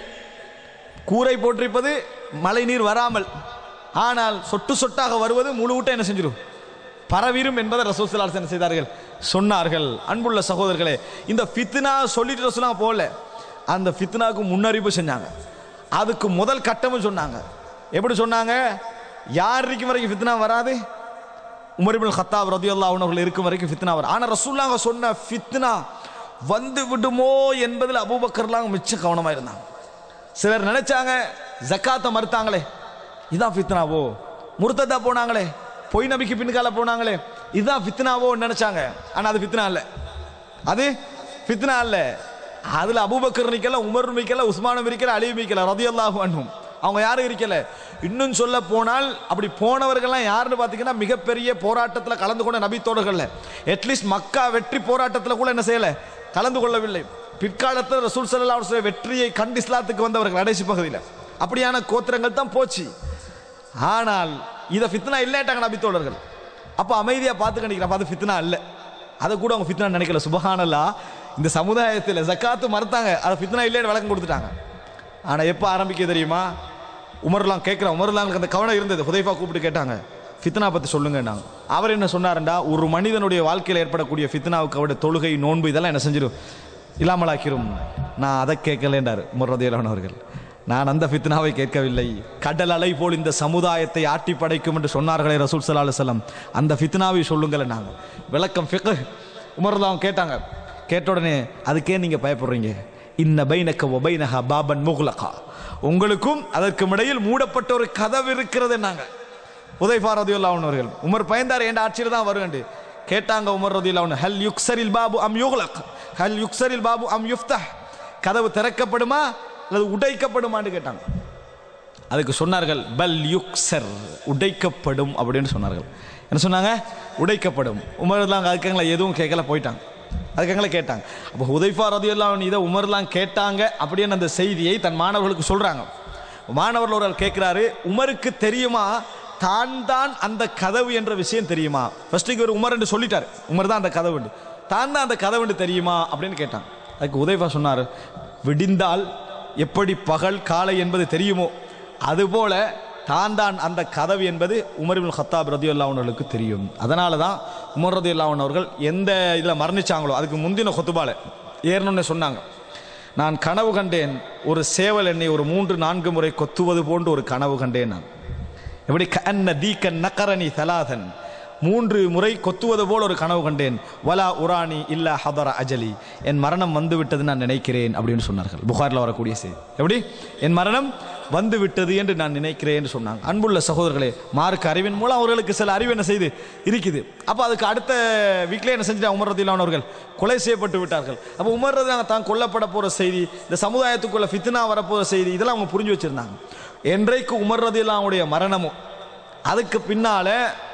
கூரை போட்டிருப்பது மழை நீர் வராமல் ஆனால் சொட்டு சொட்டாக வருவது முழு விட்ட என்ன செஞ்சிடும் பரவிரும் என்பதை ரசூசலால் என்ன செய்தார்கள் சொன்னார்கள் அன்புள்ள சகோதரர்களே இந்த ஃபித்னா சொல்லிட்டு ரசூலா போல அந்த ஃபித்னாவுக்கு முன்னறிவு செஞ்சாங்க அதுக்கு முதல் கட்டமும் சொன்னாங்க எப்படி சொன்னாங்க யார் இருக்கும் வரைக்கும் ஃபித்னா வராது உமரிபுல் ஹத்தாப் ரதியுல்லா அவர்கள் இருக்கும் வரைக்கும் ஃபித்னா வரும் ஆனால் ரசூல்லாங்க சொன்ன ஃபித்னா வந்து விடுமோ என்பதில் அபூபக்கர்லாம் மிச்சம் கவனமாக இருந்தாங்க சிலர் நினைச்சாங்க ஜக்காத்தை மறுத்தாங்களே இதான் ஃபித்னாவோ முர்த்ததா போனாங்களே பொய் நபிக்கு பின்கால போனாங்களே இதுதான் ஃபித்னாவோ நினைச்சாங்க ஆனா அது ஃபித்னா இல்ல அது ஃபித்னா இல்ல அதுல அபூபக்கர் நிக்கல உமர் நிக்கல உஸ்மான் இருக்கல அலி நிக்கல ரதியல்லாஹு அன்ஹும் அவங்க யாரும் இருக்கல இன்னும் சொல்ல போனால் அப்படி போனவர்கள்லாம் யாருன்னு பார்த்தீங்கன்னா மிகப்பெரிய போராட்டத்தில் கலந்து கொண்ட நபித்தோடர்கள்ல அட்லீஸ்ட் மக்கா வெற்றி போராட்டத்தில் கூட என்ன செய்யல கலந்து கொள்ளவில்லை பிற்காலத்தில் ரசூல் சல்லா அலுவலம் வெற்றியை கண்டு இஸ்லாத்துக்கு வந்தவர்கள் கடைசி பகுதியில் அப்படியான கோத்திரங்கள் தான் போச்சு ஆனால் இதை ஃபித்னா இல்லைட்டாங்க நபித்தோழர்கள் அப்போ அமைதியாக பார்த்து கண்டிக்கிறேன் அது ஃபித்னா இல்லை அதை கூட அவங்க ஃபித்னா நினைக்கல சுபஹானல்லா இந்த சமுதாயத்தில் ஜக்காத்து மறுத்தாங்க அதை ஃபித்னா இல்லைன்னு விளக்கம் கொடுத்துட்டாங்க ஆனால் எப்போ ஆரம்பிக்க தெரியுமா உமர்லாம் கேட்குறேன் உமர்லாங்களுக்கு அந்த கவனம் இருந்தது ஹுதைஃபா கூப்பிட்டு கேட்டாங்க ஃபித்னா பற்றி சொல்லுங்கன்னாங்க அவர் என்ன சொன்னாருண்டா ஒரு மனிதனுடைய வாழ்க்கையில் ஏற்படக்கூடிய ஃபித்னாவுக்கு அவருடைய தொழுகை நோன்பு இதெல்லாம் என்ன செஞ்சிடும் இல்லாமலாக்கிரும் நான் அதை கேட்கலேன்றார் உமர் ரதியலான் அவர்கள் நான் அந்த ஃபித்னாவை கேட்கவில்லை கடல் அலை போல் இந்த சமுதாயத்தை ஆட்டி படைக்கும் என்று சொன்னார்களே ரசூல் சல்லா அலுவலம் அந்த ஃபித்னாவை சொல்லுங்கள் நாங்கள் விளக்கம் ஃபிக்கு உமர்லாம் கேட்டாங்க கேட்ட உடனே அதுக்கே நீங்கள் பயப்படுறீங்க இன்ன பைனக்க ஒபைனஹா பாபன் முகுலகா உங்களுக்கும் அதற்கும் இடையில் மூடப்பட்ட ஒரு கதவு இருக்கிறது நாங்கள் உதைஃபா ரதியுல்லாஹன் அவர்கள் உமர் பயந்தார் என்ற ஆட்சியில் தான் வருவேண்டு கேட்டாங்க உமர் ரதியுல்லாஹன் ஹல் யுக்சரில் பாபு அம் யுகுலக் ஹல் யுக்சரில் பாபு அம் யுஃப்தஹ் கதவு திறக்கப்படுமா அல்லது உடைக்கப்படுமான்னு கேட்டாங்க அதுக்கு சொன்னார்கள் பல் யுக்சர் உடைக்கப்படும் அப்படின்னு சொன்னார்கள் என்ன சொன்னாங்க உடைக்கப்படும் உமர்லாம் அதுக்கங்களை எதுவும் கேட்கல போயிட்டாங்க அதுக்கங்களை கேட்டாங்க அப்போ உதைஃபா ரதியுல்லாம் இதை உமர்லாம் கேட்டாங்க அப்படின்னு அந்த செய்தியை தன் மாணவர்களுக்கு சொல்றாங்க மாணவர்கள் ஒரு ஆள் கேட்கிறாரு உமருக்கு தெரியுமா தான் தான் அந்த கதவு என்ற விஷயம் தெரியுமா ஃபர்ஸ்ட் இவர் உமர் என்று சொல்லிட்டார் உமர் தான் அந்த கதவு தான் தான் அந்த கதவு தெரியுமா அப்படின்னு கேட்டாங்க அதுக்கு உதைஃபா சொன்னார் விடிந்தால் எப்படி பகல் காலை என்பது தெரியுமோ அதுபோல தான் தான் அந்த கதவு என்பது உமர் இப்னு ஹத்தாப் ரதியுல்லா அவர்களுக்கு தெரியும் அதனால தான் உமர் ரதியுல்லா அவர்கள் எந்த இதில் மரணிச்சாங்களோ அதுக்கு முந்தின கொத்துபால ஏறணும்னு சொன்னாங்க நான் கனவு கண்டேன் ஒரு சேவல் என்னை ஒரு மூன்று நான்கு முறை கொத்துவது போன்று ஒரு கனவு கண்டேன் நான் எப்படி கண்ண தீக்கன் நக்கரணி தலாதன் மூன்று முறை கொத்துவது போல் ஒரு கனவு கண்டேன் வலா உரானி இல்லா ஹதர அஜலி என் மரணம் வந்து விட்டது நான் நினைக்கிறேன் அப்படின்னு சொன்னார்கள் புகாரில் வரக்கூடிய செய்தி எப்படி என் மரணம் வந்து விட்டது என்று நான் நினைக்கிறேன் என்று சொன்னாங்க அன்புள்ள சகோதரர்களே மார்க் அறிவின் மூலம் அவர்களுக்கு சில அறிவு என்ன செய்து இருக்குது அப்போ அதுக்கு அடுத்த வீக்லேயே என்ன செஞ்சுட்டாங்க உமர் ரதிலானவர்கள் கொலை செய்யப்பட்டு விட்டார்கள் அப்போ உமர் ரதிலான தான் கொல்லப்பட போகிற செய்தி இந்த சமுதாயத்துக்குள்ள ஃபித்னா வரப்போகிற செய்தி இதெல்லாம் அவங்க புரிஞ்சு வச்சிருந்தாங்க என்றைக்கு உமர் ரதிலாவுடைய மரணமும் அதுக்கு பின்னால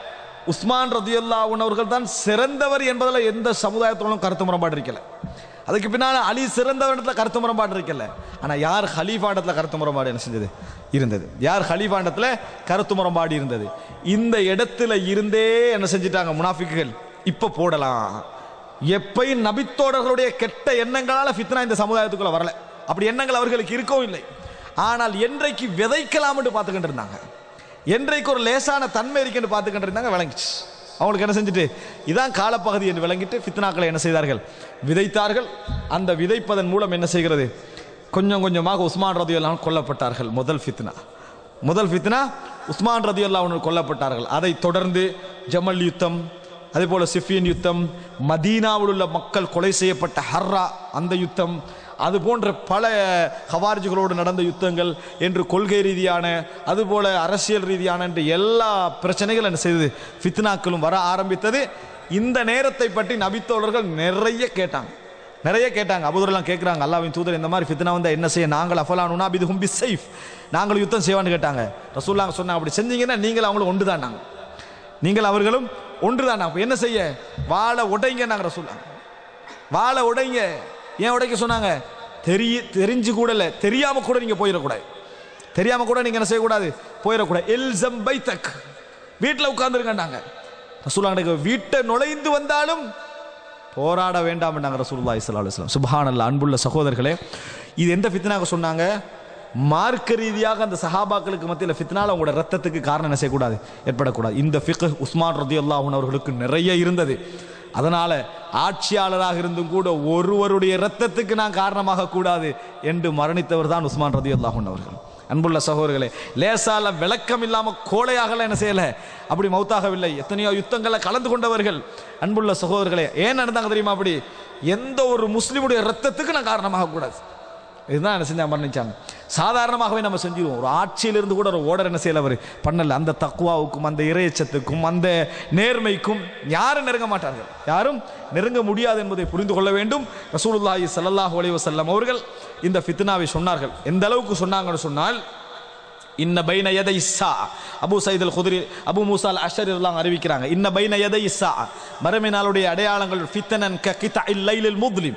உஸ்மான் ரதியுல்லாவுன் அவர்கள் தான் சிறந்தவர் என்பதில் எந்த சமுதாயத்தோடும் கருத்து முரண்பாடு இருக்கல அதுக்கு பின்னால் அலி சிறந்தவரிடத்தில் கருத்து முரண்பாடு இருக்கல ஆனால் யார் ஹலீஃபாண்டத்தில் கருத்து முரண்பாடு என்ன செஞ்சது இருந்தது யார் ஹலீஃபாண்டத்தில் கருத்து முரண்பாடு இருந்தது இந்த இடத்துல இருந்தே என்ன செஞ்சிட்டாங்க முனாஃபிக்குகள் இப்போ போடலாம் எப்பயும் நபித்தோடர்களுடைய கெட்ட எண்ணங்களால் ஃபித்னா இந்த சமுதாயத்துக்குள்ள வரல அப்படி எண்ணங்கள் அவர்களுக்கு இருக்கவும் இல்லை ஆனால் என்றைக்கு விதைக்கலாம் என்று பார்த்துக்கிட்டு இருந்தாங்க என்றைக்கு ஒரு லேசான தன்மை இருக்குன்னு பார்த்துக்கிட்டு இருந்தாங்க விளங்கிச்சு அவங்களுக்கு என்ன செஞ்சுட்டு இதான் காலப்பகுதி என்று விளங்கிட்டு ஃபித்னாக்களை என்ன செய்தார்கள் விதைத்தார்கள் அந்த விதைப்பதன் மூலம் என்ன செய்கிறது கொஞ்சம் கொஞ்சமாக உஸ்மான் ரதியுல்லாம் கொல்லப்பட்டார்கள் முதல் ஃபித்னா முதல் ஃபித்னா உஸ்மான் ரதியுல்லா கொல்லப்பட்டார்கள் அதை தொடர்ந்து ஜமல் யுத்தம் அதே போல சிஃபியன் யுத்தம் மதீனாவில் உள்ள மக்கள் கொலை செய்யப்பட்ட ஹர்ரா அந்த யுத்தம் அது போன்ற பல ஹவார்ஜுகளோடு நடந்த யுத்தங்கள் என்று கொள்கை ரீதியான அதுபோல அரசியல் ரீதியான என்று எல்லா பிரச்சனைகளும் என்ன செய்தது ஃபித்னாக்களும் வர ஆரம்பித்தது இந்த நேரத்தை பற்றி நபித்தோழர்கள் நிறைய கேட்டாங்க நிறைய கேட்டாங்க அபுதரெல்லாம் கேட்குறாங்க அல்லாவின் தூதர் இந்த மாதிரி ஃபித்னா வந்தால் என்ன செய்ய நாங்கள் அஃபலானுனா பிது ஹும்பி சைஃப் நாங்கள் யுத்தம் செய்வான்னு கேட்டாங்க ரசூல்லாங்க சொன்னாங்க அப்படி செஞ்சீங்கன்னா நீங்கள் அவங்களும் ஒன்று தான் நாங்கள் நீங்கள் அவர்களும் ஒன்று தான் அப்போ என்ன செய்ய வாழை உடைங்க நாங்கள் ரசூல்லாங்க வாழை உடைங்க ஏன் உடைக்க சொன்னாங்க தெரிய தெரிஞ்சு கூட இல்லை தெரியாம கூட நீங்க போயிடக்கூடாது தெரியாம கூட நீங்க என்ன செய்யக்கூடாது போயிடக்கூடாது எல்சம் பைத்தக் வீட்டில் உட்கார்ந்துருக்காண்டாங்க ரசூல்லாங்க வீட்டை நுழைந்து வந்தாலும் போராட வேண்டாம் நாங்கள் ரசூல்லா இஸ்லா அலுவலாம் சுபஹானல்ல அன்புள்ள சகோதரர்களே இது எந்த ஃபித்னாக சொன்னாங்க மார்க்க ரீதியாக அந்த சஹாபாக்களுக்கு மத்தியில் ஃபித்னால உங்களோட ரத்தத்துக்கு காரணம் என்ன செய்யக்கூடாது ஏற்படக்கூடாது இந்த ஃபிக் உஸ்மான் ரதி அல்லாஹூன் அவர்களுக்கு நிறைய இருந்தது அதனால ஆட்சியாளராக இருந்தும் கூட ஒருவருடைய இரத்தத்துக்கு நான் காரணமாக கூடாது என்று மரணித்தவர் தான் உஸ்மான் ரதி அல்லாஹூன் அவர்கள் அன்புள்ள சகோதரர்களே லேசால விளக்கம் இல்லாம கோழையாகல என்ன செய்யல அப்படி மௌத்தாகவில்லை எத்தனையோ யுத்தங்கள்ல கலந்து கொண்டவர்கள் அன்புள்ள சகோதரர்களே ஏன் நடந்தாங்க தெரியுமா அப்படி எந்த ஒரு முஸ்லிமுடைய ரத்தத்துக்கு நான் காரணமாக கூடாது இதுதான் என்ன செஞ்சா மரணிச்சாங்க சாதாரணமாகவே நம்ம செஞ்சிருவோம் ஒரு ஆட்சியிலிருந்து கூட ஒரு ஓடர் என்ன செய்யல அவர் பண்ணல அந்த தக்குவாவுக்கும் அந்த இறையச்சத்துக்கும் அந்த நேர்மைக்கும் யாரும் நெருங்க மாட்டார்கள் யாரும் நெருங்க முடியாது என்பதை புரிந்து கொள்ள வேண்டும் ரசூலுல்லாஹி ஸல்லல்லாஹு அலைஹி வஸல்லம் அவர்கள் இந்த ஃபித்னாவை சொன்னார்கள் எந்த அளவுக்கு சொன்னாங்கன்னு சொன்னால் இன்ன பைன எதை இஸ்ஸா அபு சைத் அல் குதிரி அபு மூசால் அஷர் எல்லாம் அறிவிக்கிறாங்க இன்ன பைன எதை இஸ்ஸா மறுமை நாளுடைய அடையாளங்கள் ஃபித்தனன் க கிதா இல்லைலில் முத்லிம்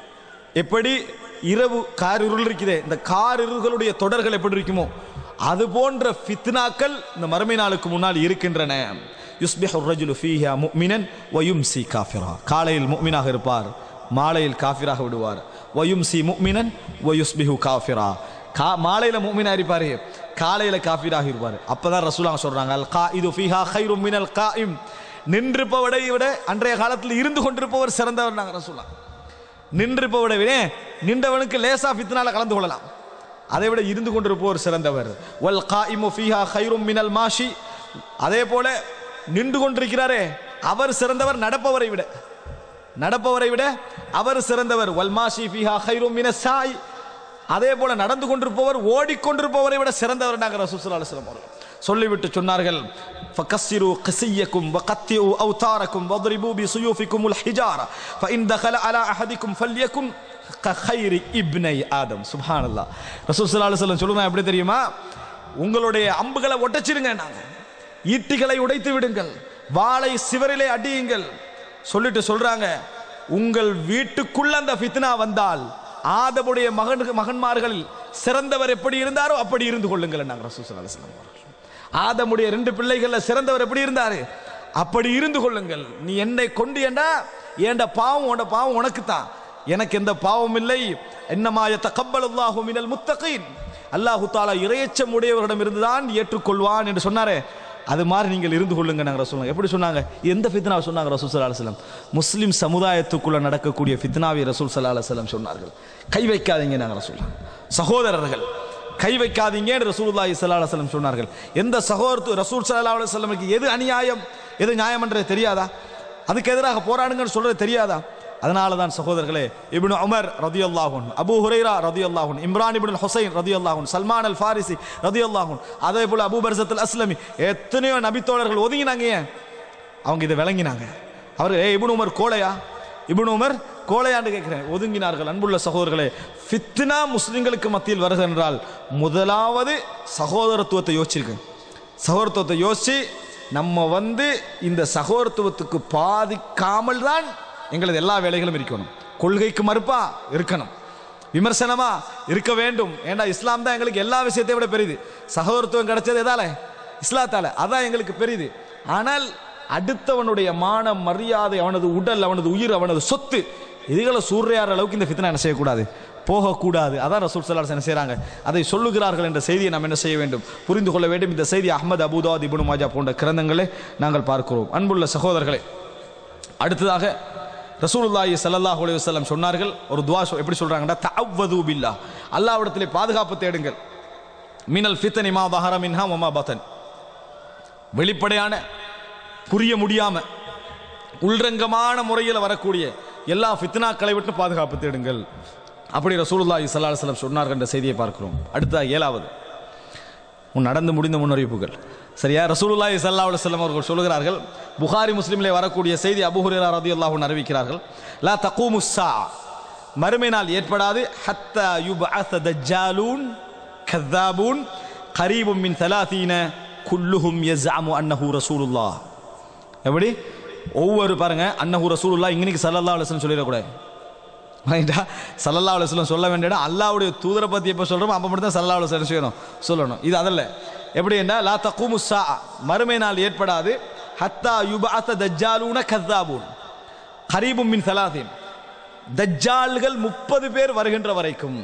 எப்படி இரவு கார் இருள் இருக்குதே இந்த கார் இருள்களுடைய தொடர்கள் எப்படி இருக்குமோ அது போன்ற ஃபித்னாக்கள் இந்த மறுமை நாளுக்கு முன்னால் இருக்கின்றன யுஸ்பிஹு ரஜுலு ஃபீஹா முஃமினன் வயும்சி காஃபிரா காலையில் முஃமினாக இருப்பார் மாலையில் காஃபிராக விடுவார் வயும்சி முஃமினன் வயுஸ்பிஹு காஃபிரா கா மாலையில முஃமினா இருப்பாரு காலையில காஃபிராக இருப்பார் அப்பதான் ரசூலாங்க சொல்றாங்க அல் கா இது ஃபீஹா ஹைரும் மினல் காயிம் நின்றிருப்பவரை விட அன்றைய காலத்தில் இருந்து கொண்டிருப்பவர் சிறந்தவர் நாங்கள் ரசூலா நின்றிருப்பவரை விட நின்றவனுக்கு லேசா ஃபித்னால கலந்து கொள்ளலாம் அதை விட இருந்து கொண்டிருப்பவர் சிறந்தவர் வல் காயிமு ஃபீஹா ஹைரும் மினல் மாஷி அதே போல நின்று கொண்டிருக்கிறாரே அவர் சிறந்தவர் நடப்பவரை விட நடப்பவரை விட அவர் சிறந்தவர் வல் மாஷி ஃபீஹா ஹைரும் மின சாய் அதே போல நடந்து கொண்டிருப்பவர் ஓடிக்கொண்டிருப்பவரை விட சிறந்தவர் நாங்கள் ரசூலுல்லாஹி அலைஹி வஸல்லம் அவர்கள் சொல்லிவிட்டு சொன்னார்கள் فكسروا قسيكم وقطعوا أوتاركم واضربوا بسيوفكم الحجارة فإن دخل على أحدكم فليكن خير ابني آدم سبحان الله رسول صلى الله عليه وسلم சொல்லுங்க எப்படி தெரியுமா உங்களுடைய அம்புகளை ஒட்டச்சிருங்க நாங்க ஈட்டிகளை உடைத்து விடுங்கள் வாளை சிவரிலே அடியுங்கள் சொல்லிட்டு சொல்றாங்க உங்கள் வீட்டுக்குள்ள அந்த ஃபித்னா வந்தால் ஆதமுடைய மகன் மகன்மார்களில் சிறந்தவர் எப்படி இருந்தாரோ அப்படி இருந்து கொள்ளுங்கள் நாங்கள் ரசூல் ஸல்லல்லாஹு அலைஹி வஸல்லம் அவர்கள். ஆதமுடைய ரெண்டு பிள்ளைகள்ல சிறந்தவர் எப்படி இருந்தாரு அப்படி இருந்து கொள்ளுங்கள் நீ என்னை கொண்டு ஏண்டா ஏண்ட பாவம் உன்ட பாவம் உனக்கு தான் எனக்கு எந்த பாவம் இல்லை என்னமாய தகப்பலுல்லாஹு மினல் முத்தகீன் அல்லாஹு தாலா இறையச்சம் உடையவரிடம் இருந்துதான் ஏற்றுக்கொள்வான் என்று சொன்னாரே அது மாதிரி நீங்கள் இருந்து கொள்ளுங்க நாங்கள் சொல்லுங்க எப்படி சொன்னாங்க எந்த ஃபித்னாவை சொன்னாங்க ரசூல் சல்லா அலுவலம் முஸ்லிம் சமுதாயத்துக்குள்ள நடக்கக்கூடிய ஃபித்னாவை ரசூல் சல்லா அலுவலம் சொன்னார்கள் கை வைக்காதீங்க நாங்கள் ரசூல் சகோதரர்கள் கை வைக்காதீங்கன்னு ரசூலுல்லாஹி ஸல்லல்லாஹு அலைஹி வஸல்லம் சொன்னார்கள் எந்த சகோதரத்து ரசூல் ஸல்லல்லாஹு அலைஹி வஸல்லமுக்கு எது அநியாயம் எது நியாயம்ன்றது தெரியாதா அதுக்கு எதிராக போராடுங்கன்னு சொல்றது தெரியாதா அதனால தான் சகோதரர்களே இப்னு உமர் ரதியல்லாஹுன் அபூ ஹுரைரா ரதியல்லாஹுன் இம்ரான் இப்னு ஹுசைன் ரதியல்லாஹுன் சல்மான் அல் ஃபாரிசி ரதியல்லாஹுன் அதே போல அபூ பர்சத் அல் அஸ்லமி எத்தனையோ நபித்தோழர்கள் ஒதுங்கினாங்க ஏன் அவங்க இதை விளங்கினாங்க அவர் ஏ இப்னு உமர் கோழையா இப்னு உமர் கோழையான்னு கேட்கிறேன் ஒதுங்கினார்கள் அன்புள்ள சகோதரர்களே ஃபித்னா முஸ்லிம்களுக்கு மத்தியில் வருகிறது என்றால் முதலாவது சகோதரத்துவத்தை யோசிச்சிருக்கு சகோதரத்துவத்தை யோசிச்சு நம்ம வந்து இந்த சகோதரத்துவத்துக்கு பாதிக்காமல் தான் எங்களது எல்லா வேலைகளும் இருக்கணும் கொள்கைக்கு மறுப்பா இருக்கணும் விமர்சனமா இருக்க வேண்டும் ஏன்னா இஸ்லாம் தான் எங்களுக்கு எல்லா விஷயத்தை விட பெரியது சகோதரத்துவம் கிடைச்சது எதால இஸ்லாத்தால அதான் எங்களுக்கு பெரியது ஆனால் அடுத்தவனுடைய மான மரியாதை அவனது உடல் அவனது உயிர் அவனது சொத்து இதுகளை சூறையாற அளவுக்கு இந்த ஃபித்னா என்ன செய்யக்கூடாது போகக்கூடாது அதான் ரசூல் சல்லாஸ் என்ன செய்கிறாங்க அதை சொல்லுகிறார்கள் என்ற செய்தியை நாம் என்ன செய்ய வேண்டும் புரிந்து கொள்ள வேண்டும் இந்த செய்தி அஹ்மது அபுதாத் இபுனு மாஜா போன்ற கிரந்தங்களை நாங்கள் பார்க்கிறோம் அன்புள்ள சகோதரர்களே அடுத்ததாக ரசூலுல்லாஹி ஸல்லல்லாஹு அலைஹி வஸல்லம் சொன்னார்கள் ஒரு துவா சொ- எப்படி சொல்றாங்கன்னா தஅவ்வது பில்லாஹ் அல்லாஹ்விடத்திலே பாதுகாப்பு தேடுங்கள் மினல் ஃபித்னி மா தஹர மின்ஹா வமா பதன் வெளிப்படையான புரிய முடியாம உள்ரங்கமான முறையில் வரக்கூடிய எல்லா ஃபித்னாக்களை விட்டு பாதுகாப்பு தேடுங்கள் அப்படி ரசூலுல்லாஹி ஸல்லல்லாஹு அலைஹி வஸல்லம் சொன்னார்கள் என்ற செய்தியை பார்க்கிறோம் அடுத்ததாக ஏழாவது உன் நடந்து முடிந்த முன்னறிவிப்புகள் சரியா ரசூலுல்லாஹி ஸல்லல்லாஹு அலைஹி வஸல்லம் அவர்கள் சொல்கிறார்கள் புகாரி முஸ்லிமிலே வரக்கூடிய செய்தி அபூ ஹுரைரா ரலியல்லாஹு அன்ஹு அறிவிக்கிறார்கள் லா தகூமு ஸா மறுமை நாள் ஏற்படாது ஹத்தா யுபஅஸ தஜ்ஜாலூன் கذابூன் கரீபும் மின் தலாதீன குல்லுஹும் யஸ்அமு அன்னஹு ரசூலுல்லாஹ் எப்படி ஒவ்வொரு பாருங்க அன்னஹு ரசூலுல்லாஹ் இன்னைக்கு ஸல்லல்லாஹு அலைஹி வஸல்லம் சொல்லிடக்கூடாது ரைட்டா சல்லல்லா அலுவலம் சொல்ல வேண்டிய இடம் அல்லாவுடைய தூதரை பற்றி எப்போ சொல்கிறோமோ அப்போ மட்டும் தான் சல்லல்லா அலுவலம் செய்யணும் சொல்லணும் இது அதல்ல எப்படி என்ன லா தக்கூமு சா மறுமை நாள் ஏற்படாது ஹத்தா யுபாத்த தஜ்ஜாலூன கத்தாபூன் ஹரீபும் மின் சலாதீன் தஜ்ஜால்கள் முப்பது பேர் வருகின்ற வரைக்கும்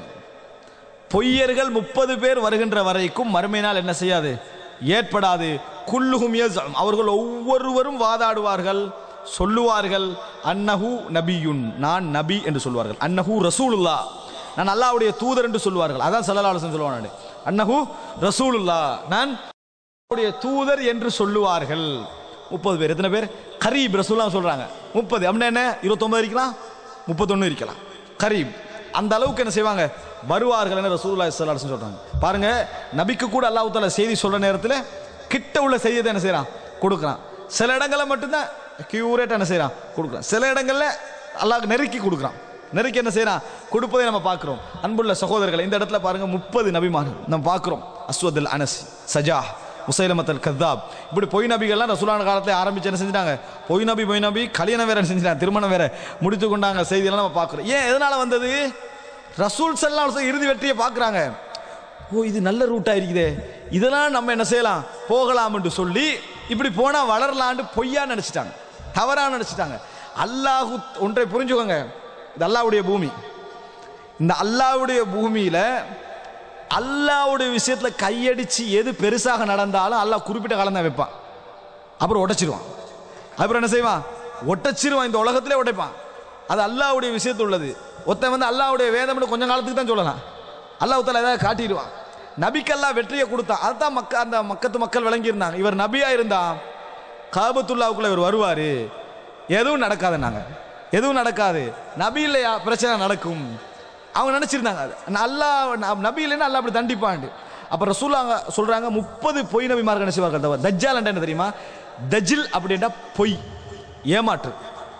பொய்யர்கள் முப்பது பேர் வருகின்ற வரைக்கும் மறுமை நாள் என்ன செய்யாது ஏற்படாது குல்லுகும் யஸ்அம். அவர்கள் ஒவ்வொருவரும் வாதாடுவார்கள் சொல்லுவார்கள் அன்னஹு நபியுன் நான் நபி என்று சொல்வார்கள் அன்னஹு ரசூலுல்லா நான் அல்லாஹ்வுடைய தூதர் என்று சொல்வார்கள் அதான் சல்லல்லாஹு அலைஹி வஸல்லம் சொல்லுவாங்க அன்னஹு ரசூலுல்லா நான் அல்லாஹ்வுடைய தூதர் என்று சொல்லுவார்கள் முப்பது பேர் எத்தனை பேர் கரீப் ரசூல்லா சொல்றாங்க முப்பது அப்படின்னா என்ன இருபத்தொன்பது இருக்கலாம் முப்பத்தொன்னு இருக்கலாம் கரீப் அந்த அளவுக்கு என்ன செய்வாங்க வருவார்கள் என ரசூலுல்லாஹி ஸல்லல்லாஹு அலைஹி வஸல்லம் சொல்றாங்க பாருங்க நபிக்கு கூட அல்லாஹ் தஆலா செய்தி சொல்ற நேரத்தில் கிட்ட உள்ள செய்தியை என்ன செய்றான் கொடுக்குறான் சில இடங்கள்ல மட்டும்தான் கியூரேட் என்ன செய்றான் கொடுக்குறான் சில இடங்கள்ல அல்லாஹ் நெருக்கி கொடுக்குறான் நெருக்கி என்ன செய்றான் கொடுப்பதை நம்ம பார்க்கிறோம் அன்புள்ள சகோதரர்கள் இந்த இடத்துல பாருங்க முப்பது நபிமார்கள் நம்ம பார்க்கிறோம் அஸ்வத் அல் அனஸ் சஜா முசைலமத்தல் கத்தாப் இப்படி பொய் நபிகள்லாம் ரசூலான காலத்தில் ஆரம்பிச்சு என்ன செஞ்சிட்டாங்க பொய் நபி பொய் நபி கல்யாணம் வேற செஞ்சிட்டாங்க திருமணம் வேற முடித்து கொண்டாங்க செய்தியெல்லாம் நம்ம பார்க்குறோம் ஏன் எதனால வந்தது ரசூல் சல்லா இறுதி வெற்றியை பார்க்குறாங்க ஓ இது நல்ல ரூட்டா இருக்குதே இதெல்லாம் நம்ம என்ன செய்யலாம் போகலாம் என்று சொல்லி இப்படி போனா வளரலான்னு பொய்யா நினைச்சிட்டாங்க தவறா நினைச்சிட்டாங்க அல்லாஹு ஒன்றை புரிஞ்சுக்கோங்க இது அல்லாஹ்வுடைய பூமி இந்த அல்லாஹ்வுடைய பூமியில அல்லாஹ்வுடைய விஷயத்துல கையடிச்சு எது பெருசாக நடந்தாலும் அல்லாஹ் குறிப்பிட்ட காலம் தான் வைப்பான் அப்புறம் உடைச்சிருவான் அப்புறம் என்ன செய்வான் ஒட்டச்சிருவான் இந்த உலகத்திலே உடைப்பான் அது அல்லாஹ்வுடைய விஷயத்து உள்ளது ஒருத்தன் வந்து அல்லாஹ்வுடைய வேதம்னு கொஞ்ச காலத்துக்கு தான் சொல்லலாம் அல்லாஹ் தாலா ஏதாவது காட்டிடுவான் நபிக்கெல்லாம் வெற்றியை கொடுத்தான் அதுதான் மக்க அந்த மக்கத்து மக்கள் விளங்கியிருந்தாங்க இவர் நபியா இருந்தா காபத்துல்லாவுக்குள்ள இவர் வருவாரு எதுவும் நடக்காதுன்னாங்க எதுவும் நடக்காது நபி இல்லையா பிரச்சனை நடக்கும் அவங்க நினைச்சிருந்தாங்க அது. அல்லாஹ் ந- நபி இல்லைன்னா அல்லாஹ் அப்படி தண்டிப்பாண்டு அப்ப ரசூலாங்க சொல்றாங்க முப்பது பொய் நபிமார்கள் என்ன செய்வார்கள் தவிர தஜ்ஜால் என்ன தெரியுமா தஜில் அப்படின்னா பொய் ஏமாற்று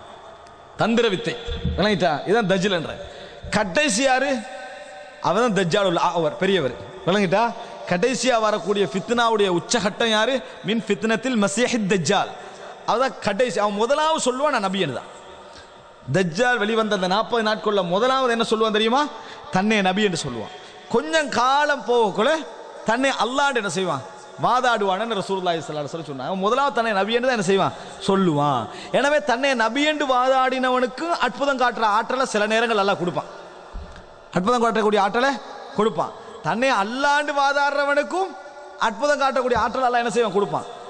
தந்திர வித்தை விளங்கிட்டா இதான் தஜில் என்ற கடைசி யாரு அவன் தான் தஜ்ஜாலுல் அவர் பெரியவர் விளங்கிட்டா கடைசியா வரக்கூடிய ஃபித்னாவுடைய உச்சகட்டம் யாரு மின் ஃபித்னத்தில் மசீஹித் தஜ்ஜால் அவதான் கடைசி அவன் முதலாவது சொல்லுவான் நான் நபியன் தான் தஜ்ஜால் வெளிவந்த அந்த நாற்பது நாட்கள்ல முதலாவது என்ன சொல்லுவான் தெரியுமா தன்னை நபி என்று சொல்லுவான் கொஞ்சம் காலம் போகக்குள்ள தன்னை அல்லாண்டு என்ன செய்வான் வாதாடுவான்னு ரசூலுல்லாஹி ஸல்லல்லாஹு அலைஹி வஸல்லம் சொன்னாங்க அவன் முதலாவது தன்னை நபி என்று தான் என்ன செய்வான் சொல்லுவான் எனவே தன்னை நபி என்று வாதாடினவனுக்கு அற்புதம் காட்டுற ஆற்றலை சில நேரங்கள் அல்லாஹ் கொடுப்பான் அற்புதம் காட்டக்கூடிய ஆற்றலை கொடுப்பான் தன்னை அல்லாண்டு வாதாடுறவனுக்கும் அற்புதம் காட்டக்கூடிய ஆற்றல் எல்லாம் என்ன செய்வான் கொடுப்பான்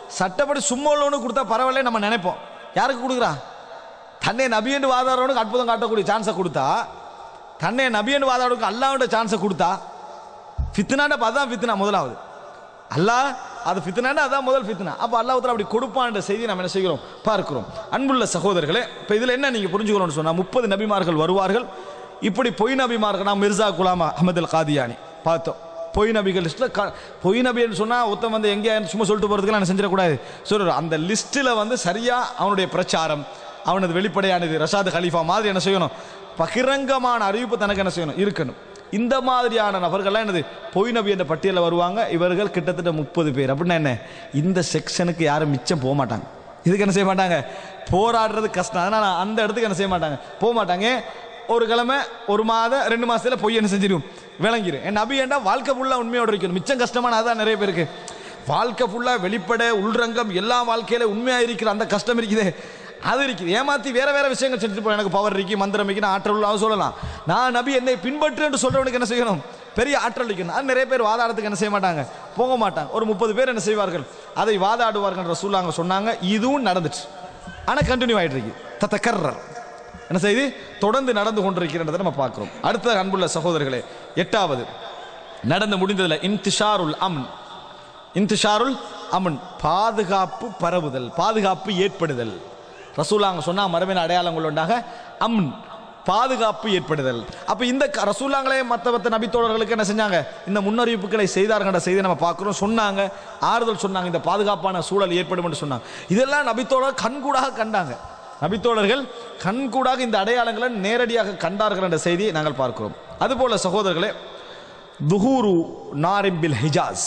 சட்டப்படி சும்மா உள்ளவனுக்கு கொடுத்தா பரவாயில்ல நம்ம நினைப்போம் யாருக்கு கொடுக்குறா தன்னை நபியன்னு வாதாடுறவனுக்கு அற்புதம் காட்டக்கூடிய சான்ஸை கொடுத்தா தன்னை நபியன்னு வாதாடுறவனுக்கு அல்லாவோட சான்ஸை கொடுத்தா ஃபித்னாண்ட அதான் ஃபித்னா முதலாவது அல்லாஹ் அது ஃபித்னாண்டா அதான் முதல் ஃபித்னா அப்போ அல்லாஹ் அப்படி கொடுப்பான்ற செய்தி நம்ம என்ன செய்கிறோம் பார்க்கிறோம் அன்புள்ள சகோதரர்களே இப்போ இதில் என்ன நீங்கள் புரிஞ்சுக்கணும்னு சொன்னால் முப்பது நபிமார்கள் வருவார்கள் இப்படி பொய் நபிமார்கள் நான் மிர்சா குலாம் அஹமது அல் காதியானி பார்த்தோம் பொய் நபிகள் லிஸ்ட்டில் க பொய் நபின்னு சொன்னால் ஒருத்தன் வந்து எங்கே சும்மா சொல்லிட்டு போகிறதுக்கெல்லாம் என்ன செஞ்சிடக்கூடாது சொல்ற அந்த லிஸ்ட்டில் வந்து சரியாக அவனுடைய பிரச்சாரம் அவனது வெளிப்படையானது ரஷாத் ஹலீஃபா மாதிரி என்ன செய்யணும் பகிரங்கமான அறிவிப்பு தனக்கு என்ன செய்யணும் இருக்கணும் இந்த மாதிரியான நபர்கள்லாம் என்னது பொய் நபி என்ற பட்டியலில் வருவாங்க இவர்கள் கிட்டத்தட்ட முப்பது பேர் அப்படின்னா என்ன இந்த செக்ஷனுக்கு யாரும் மிச்சம் போக மாட்டாங்க இதுக்கு என்ன செய்ய மாட்டாங்க போராடுறது கஷ்டம் அதனால அந்த இடத்துக்கு என்ன செய்ய மாட்டாங்க போக மாட்டாங்க ஒரு கிழமை ஒரு மாதம் ரெண்டு மாசத்துல பொய் என்ன செஞ்சிடும் விளங்கிடும் என் நபி ஏண்டா வாழ்க்கை ஃபுல்லாக உண்மையோட இருக்கணும் மிச்சம் கஷ்டமான அதான் நிறைய பேருக்கு வாழ்க்கை ஃபுல்லாக வெளிப்பட உள்ரங்கம் எல்லா வாழ்க்கையில உண்மையாக இருக்கிற அந்த கஷ்டம் இருக்குதே அது இருக்குது ஏமாத்தி வேற வேற விஷயங்கள் செஞ்சுட்டு போய் எனக்கு பவர் இருக்கு மந்திரம் இருக்கு நான் ஆற்றல் உள்ள சொல்லலாம் நான் நபி என்னை பின்பற்று என்று சொல்றவனுக்கு என்ன செய்யணும் பெரிய ஆற்றல் இருக்கணும் அது நிறைய பேர் வாதாடத்துக்கு என்ன செய்ய மாட்டாங்க போக மாட்டாங்க ஒரு முப்பது பேர் என்ன செய்வார்கள் அதை வாதாடுவார்கள் ரசூலாங்க சொன்னாங்க இதுவும் நடந்துச்சு ஆனால் கண்டினியூ ஆயிட்டு இருக்கு தத்த கர்றர் என்ன செய்து தொடர்ந்து நடந்து கொண்டிருக்கிறதை நம்ம பார்க்கிறோம் அடுத்த அன்புள்ள சகோதரர்களே எட்டாவது நடந்து முடிந்ததில் இன்திஷாருல் அம்ன் இன்திஷாருல் அமன் பாதுகாப்பு பரவுதல் பாதுகாப்பு ஏற்படுதல் ரசூலாங்க சொன்னா மரபின் அடையாளங்கள் உண்டாக அம்ன் பாதுகாப்பு ஏற்படுதல் அப்ப இந்த க- ரசூலாங்களே மற்ற மற்ற நபித்தோழர்களுக்கு என்ன செஞ்சாங்க இந்த முன்னறிவிப்புகளை செய்தார்கள் செய்தி நம்ம பார்க்கிறோம் சொன்னாங்க ஆறுதல் சொன்னாங்க இந்த பாதுகாப்பான சூழல் ஏற்படும் என்று சொன்னாங்க இதெல்லாம் நபித்தோழர் கண்கூடாக கண்டாங்க நபித்தோழர்கள் கண்கூடாக இந்த அடையாளங்களை நேரடியாக கண்டார்கள் என்ற செய்தியை நாங்கள் பார்க்கிறோம் அதுபோல சகோதரர்களே துஹூரு நாரிம்பில் ஹிஜாஸ்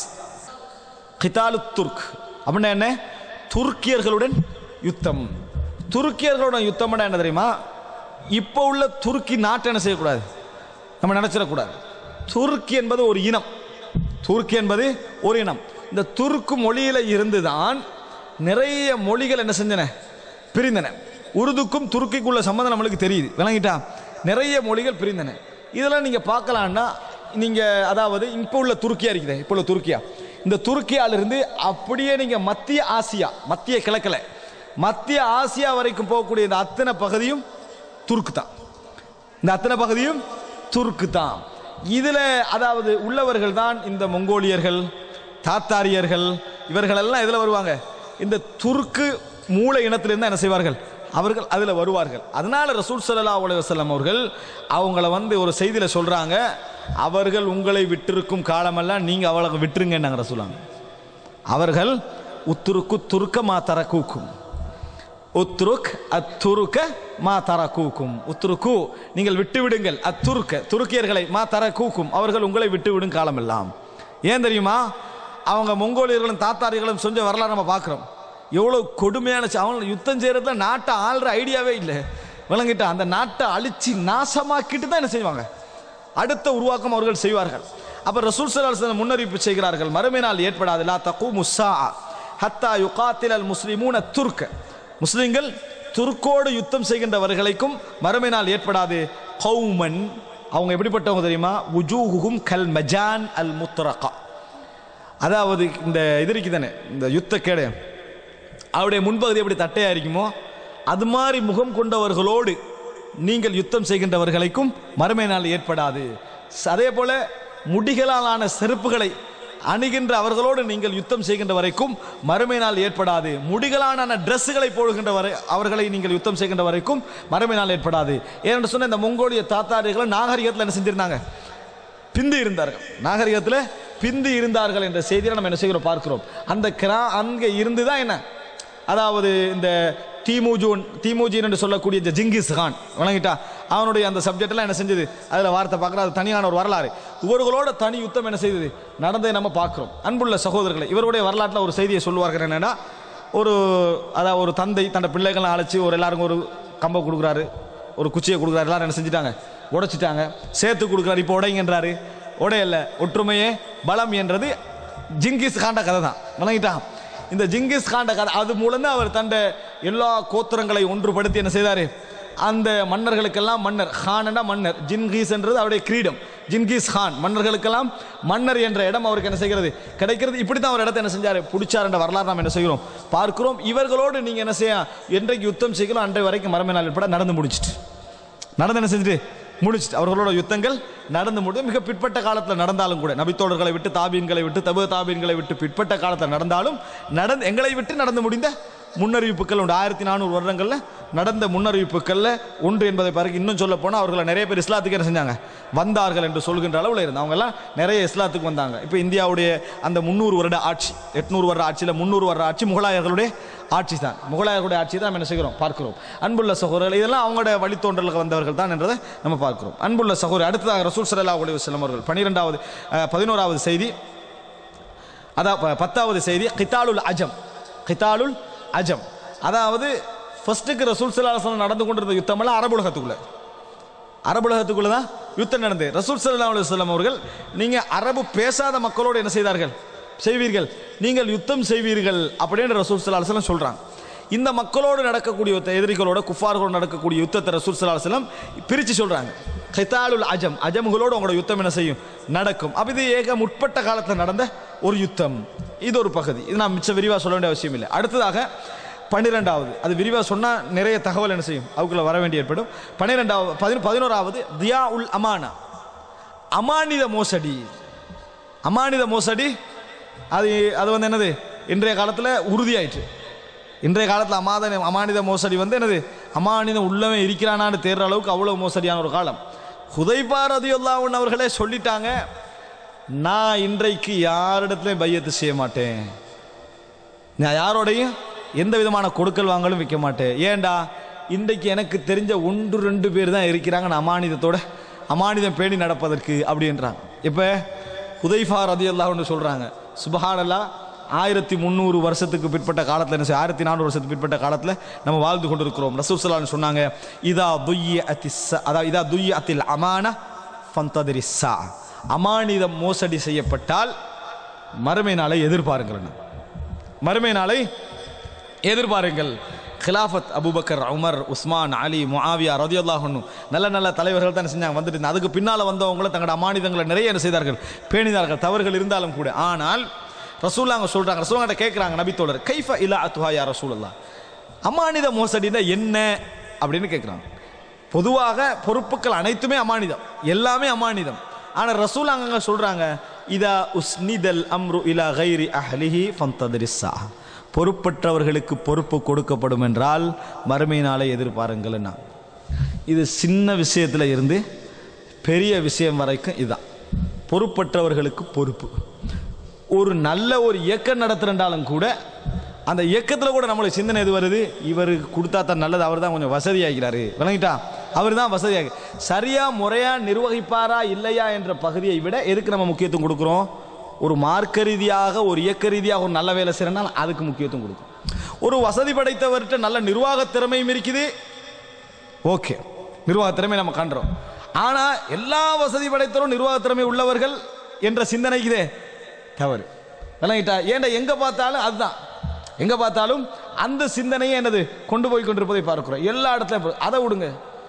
கிதாலு துர்க் அப்படின்னா என்ன துருக்கியர்களுடன் யுத்தம் துருக்கியர்களுடன் யுத்தம்னா என்ன தெரியுமா இப்போ உள்ள துருக்கி நாட்டை என்ன செய்யக்கூடாது நம்ம நினைச்சிடக்கூடாது துருக்கி என்பது ஒரு இனம் துருக்கி என்பது ஒரு இனம் இந்த துருக்கு மொழியில இருந்துதான் நிறைய மொழிகள் என்ன செஞ்சன பிரிந்தன உருதுக்கும் துருக்கிக்குள்ள சம்மந்தம் நம்மளுக்கு தெரியுது விளங்கிட்டா நிறைய மொழிகள் பிரிந்தன இதெல்லாம் நீங்க பார்க்கலாம்னா நீங்க அதாவது இப்போ உள்ள துருக்கியா இருக்குது இப்போ உள்ள துருக்கியா இந்த துருக்கியாலிருந்து அப்படியே நீங்க மத்திய ஆசியா மத்திய கிழக்கில் மத்திய ஆசியா வரைக்கும் போகக்கூடிய இந்த அத்தனை பகுதியும் துருக்கு தான் இந்த அத்தனை பகுதியும் துருக்கு தான் இதுல அதாவது உள்ளவர்கள் தான் இந்த மங்கோலியர்கள் தாத்தாரியர்கள் இவர்கள் எல்லாம் இதுல வருவாங்க இந்த துருக்கு மூல இனத்திலிருந்து என்ன செய்வார்கள் அவர்கள் அதில் வருவார்கள் அதனால ரசூல் ஸல்லல்லாஹு அலைஹி வஸல்லம் அவர்கள் அவங்கள வந்து ஒரு செய்தியில சொல்றாங்க அவர்கள் உங்களை விட்டிருக்கும் காலமெல்லாம் நீங்க அவளை விட்டுருங்கன்னாங்க ரசூலாங்க அவர்கள் உத்துருக்கு துருக்க மா தரக்கூக்கும் உத்ருக் அத்துருக்க மா தரக்கூக்கும் உத்ருக்கு நீங்கள் விட்டு விடுங்கள் அத்துருக்க துருக்கியர்களை மா தரக்கூக்கும் அவர்கள் உங்களை விட்டு விடும் காலமெல்லாம் ஏன் தெரியுமா அவங்க மங்கோலியர்களும் தாத்தாரிகளும் செஞ்ச வரலாறு நம்ம பார்க்குறோம் எவ்வளோ கொடுமையான ச- அவங்க யுத்தம் செய்யறதுல நாட்டை ஆள்ற ஐடியாவே இல்லை விளங்கிட்டா அந்த நாட்டை அழிச்சு நாசமாக்கிட்டு தான் என்ன செய்வாங்க அடுத்த உருவாக்கம் அவர்கள் செய்வார்கள் அப்ப ரசூல் ஸல்லல்லாஹு அலைஹி வஸல்லம் முன்னறிவிப்பு செய்கிறார்கள் மறுமை நாள் ஏற்படாது லா தகூமு ஸாஅ ஹத்தா யுகாத்தில் அல் முஸ்லிமூன துர்க்க முஸ்லிம்கள் துர்க்கோடு யுத்தம் செய்கின்றவர்களுக்கும் மறுமை நாள் ஏற்படாது கௌமன் அவங்க எப்படிப்பட்டவங்க தெரியுமா உஜூஹுகும் கல் மஜான் அல் முத்ரகா அதாவது இந்த இது இருக்குதானே இந்த யுத்த கேடு அவருடைய முன்பகுதி எப்படி தட்டையா இருக்குமோ அது மாதிரி முகம் கொண்டவர்களோடு நீங்கள் யுத்தம் செய்கின்றவர்களுக்கும் மறுமை நாள் ஏற்படாது ச- அதே போல முடிகளாலான செருப்புகளை அணுகின்ற அவர்களோடு நீங்கள் யுத்தம் செய்கின்ற வரைக்கும் மறுமை நாள் ஏற்படாது முடிகளான ட்ரெஸ்ஸுகளை போடுகின்ற வரை அவர்களை நீங்கள் யுத்தம் செய்கின்ற வரைக்கும் மறுமை நாள் ஏற்படாது ஏனென்று சொன்ன இந்த மங்கோலிய தாத்தாரிகளை நாகரிகத்தில் என்ன செஞ்சிருந்தாங்க பிந்து இருந்தார்கள் நாகரிகத்தில் பிந்து இருந்தார்கள் என்ற செய்தியை நம்ம என்ன செய்கிறோம் பார்க்கிறோம் அந்த கிரா அங்கே இருந்து தான் என்ன அதாவது இந்த தீமுஜூன் தீமுஜீன் என்று சொல்லக்கூடிய இந்த ஜிங்கிஸ் கான் வணங்கிட்டா அவனுடைய அந்த சப்ஜெக்ட் எல்லாம் என்ன செஞ்சது அதில் வார்த்தை பார்க்குற அது தனியான ஒரு வரலாறு இவர்களோட தனி யுத்தம் என்ன செய்தது நடந்ததை நம்ம பார்க்கிறோம் அன்புள்ள சகோதரர்களை இவருடைய வரலாற்றில் ஒரு செய்தியை சொல்லுவார்கள் என்னன்னா ஒரு அதாவது ஒரு தந்தை தன்னோட பிள்ளைகளை அழைச்சி ஒரு எல்லாருக்கும் ஒரு கம்பை கொடுக்குறாரு ஒரு குச்சியை கொடுக்குறாரு எல்லாரும் என்ன செஞ்சுட்டாங்க உடைச்சிட்டாங்க சேர்த்து கொடுக்குறாரு இப்போ உடைங்கன்றாரு உடையல்ல ஒற்றுமையே பலம் என்றது ஜிங்கிஸ் காண்ட கதை தான் விளங்கிட்டான் இந்த ஜிங்கிஸ் காண்ட கதை அது மூலம் தான் அவர் தன்னை எல்லா கோத்திரங்களை ஒன்றுபடுத்தி என்ன செய்தாரு அந்த மன்னர்களுக்கெல்லாம் மன்னர் ஹானனா மன்னர் ஜின்கீஸ் என்றது அவருடைய கிரீடம் ஜின்கீஸ் கான் மன்னர்களுக்கெல்லாம் மன்னர் என்ற இடம் அவருக்கு என்ன செய்கிறது கிடைக்கிறது இப்படி தான் அவர் இடத்தை என்ன செஞ்சார் பிடிச்சார் என்ற வரலாறு நாம் என்ன செய்கிறோம் பார்க்கிறோம் இவர்களோடு நீங்கள் என்ன செய்ய என்றைக்கு யுத்தம் செய்கிறோம் அன்றைய வரைக்கும் மரமே நாள் உட்பட நடந்து முடிச்சிட்டு நடந்து என்ன செஞ்சுட்டு முடிச்சிட்டு அவர்களோட யுத்தங்கள் நடந்து முடிந்து மிக பிற்பட்ட காலத்தில் நடந்தாலும் கூட நபித்தோழர்களை விட்டு தாபீன்களை விட்டு தபு தாபீன்களை விட்டு பிற்பட்ட காலத்தில் நடந்தாலும் நடந்து எங்களை விட்டு நடந்து முடிந்த முன்னறிவிப்புகள் உண்டு ஆயிரத்தி நானூறு வருடங்களில் நடந்த முன்னறிவிப்புகளில் ஒன்று என்பதை பிறகு இன்னும் சொல்ல போனால் அவர்களை நிறைய பேர் இஸ்லாத்துக்கு என்ன செஞ்சாங்க வந்தார்கள் என்று சொல்கின்ற அளவில் இருந்து அவங்க எல்லாம் நிறைய இஸ்லாத்துக்கு வந்தாங்க இப்போ இந்தியாவுடைய அந்த முந்நூறு வருட ஆட்சி எட்நூறு வருட ஆட்சியில் முந்நூறு வருட ஆட்சி முகலாயர்களுடைய ஆட்சி தான் முகலாயர்களுடைய ஆட்சி தான் நம்ம என்ன செய்கிறோம் பார்க்கிறோம் அன்புள்ள சகோதரர்கள் இதெல்லாம் அவங்களோட வழித்தோன்றலுக்கு வந்தவர்கள் தான் என்றதை நம்ம பார்க்கிறோம் அன்புள்ள சகோதரர் அடுத்ததாக ரசூல் சல்லா உலக வஸல்லம் அவர்கள் பன்னிரெண்டாவது அஹ், பதினோராவது செய்தி அதான் ப- பத்தாவது செய்தி கித்தாலுல் அஜம் கித்தாலுல் அஜம் அதாவது ஃபர்ஸ்ட்டுக்கு ரசூல் சல்லா அலுவலம் நடந்து கொண்டிருந்த யுத்தமெல்லாம் அரபுலகத்துக்குள்ள அரபுலகத்துக்குள்ள தான் யுத்தம் நடந்தது ரசூல் சல்லா அலுவலம் அவர்கள் நீங்கள் அரபு பேசாத மக்களோடு என்ன செய்தார்கள் செய்வீர்கள் நீங்கள் யுத்தம் செய்வீர்கள் அப்படின்னு ரசூல் சல்லா அலுவலம் சொல்கிறாங்க இந்த மக்களோடு நடக்கக்கூடிய யுத்த எதிரிகளோட குஃபார்களோடு நடக்கக்கூடிய யுத்தத்தை ரசூல் சல்லா அலுவலம் பிரித்து சொல்கிறாங்க கைத்தாலுல் அஜம் அஜம்களோடு உங்களோட யுத்தம் என்ன செய்யும் நடக்கும் அப்ப இது ஏக முற்பட்ட காலத்தில் நடந்த ஒரு யுத்தம் இது ஒரு பகுதி இது நான் மிச்ச விரிவாக சொல்ல வேண்டிய அவசியம் இல்லை அடுத்ததாக பன்னிரெண்டாவது அது விரிவாக சொன்னால் நிறைய தகவல் என்ன செய்யும் அதுக்குள்ள வர வேண்டி ஏற்படும் பன்னிரெண்டாவது பதினொ பதினோராவது தியா உல் அமானா அமானித மோசடி அமானித மோசடி அது அது வந்து என்னது இன்றைய காலத்தில் உறுதியாயிற்று இன்றைய காலத்தில் அமாத அமானித மோசடி வந்து என்னது அமானிதம் உள்ளவே இருக்கிறானான்னு தேடுற அளவுக்கு அவ்வளோ மோசடியான ஒரு காலம் ஹுதைபா ரதியுல்லாவுன் அவர்களே சொல்லிட்டாங்க நான் இன்றைக்கு யாரிடத்துலையும் பையத்து செய்ய மாட்டேன் நான் யாரோடையும் எந்த விதமான கொடுக்கல் வாங்கலும் வைக்க மாட்டேன் ஏன்டா இன்றைக்கு எனக்கு தெரிஞ்ச ஒன்று ரெண்டு பேர் தான் இருக்கிறாங்க நான் அமானிதத்தோட அமானிதம் பேணி நடப்பதற்கு அப்படின்றாங்க இப்போ ஹுதைஃபா ரதியல்லாஹ்னு சொல்கிறாங்க சுபஹானல்லா ஆயிரத்தி முந்நூறு வருஷத்துக்கு பிற்பட்ட காலத்தில் என்ன செய்ய ஆயிரத்தி நானூறு வருஷத்துக்கு பிற்பட்ட காலத்தில் நம்ம வாழ்ந்து கொண்டிருக்கிறோம் ரசூல் சலான்னு சொன்னாங்க இதா துய்ய அத்தி அதாவது இதா துய்ய அத்தில் அமான ஃபந்ததிரி சா அமானிதம் மோசடி செய்யப்பட்டால் மறுமை நாளை எதிர்பாருங்கள் மறுமை நாளை எதிர்பாருங்கள் கிலாஃபத் அபூபக்கர் உமர் உஸ்மான் அலி முஆவியா ரதியுல்லாஹன்னு நல்ல நல்ல தலைவர்கள் தான் செஞ்சாங்க வந்துட்டு இருந்தாங்க. அதுக்கு பின்னால் வந்தவங்கள தங்களோட அமானிதங்களை நிறைய என்ன செய்தார்கள் பேணினார்கள் தவறுகள் இருந்தாலும் கூட ஆனால் ரசூல்லாங்க சொல்றாங்க ரசூலாங்கிட்ட கேட்குறாங்க நபித்தோழர் கைஃப இல்லா அத்துஹா யா ரசூலல்லா அமானித மோசடினா என்ன அப்படின்னு கேட்குறாங்க பொதுவாக பொறுப்புகள் அனைத்துமே அமானிதம் எல்லாமே அமானிதம் ஆனால் ரசூல் அங்கங்க சொல்றாங்க இதா உஸ்னிதல் அம்ரு இலா கைரி அஹ்லிஹி ஃபந்ததிரிஸ்ஸா பொறுப்பற்றவர்களுக்கு பொறுப்பு கொடுக்கப்படும் என்றால் மறுமை நாளை எதிர்பாருங்கள்னா இது சின்ன விஷயத்தில் இருந்து பெரிய விஷயம் வரைக்கும் இதுதான் பொறுப்பற்றவர்களுக்கு பொறுப்பு ஒரு நல்ல ஒரு இயக்கம் நடத்துறண்டாலும் கூட அந்த இயக்கத்தில் கூட நம்மளுக்கு சிந்தனை எது வருது இவருக்கு கொடுத்தா தான் நல்லது அவர் தான் கொஞ்சம் வசதியாகிறாரு விளங்கிட்டா அவர் தான் வசதியாக சரியா முறையா நிர்வகிப்பாரா இல்லையா என்ற பகுதியை விட எதுக்கு நம்ம முக்கியத்துவம் கொடுக்குறோம் ஒரு மார்க்க ரீதியாக ஒரு இயக்க ரீதியாக ஒரு நல்ல வேலை செய்யறனால அதுக்கு முக்கியத்துவம் கொடுக்கும் ஒரு வசதி படைத்தவர்கிட்ட நல்ல நிர்வாக திறமையும் இருக்குது ஓகே நிர்வாக திறமை நம்ம காண்றோம் ஆனா எல்லா வசதி படைத்தவரும் நிர்வாக திறமை உள்ளவர்கள் என்ற சிந்தனைக்குதே தவறு விளங்கிட்டா ஏன்டா எங்க பார்த்தாலும் அதுதான் எங்க பார்த்தாலும் அந்த சிந்தனையை என்னது கொண்டு போய் கொண்டிருப்பதை பார்க்கிறோம் எல்லா இடத்துலயும் இப்ப- அதை விடுங்க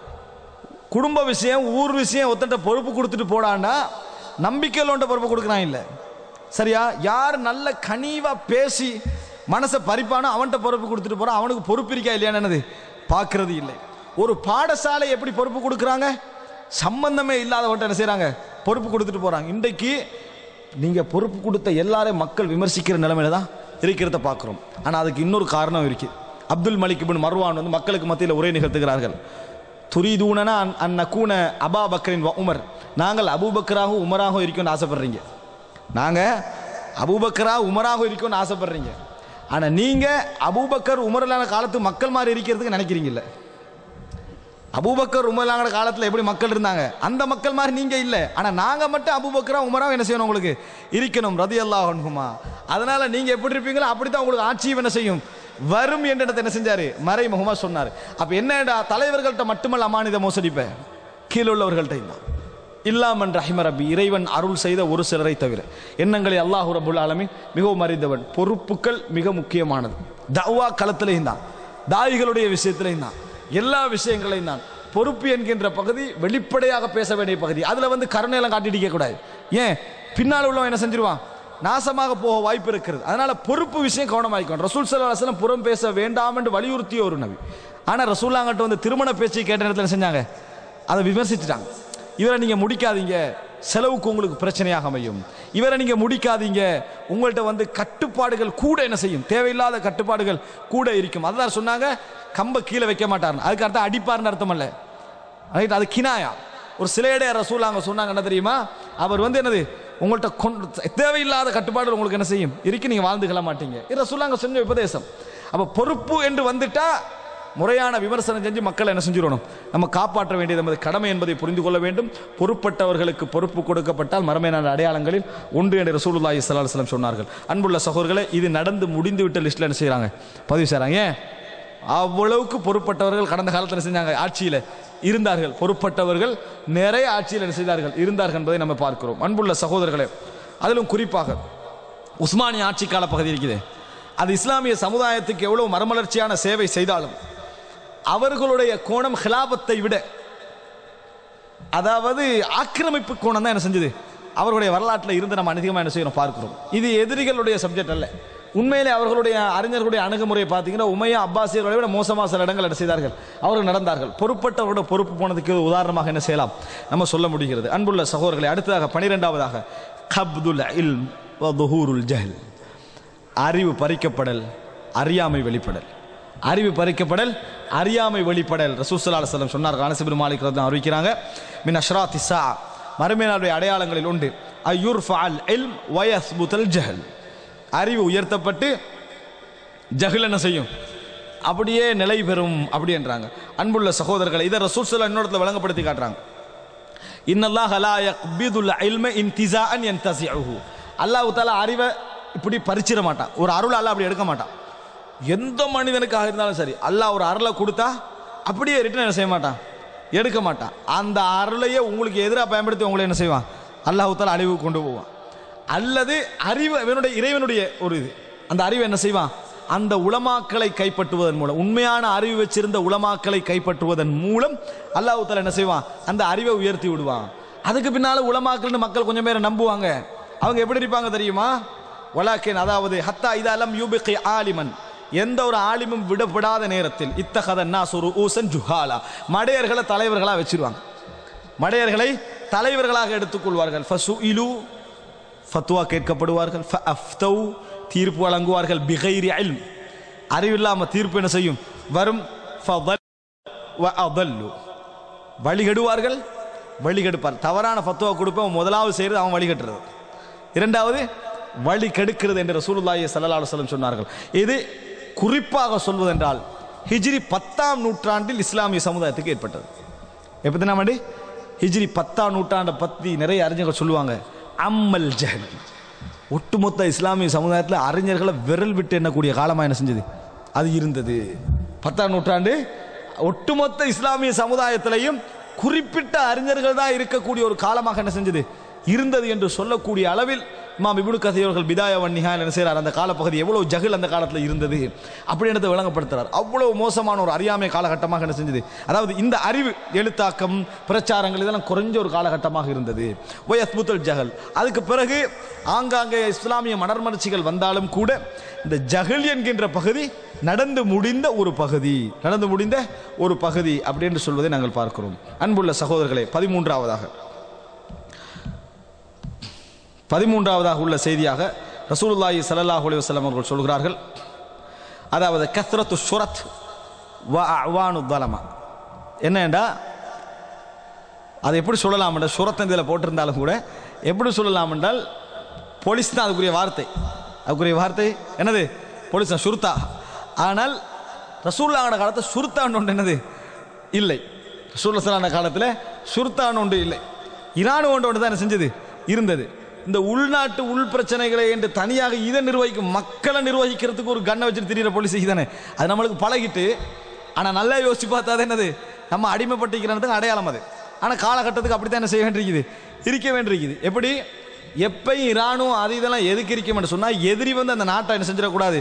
குடும்ப விஷயம் ஊர் விஷயம் ஒத்தட்ட பொறுப்பு கொடுத்துட்டு போடான்னா நம்பிக்கையில் ஒன்ற பொறுப்பு கொடுக்குறான் இல்லை சரியா யார் நல்ல கனிவா பேசி மனசை பறிப்பானோ அவன்கிட்ட பொறுப்பு கொடுத்துட்டு போறான் அவனுக்கு பொறுப்பு இருக்கா இல்லையான்னு என்னது பார்க்கறது இல்லை ஒரு பாடசாலை எப்படி பொறுப்பு கொடுக்குறாங்க சம்பந்தமே இல்லாதவன்ட்ட என்ன செய்றாங்க பொறுப்பு கொடுத்துட்டு போறாங்க இன்றைக்கு நீங்க பொறுப்பு கொடுத்த எல்லாரையும் மக்கள் விமர்சிக்கிற நிலைமையில தான் இருக்கிறத பார்க்குறோம் ஆனால் அதுக்கு இன்னொரு காரணம் இருக்கு அப்துல் மலிக் இப்னு மர்வான் வந்து மக்களுக்கு மத்தியில் உரை நிகழ்த்துகிறார்கள் துரிதூனனா அன் அந்நக்கூன அபா பக்கரின் வ- உமர் நாங்கள் அபூபக்கராகவும் உமராகவும் இருக்கணும்னு ஆசைப்படுறீங்க நாங்கள் அபூபக்கரா உமராகவும் இருக்கணும்னு ஆசைப்படுறீங்க ஆனால் நீங்கள் அபூபக்கர் உமரலான காலத்து மக்கள் மாதிரி இருக்கிறதுக்கு நினைக்கிறீங்கல்ல அபூபக்கர் உமர்லாங்கிற காலத்தில் எப்படி மக்கள் இருந்தாங்க அந்த மக்கள் மாதிரி நீங்கள் இல்லை ஆனால் நாங்கள் மட்டும் அபூபக்கரா உமரா என்ன செய்யணும் உங்களுக்கு இருக்கணும் ரதி அல்லாஹ் அன்ஹுமா அதனால் நீங்கள் எப்படி இருப்பீங்களோ அப்படி தான் உங்களுக்கு ஆட்சியும் என்ன செய்யும் வரும் என்ற இடத்தை என்ன செஞ்சார் மறைமுகமாக சொன்னார் அப்போ என்னடா தலைவர்கள்ட்ட மட்டுமல்ல அமானித மோசடிப்ப கீழே உள்ளவர்கள்ட்ட தான் இல்லாமன் ரஹிம ரப்பி இறைவன் அருள் செய்த ஒரு சிலரை தவிர எண்ணங்களை அல்லாஹு ரபுல் ஆலமீன் மிகவும் அறிந்தவன் பொறுப்புகள் மிக முக்கியமானது தவ்வா களத்திலேயும் தான் தாயிகளுடைய விஷயத்திலையும் தான் எல்லா விஷயங்களையும் தான் பொறுப்பு என்கின்ற பகுதி வெளிப்படையாக பேச வேண்டிய பகுதி அதில் வந்து கருணையெல்லாம் காட்டிட்டு கூடாது ஏன் பின்னால் உள்ளவன் என்ன செஞ்சிருவான் நாசமாக போக வாய்ப்பு இருக்கிறது அதனால பொறுப்பு விஷயம் கவனமாயிக்கணும் ரசூல் சல்லா அலுவலம் புறம் பேச வேண்டாம் என்று வலியுறுத்திய ஒரு நபி ஆனால் ரசூல்லாங்கிட்ட வந்து திருமண பேச்சை கேட்ட நேரத்தில் என்ன செஞ்சாங்க அதை விமர்சிச்சுட்டாங்க இவரை நீங்கள் முடிக்காதீங்க செலவுக்கு உங்களுக்கு பிரச்சனையாக அமையும் இவரை நீங்கள் முடிக்காதீங்க உங்கள்கிட்ட வந்து கட்டுப்பாடுகள் கூட என்ன செய்யும் தேவையில்லாத கட்டுப்பாடுகள் கூட இருக்கும் அதுதான் சொன்னாங்க கம்ப கீழே வைக்க மாட்டார் அதுக்கு அர்த்தம் அடிப்பார்னு அர்த்தம் அல்ல ரைட் அது கினாயா ஒரு சிலையடைய ரசூல் அங்க சொன்னாங்க என்ன தெரியுமா அவர் வந்து என்னது உங்கள்கிட்ட கொண்டு தேவையில்லாத கட்டுப்பாடு உங்களுக்கு என்ன செய்யும் இருக்கு நீங்க வாழ்ந்துக்கல மாட்டீங்க இது ரசூல் அங்க செஞ்ச உபதேசம் அப்ப பொறுப்பு என்று வந்துட்டா முறையான விமர்சனம் செஞ்சு மக்களை என்ன செஞ்சிடணும் நம்ம காப்பாற்ற வேண்டியது நமது கடமை என்பதை புரிந்து கொள்ள வேண்டும் பொறுப்பட்டவர்களுக்கு பொறுப்பு கொடுக்கப்பட்டால் மரமையான அடையாளங்களில் ஒன்று என்று ரசூலுல்லாஹி ஸல்லல்லாஹு அலைஹி வஸல்லம் சொன்னார்கள் அன்புள்ள சகோதரர்களே இது நடந்து முடிந்து விட்ட லிஸ்ட்ல என்ன செய்றாங்க பதிவு செய்றாங்க ஏன் அவ்வளவுக்கு பொறுப்பட்டவர்கள் கடந்த காலத்தில் என்ன செஞ்சாங்க ஆட்சியில் இருந்தார்கள் பொறுப்பட்டவர்கள் நிறைய ஆட்சியில் என்ன செய்தார்கள் இருந்தார்கள் என்பதை நம்ம பார்க்கிறோம் அன்புள்ள சகோதரர்களே அதிலும் குறிப்பாக உஸ்மானிய ஆட்சி கால பகுதி இருக்குது அது இஸ்லாமிய சமுதாயத்துக்கு எவ்வளவு மறுமலர்ச்சியான சேவை செய்தாலும் அவர்களுடைய கோணம் ஹிலாபத்தை விட அதாவது ஆக்கிரமிப்பு கோணம் தான் என்ன செஞ்சது அவர்களுடைய வரலாற்றில் இருந்து நம்ம அதிகமாக என்ன செய்யணும் பார்க்கிறோம் இது எதிரிகளுடைய சப்ஜெக்ட் அல்ல உண்மையிலே அவர்களுடைய அறிஞர்களுடைய அணுகுமுறையை பார்த்தீங்கன்னா உமையா அப்பாசியர்களை விட மோசமாக சில இடங்கள் என்ன செய்தார்கள் அவர்கள் நடந்தார்கள் பொறுப்பட்டவரோட பொறுப்பு போனதுக்கு உதாரணமாக என்ன செய்யலாம் நம்ம சொல்ல முடிகிறது அன்புள்ள சகோதரர்களை அடுத்ததாக பனிரெண்டாவதாக கப்துல் இல் வதுஹூருல் ஜஹல் அறிவு பறிக்கப்படல் அறியாமை வெளிப்படல் அறிவு பறிக்கப்படல் அறியாமை வெளிப்படல் ரசூசல்லா அலுவலம் சொன்னார் கானசிபின் மாலிக் ரத்னா அறிவிக்கிறாங்க மின் அஷ்ரா திசா மறுமையினுடைய அடையாளங்களில் உண்டு ஐயூர் ஃபால் இல் வயஸ்புதல் ஜஹல் அறிவு உயர்த்தப்பட்டு ஜஹல் என்ன செய்யும் அப்படியே நிலை பெறும் அப்படி என்றாங்க அன்புள்ள சகோதரர்களை இதை ரசூல் சல்லா இன்னொருத்துல வழங்கப்படுத்தி காட்டுறாங்க இன்னல்லாஹ் லா யக்பிதுல் இல்ம இன்திசாஅன் யன்தஸிஉஹு அல்லாஹ் தஆலா அறிவை இப்படி பறிச்சிட மாட்டான் ஒரு அருள் அல்லாஹ் அப்படி எடுக்க மாட்டான் எந்த மனிதனுக்காக இருந்தாலும் சரி அல்லாஹ் ஒரு அருளை கொடுத்தா அப்படியே ரிட்டர்ன் என்ன செய்ய மாட்டான் எடுக்க மாட்டான் அந்த அருளையே உங்களுக்கு எதிராக பயன்படுத்தி உங்களை என்ன செய்வான் அல்லாஹ் தஆலா அழிவுக்கு கொண்டு போவான் அல்லது அறிவு இவனுடைய இறைவனுடைய ஒரு இது அந்த அறிவை என்ன செய்வான் அந்த உலமாக்களை கைப்பற்றுவதன் மூலம் உண்மையான அறிவு வச்சிருந்த உலமாக்களை கைப்பற்றுவதன் மூலம் அல்லாஹ் தஆலா என்ன செய்வான் அந்த அறிவை உயர்த்தி விடுவான் அதுக்கு பின்னால உலமாக்கள்னு மக்கள் கொஞ்சம் பேரை நம்புவாங்க அவங்க எப்படி இருப்பாங்க தெரியுமா வலாக்கின் அதாவது ஹத்தா இதாலம் யூபிகி ஆலிமன் எந்த ஒரு ஆலிமும் விடப்படாத நேரத்தில் இத்தகத நாசுரு ஊசன் ஜுஹாலா மடையர்களை தலைவர்களாக வச்சிருவாங்க மடையர்களை தலைவர்களாக எடுத்துக்கொள்வார்கள் ஃபசு இலு ஃபத்வா கேட்கப்படுவார்கள் ஃபஅஃப்தௌ தீர்ப்பு வழங்குவார்கள் பிகைரி இல்ம் அறிவில்லாம தீர்ப்பு என்ன செய்யும் வரும் ஃபதல் வஅதல்லு வழிகெடுவார்கள் வழிகெடுப்பார் தவறான ஃபத்வா கொடுப்பவன் முதலாவது செய்கிறது அவன் வழிகட்டுறது இரண்டாவது வழி கெடுக்கிறது என்று ரசூலுல்லாஹி ஸல்லல்லாஹு அலைஹி வஸல்லம் சொன்னார்கள் இது குறிப்பாக சொல்வதென்றால் ஹிஜ்ரி பத்தாம் நூற்றாண்டில் இஸ்லாமிய சமுதாயத்துக்கு ஏற்பட்டது எப்படி நாமடி ஹிஜ்ரி பத்தாம் நூற்றாண்டை பற்றி நிறைய அறிஞர்கள் சொல்லுவாங்க அம்மல் ஜஹல் ஒட்டுமொத்த இஸ்லாமிய சமுதாயத்தில் அறிஞர்களை விரல் விட்டு எண்ணக்கூடிய காலமாக என்ன செஞ்சது அது இருந்தது பத்தாம் நூற்றாண்டு ஒட்டுமொத்த இஸ்லாமிய சமுதாயத்திலையும் குறிப்பிட்ட அறிஞர்கள் தான் இருக்கக்கூடிய ஒரு காலமாக என்ன செஞ்சது இருந்தது என்று சொல்லக்கூடிய அளவில் இமாம் இப்னு கசீர் அவர்கள் பிதாய வன்னிஹா என்ன செய்கிறார் அந்த காலப்பகுதி எவ்வளவு ஜகில் அந்த காலத்தில் இருந்தது அப்படின்றத விளங்கப்படுத்துறார் அவ்வளவு மோசமான ஒரு அறியாமை காலகட்டமாக என்ன செஞ்சது அதாவது இந்த அறிவு எழுத்தாக்கம் பிரச்சாரங்கள் இதெல்லாம் குறைஞ்ச ஒரு காலகட்டமாக இருந்தது ஒயஸ்புத்தல் ஜஹல் அதுக்கு பிறகு ஆங்காங்கே இஸ்லாமிய மலர்மலர்ச்சிகள் வந்தாலும் கூட இந்த ஜஹல் என்கின்ற பகுதி நடந்து முடிந்த ஒரு பகுதி நடந்து முடிந்த ஒரு பகுதி அப்படின்னு சொல்வதை நாங்கள் பார்க்கிறோம் அன்புள்ள சகோதரர்களே பதிமூன்றாவதாக பதிமூன்றாவதாக உள்ள செய்தியாக ரசூலுல்லாஹி ஸல்லல்லாஹு அலைஹி வஸல்லம் அவர்கள் சொல்கிறார்கள் அதாவது கத்ரத்து சுரத் வ அவானு தலமா என்னண்டா அது எப்படி சொல்லலாம் என்றால் சுரத் இதில் போட்டிருந்தாலும் கூட எப்படி சொல்லலாம் என்றால் போலீஸ் தான் அதுக்குரிய வார்த்தை அதுக்குரிய வார்த்தை என்னது போலீஸ் தான் சுருத்தா ஆனால் ரசூல்லான காலத்தில் சுருத்தான் ஒன்று என்னது இல்லை ரசூல்லா காலத்தில் சுருத்தான் ஒன்று இல்லை ஈரான் ஒன்று ஒன்று தான் என்ன செஞ்சது இருந்தது இந்த உள்நாட்டு உள் பிரச்சனைகளை என்று தனியாக இதை நிர்வகிக்கும் மக்களை நிர்வகிக்கிறதுக்கு ஒரு கண்ணை வச்சுட்டு திரியிற போலீஸ் தானே அது நம்மளுக்கு பழகிட்டு ஆனால் நல்லா யோசிச்சு பார்த்தா அது என்னது நம்ம அடிமைப்பட்டிருக்கிறதுக்கு அடையாளம் அது ஆனால் காலகட்டத்துக்கு அப்படி தான் என்ன செய்ய வேண்டியிருக்குது இருக்க வேண்டியிருக்குது எப்படி எப்பயும் இராணுவம் அது இதெல்லாம் எதுக்கு இருக்கும்னு சொன்னால் எதிரி வந்து அந்த நாட்டை என்ன செஞ்சிடக்கூடாது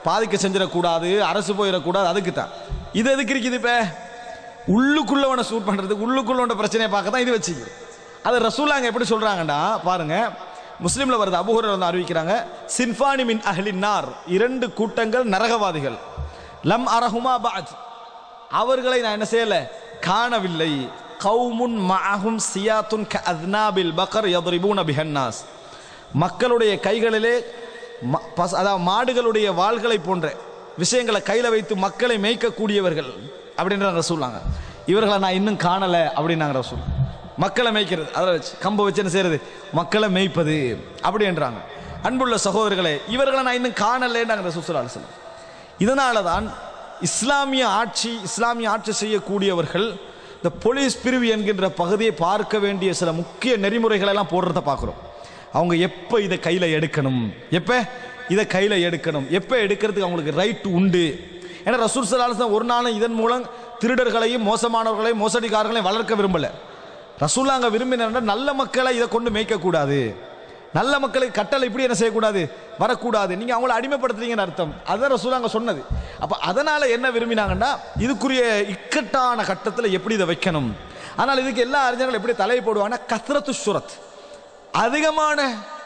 பாதிக்க செஞ்சிடக்கூடாது அரசு போயிடக்கூடாது அதுக்கு தான் இது எதுக்கு இருக்குது இப்போ உள்ளுக்குள்ளவனை சூட் பண்ணுறதுக்கு உள்ளுக்குள்ளவன பிரச்சனையை பார்க்க தான் இது வச்சுக்கு அது ரசூலாங்க எப்படி சொல்கிறாங்கடா பாருங்க முஸ்லீமில் வருது அபுஹர் வந்து அறிவிக்கிறாங்க சின்ஃபானி மின் அஹ்லின் நார் இரண்டு கூட்டங்கள் நரகவாதிகள் லம் அரஹுமா பாஜ் அவர்களை நான் என்ன செய்யல காணவில்லை கவுமுன் மஅஹும் சியாத்துன் க அத்னாபில் பக்கர் யதுரிபூன பிஹன்னாஸ் மக்களுடைய கைகளிலே ம- பச- அதாவது மாடுகளுடைய வாள்களை போன்ற விஷயங்களை கையில் வைத்து மக்களை மேய்க்கக்கூடியவர்கள் அப்படின்றாங்க ரசூலாங்க இவர்களை நான் இன்னும் காணலை அப்படின்னாங்க ரசூல் மக்களை மேய்க்கிறது அதை வச்சு கம்பை வச்சு என்ன செய்யறது மக்களை மேய்ப்பது அப்படின்றாங்க அன்புள்ள சகோதரர்களே இவர்களை நான் இன்னும் காணலைன்றாங்க ரசூல் ஸல்லல்லாஹு அலைஹி வஸல்லம் இதனால தான் இஸ்லாமிய ஆட்சி இஸ்லாமிய ஆட்சி செய்யக்கூடியவர்கள் இந்த போலீஸ் பிரிவு என்கின்ற பகுதியை பார்க்க வேண்டிய சில முக்கிய நெறிமுறைகளை எல்லாம் போடுறத பார்க்குறோம் அவங்க எப்போ இதை கையில் எடுக்கணும் எப்போ இதை கையில் எடுக்கணும் எப்போ எடுக்கிறதுக்கு அவங்களுக்கு ரைட் உண்டு ஏன்னா ரசூல் சலாஹம் ஒரு நாளும் இதன் மூலம் திருடர்களையும் மோசமானவர்களையும் மோசடிக்காரர்களையும் வளர்க்க விரும்பலை ரசூல்லாங்க விரும்பினா நல்ல மக்களை இதை கொண்டு மேய்க்கக்கூடாது நல்ல மக்களுக்கு கட்டளை இப்படி என்ன செய்யக்கூடாது வரக்கூடாது நீங்க அவங்கள அடிமைப்படுத்துறீங்கன்னு அர்த்தம் அதான் ரசூலாங்க சொன்னது அப்ப அதனால என்ன விரும்பினாங்கன்னா இதுக்குரிய இக்கட்டான கட்டத்தில் எப்படி இதை வைக்கணும் ஆனால் இதுக்கு எல்லா அறிஞர்களும் எப்படி தலையை போடுவாங்கன்னா கத்ரத்து சுரத் அதிகமான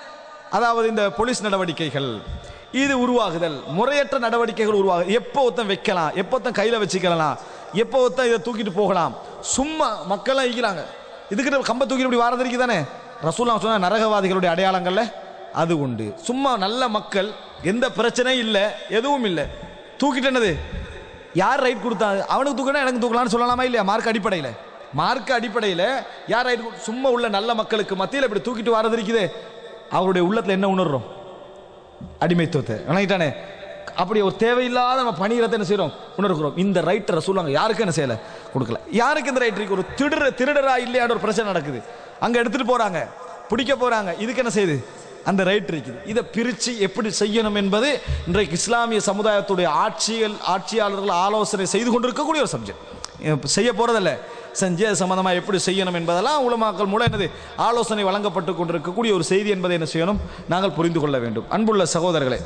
அதாவது இந்த போலீஸ் நடவடிக்கைகள் இது உருவாகுதல் முறையற்ற நடவடிக்கைகள் உருவாகுது எப்போ ஒருத்தன் வைக்கலாம் எப்போ ஒருத்தன் கையில் வச்சுக்கலாம் எப்போ ஒருத்தன் இதை தூக்கிட்டு போகலாம் சும்மா மக்கள்லாம் ஈக்கிறாங்க இதுக்கிட்ட கம்ப தூக்கிட்டு இப்படி வாரதற்கு தானே ரசூல்லாம் சொன்ன நரகவாதிகளுடைய அடையாளங்கள்ல அது உண்டு சும்மா நல்ல மக்கள் எந்த பிரச்சனையும் இல்லை எதுவும் இல்லை தூக்கிட்டு என்னது யார் ரைட் கொடுத்தா அவனுக்கு தூக்கினா எனக்கு தூக்கலாம்னு சொல்லலாமா இல்லையா மார்க் அடிப்படையில் மார்க் அடிப்படையில் யார் ரைட் சும்மா உள்ள நல்ல மக்களுக்கு மத்தியில் இப்படி தூக்கிட்டு வரது இருக்குது அவருடைய உள்ளத்தில் என்ன உணர்றோம் அடிமைத்துவத்தை விளங்கிட்டானே அப்படி ஒரு தேவையில்லாத நம்ம பணிகிறத என்ன செய்றோம் உணர்கிறோம் இந்த ரைட்டரை சொல்லுவாங்க யாருக்கும் என்ன செய்யல கொடுக்கல யாருக்கு இந்த ரைட் இருக்கு ஒரு திருட திருடரா இல்லையாட ஒரு பிரச்சனை நடக்குது அங்க எடுத்துட்டு போறாங்க பிடிக்க போறாங்க இதுக்கு என்ன செய்யுது அந்த ரைட் இருக்குது இதை பிரித்து எப்படி செய்யணும் என்பது இன்றைக்கு இஸ்லாமிய சமுதாயத்துடைய ஆட்சிகள் ஆட்சியாளர்கள் ஆலோசனை செய்து கொண்டிருக்கக்கூடிய ஒரு சப்ஜெக்ட் செய்ய போறதில்ல செஞ்சு அது சம்பந்தமாக எப்படி செய்யணும் என்பதெல்லாம் உலமாக்கள் மூலம் என்னது ஆலோசனை வழங்கப்பட்டு கொண்டிருக்கக்கூடிய ஒரு செய்தி என்பதை என்ன செய்யணும் நாங்கள் புரிந்து கொள்ள வேண்டும் அன்புள்ள சகோதரர்களே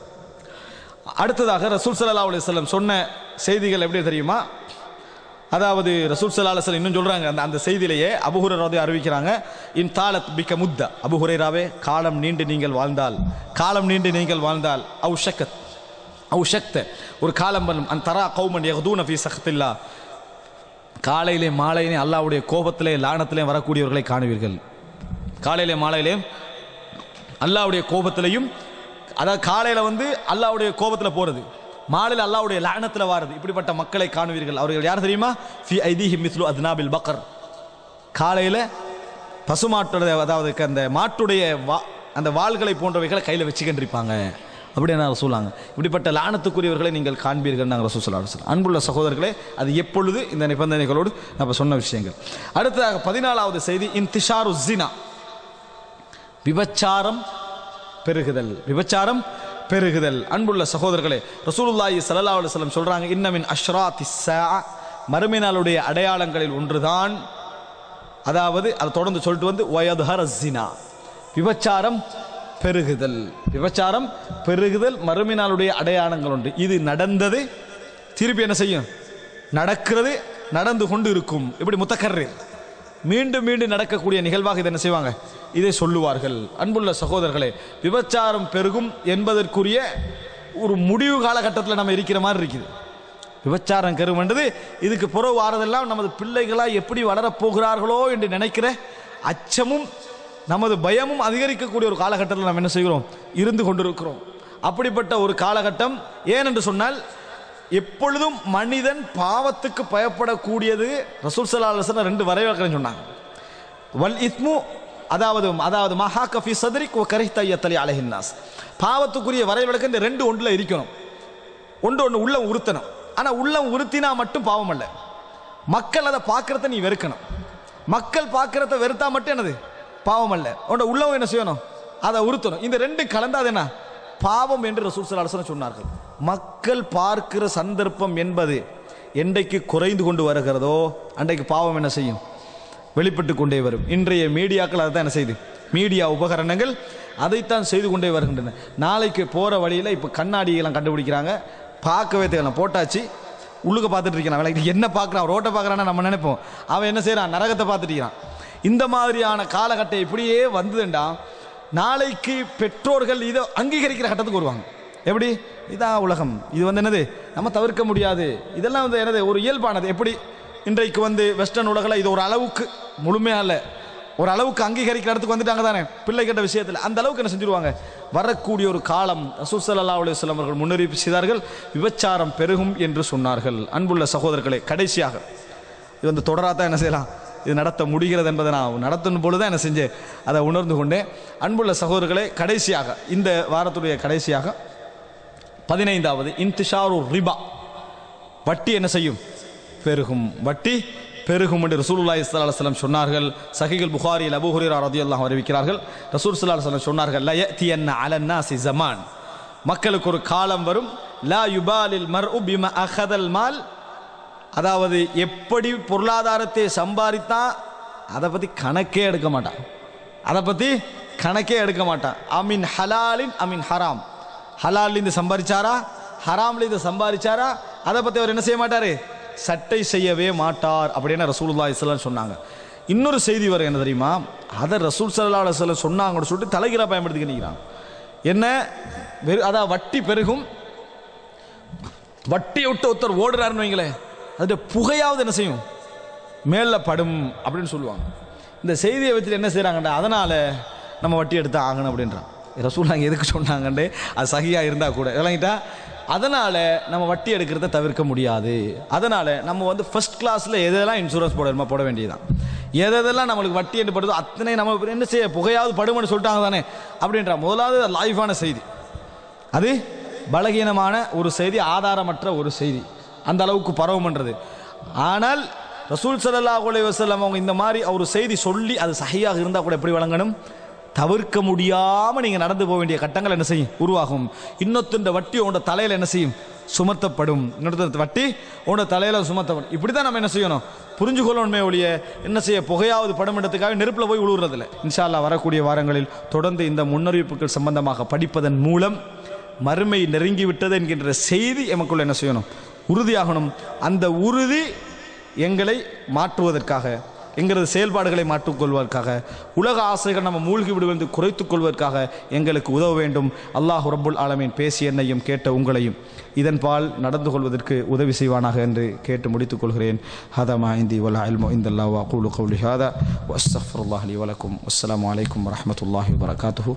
அடுத்ததாக ரசூல் சல்லா அலுவலம் சொன்ன செய்திகள் எப்படி தெரியுமா அதாவது ரசூல் சல்லா அலுவலம் இன்னும் சொல்றாங்க அந்த அந்த செய்தியிலேயே அபுஹுரராவை அறிவிக்கிறாங்க இன் தாலத் பிக்க முத்த அபுஹுரைராவே காலம் நீண்டு நீங்கள் வாழ்ந்தால் காலம் நீண்டு நீங்கள் வாழ்ந்தால் அவு ஷக்கத் அவு ஷக்த ஒரு காலம் வரும் அன் தரா கௌமன் யஹதூன ஃபி சഖத்தில்லா காலையிலே மாலையிலே அல்லாவுடைய கோபத்திலே லானத்திலே வரக்கூடியவர்களை காணுவீர்கள் காலையிலே மாலையிலே அல்லாவுடைய கோபத்திலையும் அதாவது காலையில் வந்து அல்லாவுடைய கோபத்தில் போகிறது மாலையில் அல்லாவுடைய லானத்தில் வாருது இப்படிப்பட்ட மக்களை காணுவீர்கள் அவர்கள் யார் தெரியுமா ஃபி ஐதிஹி மிஸ்லு அத்னாபில் பக்கர் காலையில் பசுமாட்டோட அதாவது அந்த மாட்டுடைய வா அந்த வாள்களை போன்றவைகளை கையில் வச்சுக்கின்றிருப்பாங்க அப்படி என்ன சொல்லாங்க இப்படிப்பட்ட லானத்துக்குரியவர்களை நீங்கள் காண்பீர்கள் நாங்கள் ரசூல் சொல்லலாம் சொல்ல அன்புள்ள சகோதரர்களே அது எப்பொழுது இந்த நிபந்தனைகளோடு நம்ம சொன்ன விஷயங்கள் அடுத்ததாக பதினாலாவது செய்தி இன்திஷாரு ஜினா விபச்சாரம் பெருகுதல் விபச்சாரம் பெருகுதல் அன்புள்ள சகோதரர்களே ரசூலுல்லாஹி ஸல்லல்லாஹு அலைஹி வஸல்லம் சொல்றாங்க இன்னமின் அஷ்ராத்தி மறுமைநாளுடைய அடையாளங்களில் ஒன்றுதான் அதாவது அதை தொடர்ந்து சொல்லிட்டு வந்து வயதுஹர ஜினா விபச்சாரம் பெருகுதல் விபச்சாரம் பெருகுதல் மறுமைநாளுடைய அடையாளங்கள் உண்டு இது நடந்தது திருப்பி என்ன செய்யும் நடக்கிறது நடந்து கொண்டு இருக்கும் இப்படி முத்தக்கர்றீர் மீண்டும் மீண்டும் நடக்கக்கூடிய நிகழ்வாக இதை என்ன செய்வாங்க இதை சொல்லுவார்கள் அன்புள்ள சகோதரர்களே விபச்சாரம் பெருகும் என்பதற்குரிய ஒரு முடிவு காலகட்டத்தில் நம்ம இருக்கிற மாதிரி இருக்குது விபச்சாரம் கருவன்றது இதுக்கு புறவு வாரதெல்லாம் நமது பிள்ளைகளாக எப்படி வளரப் போகிறார்களோ என்று நினைக்கிற அச்சமும் நமது பயமும் அதிகரிக்கக்கூடிய ஒரு காலகட்டத்தில் நாம் என்ன செய்கிறோம் இருந்து கொண்டிருக்கிறோம் அப்படிப்பட்ட ஒரு காலகட்டம் ஏனென்று சொன்னால் எப்பொழுதும் மனிதன் பாவத்துக்கு பயப்படக்கூடியது ரசூல் சல்லா அலுவலம் ரெண்டு வரைவிலக்கணம் சொன்னாங்க வல் இத்மு அதாவது அதாவது மஹா கஃபி சதுரிக் ஓ கரிஹ்தையத்தலி அலஹின்னாஸ் பாவத்துக்குரிய வரைவிலக்கம் இந்த ரெண்டு ஒன்றில் இருக்கணும் ஒன்று ஒன்று உள்ளம் உறுத்தணும் ஆனால் உள்ளம் உறுத்தினா மட்டும் பாவம் அல்ல மக்கள் அதை பார்க்கறத நீ வெறுக்கணும் மக்கள் பார்க்கறத வெறுத்தா மட்டும் என்னது பாவம் அல்ல உன்னோட உள்ளம் என்ன செய்யணும் அதை உறுத்தணும் இந்த ரெண்டு கலந்தா அது என்ன பாவம் என்று ரசூல் ஸல்லல்லாஹு அலைஹி வஸல்லம் சொன்னார்கள் மக்கள் பார்க்கிற சந்தர்ப்பம் என்பது என்றைக்கு குறைந்து கொண்டு வருகிறதோ அன்றைக்கு பாவம் என்ன செய்யும் வெளிப்பட்டு கொண்டே வரும் இன்றைய மீடியாக்கள் அதை தான் என்ன செய்யுது மீடியா உபகரணங்கள் அதைத்தான் செய்து கொண்டே வருகின்றன நாளைக்கு போகிற வழியில் இப்போ கண்ணாடியெல்லாம் கண்டுபிடிக்கிறாங்க பார்க்கவே தேவையில்ல போட்டாச்சு உள்ளுக்க பார்த்துட்டு இருக்கிறான் விளக்கு என்ன பார்க்குறான் ரோட்டை பார்க்குறான்னா நம்ம நினைப்போம் அவன் என்ன செய்கிறான் நரகத்தை பார்த்துட்டு இருக்கிறான் இந்த மாதிரியான காலகட்டம் இப்படியே வந்ததுண்டா நாளைக்கு பெற்றோர்கள் இதை அங்கீகரிக்கிற கட்டத்துக்கு வருவாங்க எப்படி இதான் உலகம் இது வந்து என்னது நம்ம தவிர்க்க முடியாது இதெல்லாம் வந்து என்னது ஒரு இயல்பானது எப்படி இன்றைக்கு வந்து வெஸ்டர்ன் உலகில் இது ஒரு அளவுக்கு முழுமையாக இல்லை ஒரு அளவுக்கு அங்கீகரிக்கிற இடத்துக்கு வந்துட்டாங்க தானே பிள்ளை கேட்ட விஷயத்தில் அந்த அளவுக்கு என்ன செஞ்சிருவாங்க வரக்கூடிய ஒரு காலம் ரசூல் ஸல்லல்லாஹு அலைஹி வஸல்லம் அவர்கள் முன்னறிவிப்பு செய்தார்கள் விபச்சாரம் பெருகும் என்று சொன்னார்கள் அன்புள்ள சகோதரர்களே கடைசியாக இது வந்து தொடராக தான் என்ன செய்யலாம் இது நடத்த முடிகிறது என்பதை நான் நடத்தும் பொழுது தான் என்ன செஞ்சேன் அதை உணர்ந்து கொண்டேன் அன்புள்ள சகோதரர்களே கடைசியாக இந்த வாரத்துடைய கடைசியாக பதினைந்தாவது இன்திஷாரு ரிபா வட்டி என்ன செய்யும் பெருகும் வட்டி பெருகும் என்று ரசூலுல்லாஹி ஸல்லல்லாஹு அலைஹி வஸல்லம் சொன்னார்கள் சஹீஹுல் புகாரியில் அபூ ஹுரைரா ரலியல்லாஹு அறிவிக்கிறார்கள் ரசூல் ஸல்லல்லாஹு அலைஹி வஸல்லம் சொன்னார்கள் லா யத்தியன்ன அலன் நாசி ஜமான் மக்களுக்கு ஒரு காலம் வரும் லா யுபாலில் மர்உ பிமா அகதல் மால் அதாவது எப்படி பொருளாதாரத்தை சம்பாதித்தா அதை பற்றி கணக்கே எடுக்க மாட்டான் அதை பற்றி கணக்கே எடுக்க மாட்டான் அமின் ஹலாலின் அமின் ஹராம் ஹலால்லேருந்து சம்பாதிச்சாரா ஹராம்லேருந்து சம்பாதிச்சாரா அதை பற்றி அவர் என்ன செய்ய மாட்டார் சட்டை செய்யவே மாட்டார் அப்படின்னு ரசூலுல்லா இஸ்லாம் சொன்னாங்க இன்னொரு செய்தி வர என்ன தெரியுமா அதை ரசூல் சல்லா அலுவலம் சொன்னாங்கன்னு சொல்லிட்டு தலைகீழாக பயன்படுத்தி நிற்கிறான் என்ன வெறு அதான் வட்டி பெருகும் வட்டியை விட்டு ஒருத்தர் ஓடுறாருன்னு வைங்களேன் அது புகையாவது என்ன செய்யும் மேலே படும் அப்படின்னு சொல்லுவாங்க இந்த செய்தியை வச்சுட்டு என்ன செய்கிறாங்கண்டா அதனால் நம்ம வட்டி எடுத்து ஆகணும் அப்படின்றான் ரசூலாங்க எதுக்கு சொன்னாங்கண்டே அது சகியாக இருந்தால் கூட விளங்கிட்டா அதனால் நம்ம வட்டி எடுக்கிறத தவிர்க்க முடியாது அதனால் நம்ம வந்து ஃபர்ஸ்ட் கிளாஸில் எதெல்லாம் இன்சூரன்ஸ் போடணுமா போட வேண்டியதுதான் எதெல்லாம் நம்மளுக்கு வட்டி என்று படுதோ அத்தனை நம்ம என்ன செய்ய புகையாவது படும்னு சொல்லிட்டாங்க தானே அப்படின்றா முதலாவது லைஃபான செய்தி அது பலகீனமான ஒரு செய்தி ஆதாரமற்ற ஒரு செய்தி அந்த அளவுக்கு பரவுமன்றது ஆனால் ரசூல் ஸல்லல்லாஹு அலைஹி வஸல்லம் அவங்க இந்த மாதிரி ஒரு செய்தி சொல்லி அது சஹியாக இருந்தால் கூட எப்படி வழங்கணும் தவிர்க்க முடியாமல் நீங்கள் நடந்து போக வேண்டிய கட்டங்கள் என்ன செய்யும் உருவாகும் இன்னொத்துன்ற வட்டி உன்னோட தலையில் என்ன செய்யும் சுமத்தப்படும் இன்னொருத்த வட்டி உன்னோட தலையில் சுமத்தப்படும் இப்படி தான் நம்ம என்ன செய்யணும் புரிஞ்சு கொள்ளணுமே ஒழிய என்ன செய்ய புகையாவது படம் எடுத்துக்காக நெருப்பில் போய் விழுவுறதில்ல இன்ஷா அல்லாஹ் வரக்கூடிய வாரங்களில் தொடர்ந்து இந்த முன்னறிவிப்புகள் சம்பந்தமாக படிப்பதன் மூலம் மறுமை நெருங்கிவிட்டது என்கின்ற செய்தி எமக்குள்ள என்ன செய்யணும் உறுதியாகணும் அந்த உறுதி எங்களை மாற்றுவதற்காக எங்களது செயல்பாடுகளை மாற்றிக்கொள்வதற்காக உலக ஆசைகள் நம்ம மூழ்கி விடுவது குறைத்துக் கொள்வதற்காக எங்களுக்கு உதவ வேண்டும் அல்லாஹ் ரப்புல் ஆலமீன் பேசி என்னையும் கேட்ட உங்களையும் இதன்பால் நடந்து கொள்வதற்கு உதவி செய்வானாக என்று கேட்டு முடித்துக் கொள்கிறேன் ஹதா மா இந்தி வலா இல்மு இந்தல்லா வா கூலு கவுலி ஹாதா வஸ்தஃபுல்லாஹ் அலி வலக்கும் அஸ்ஸலாமு அலைக்கும் வரஹ்மத்துல்லாஹி வபரகாத்துஹு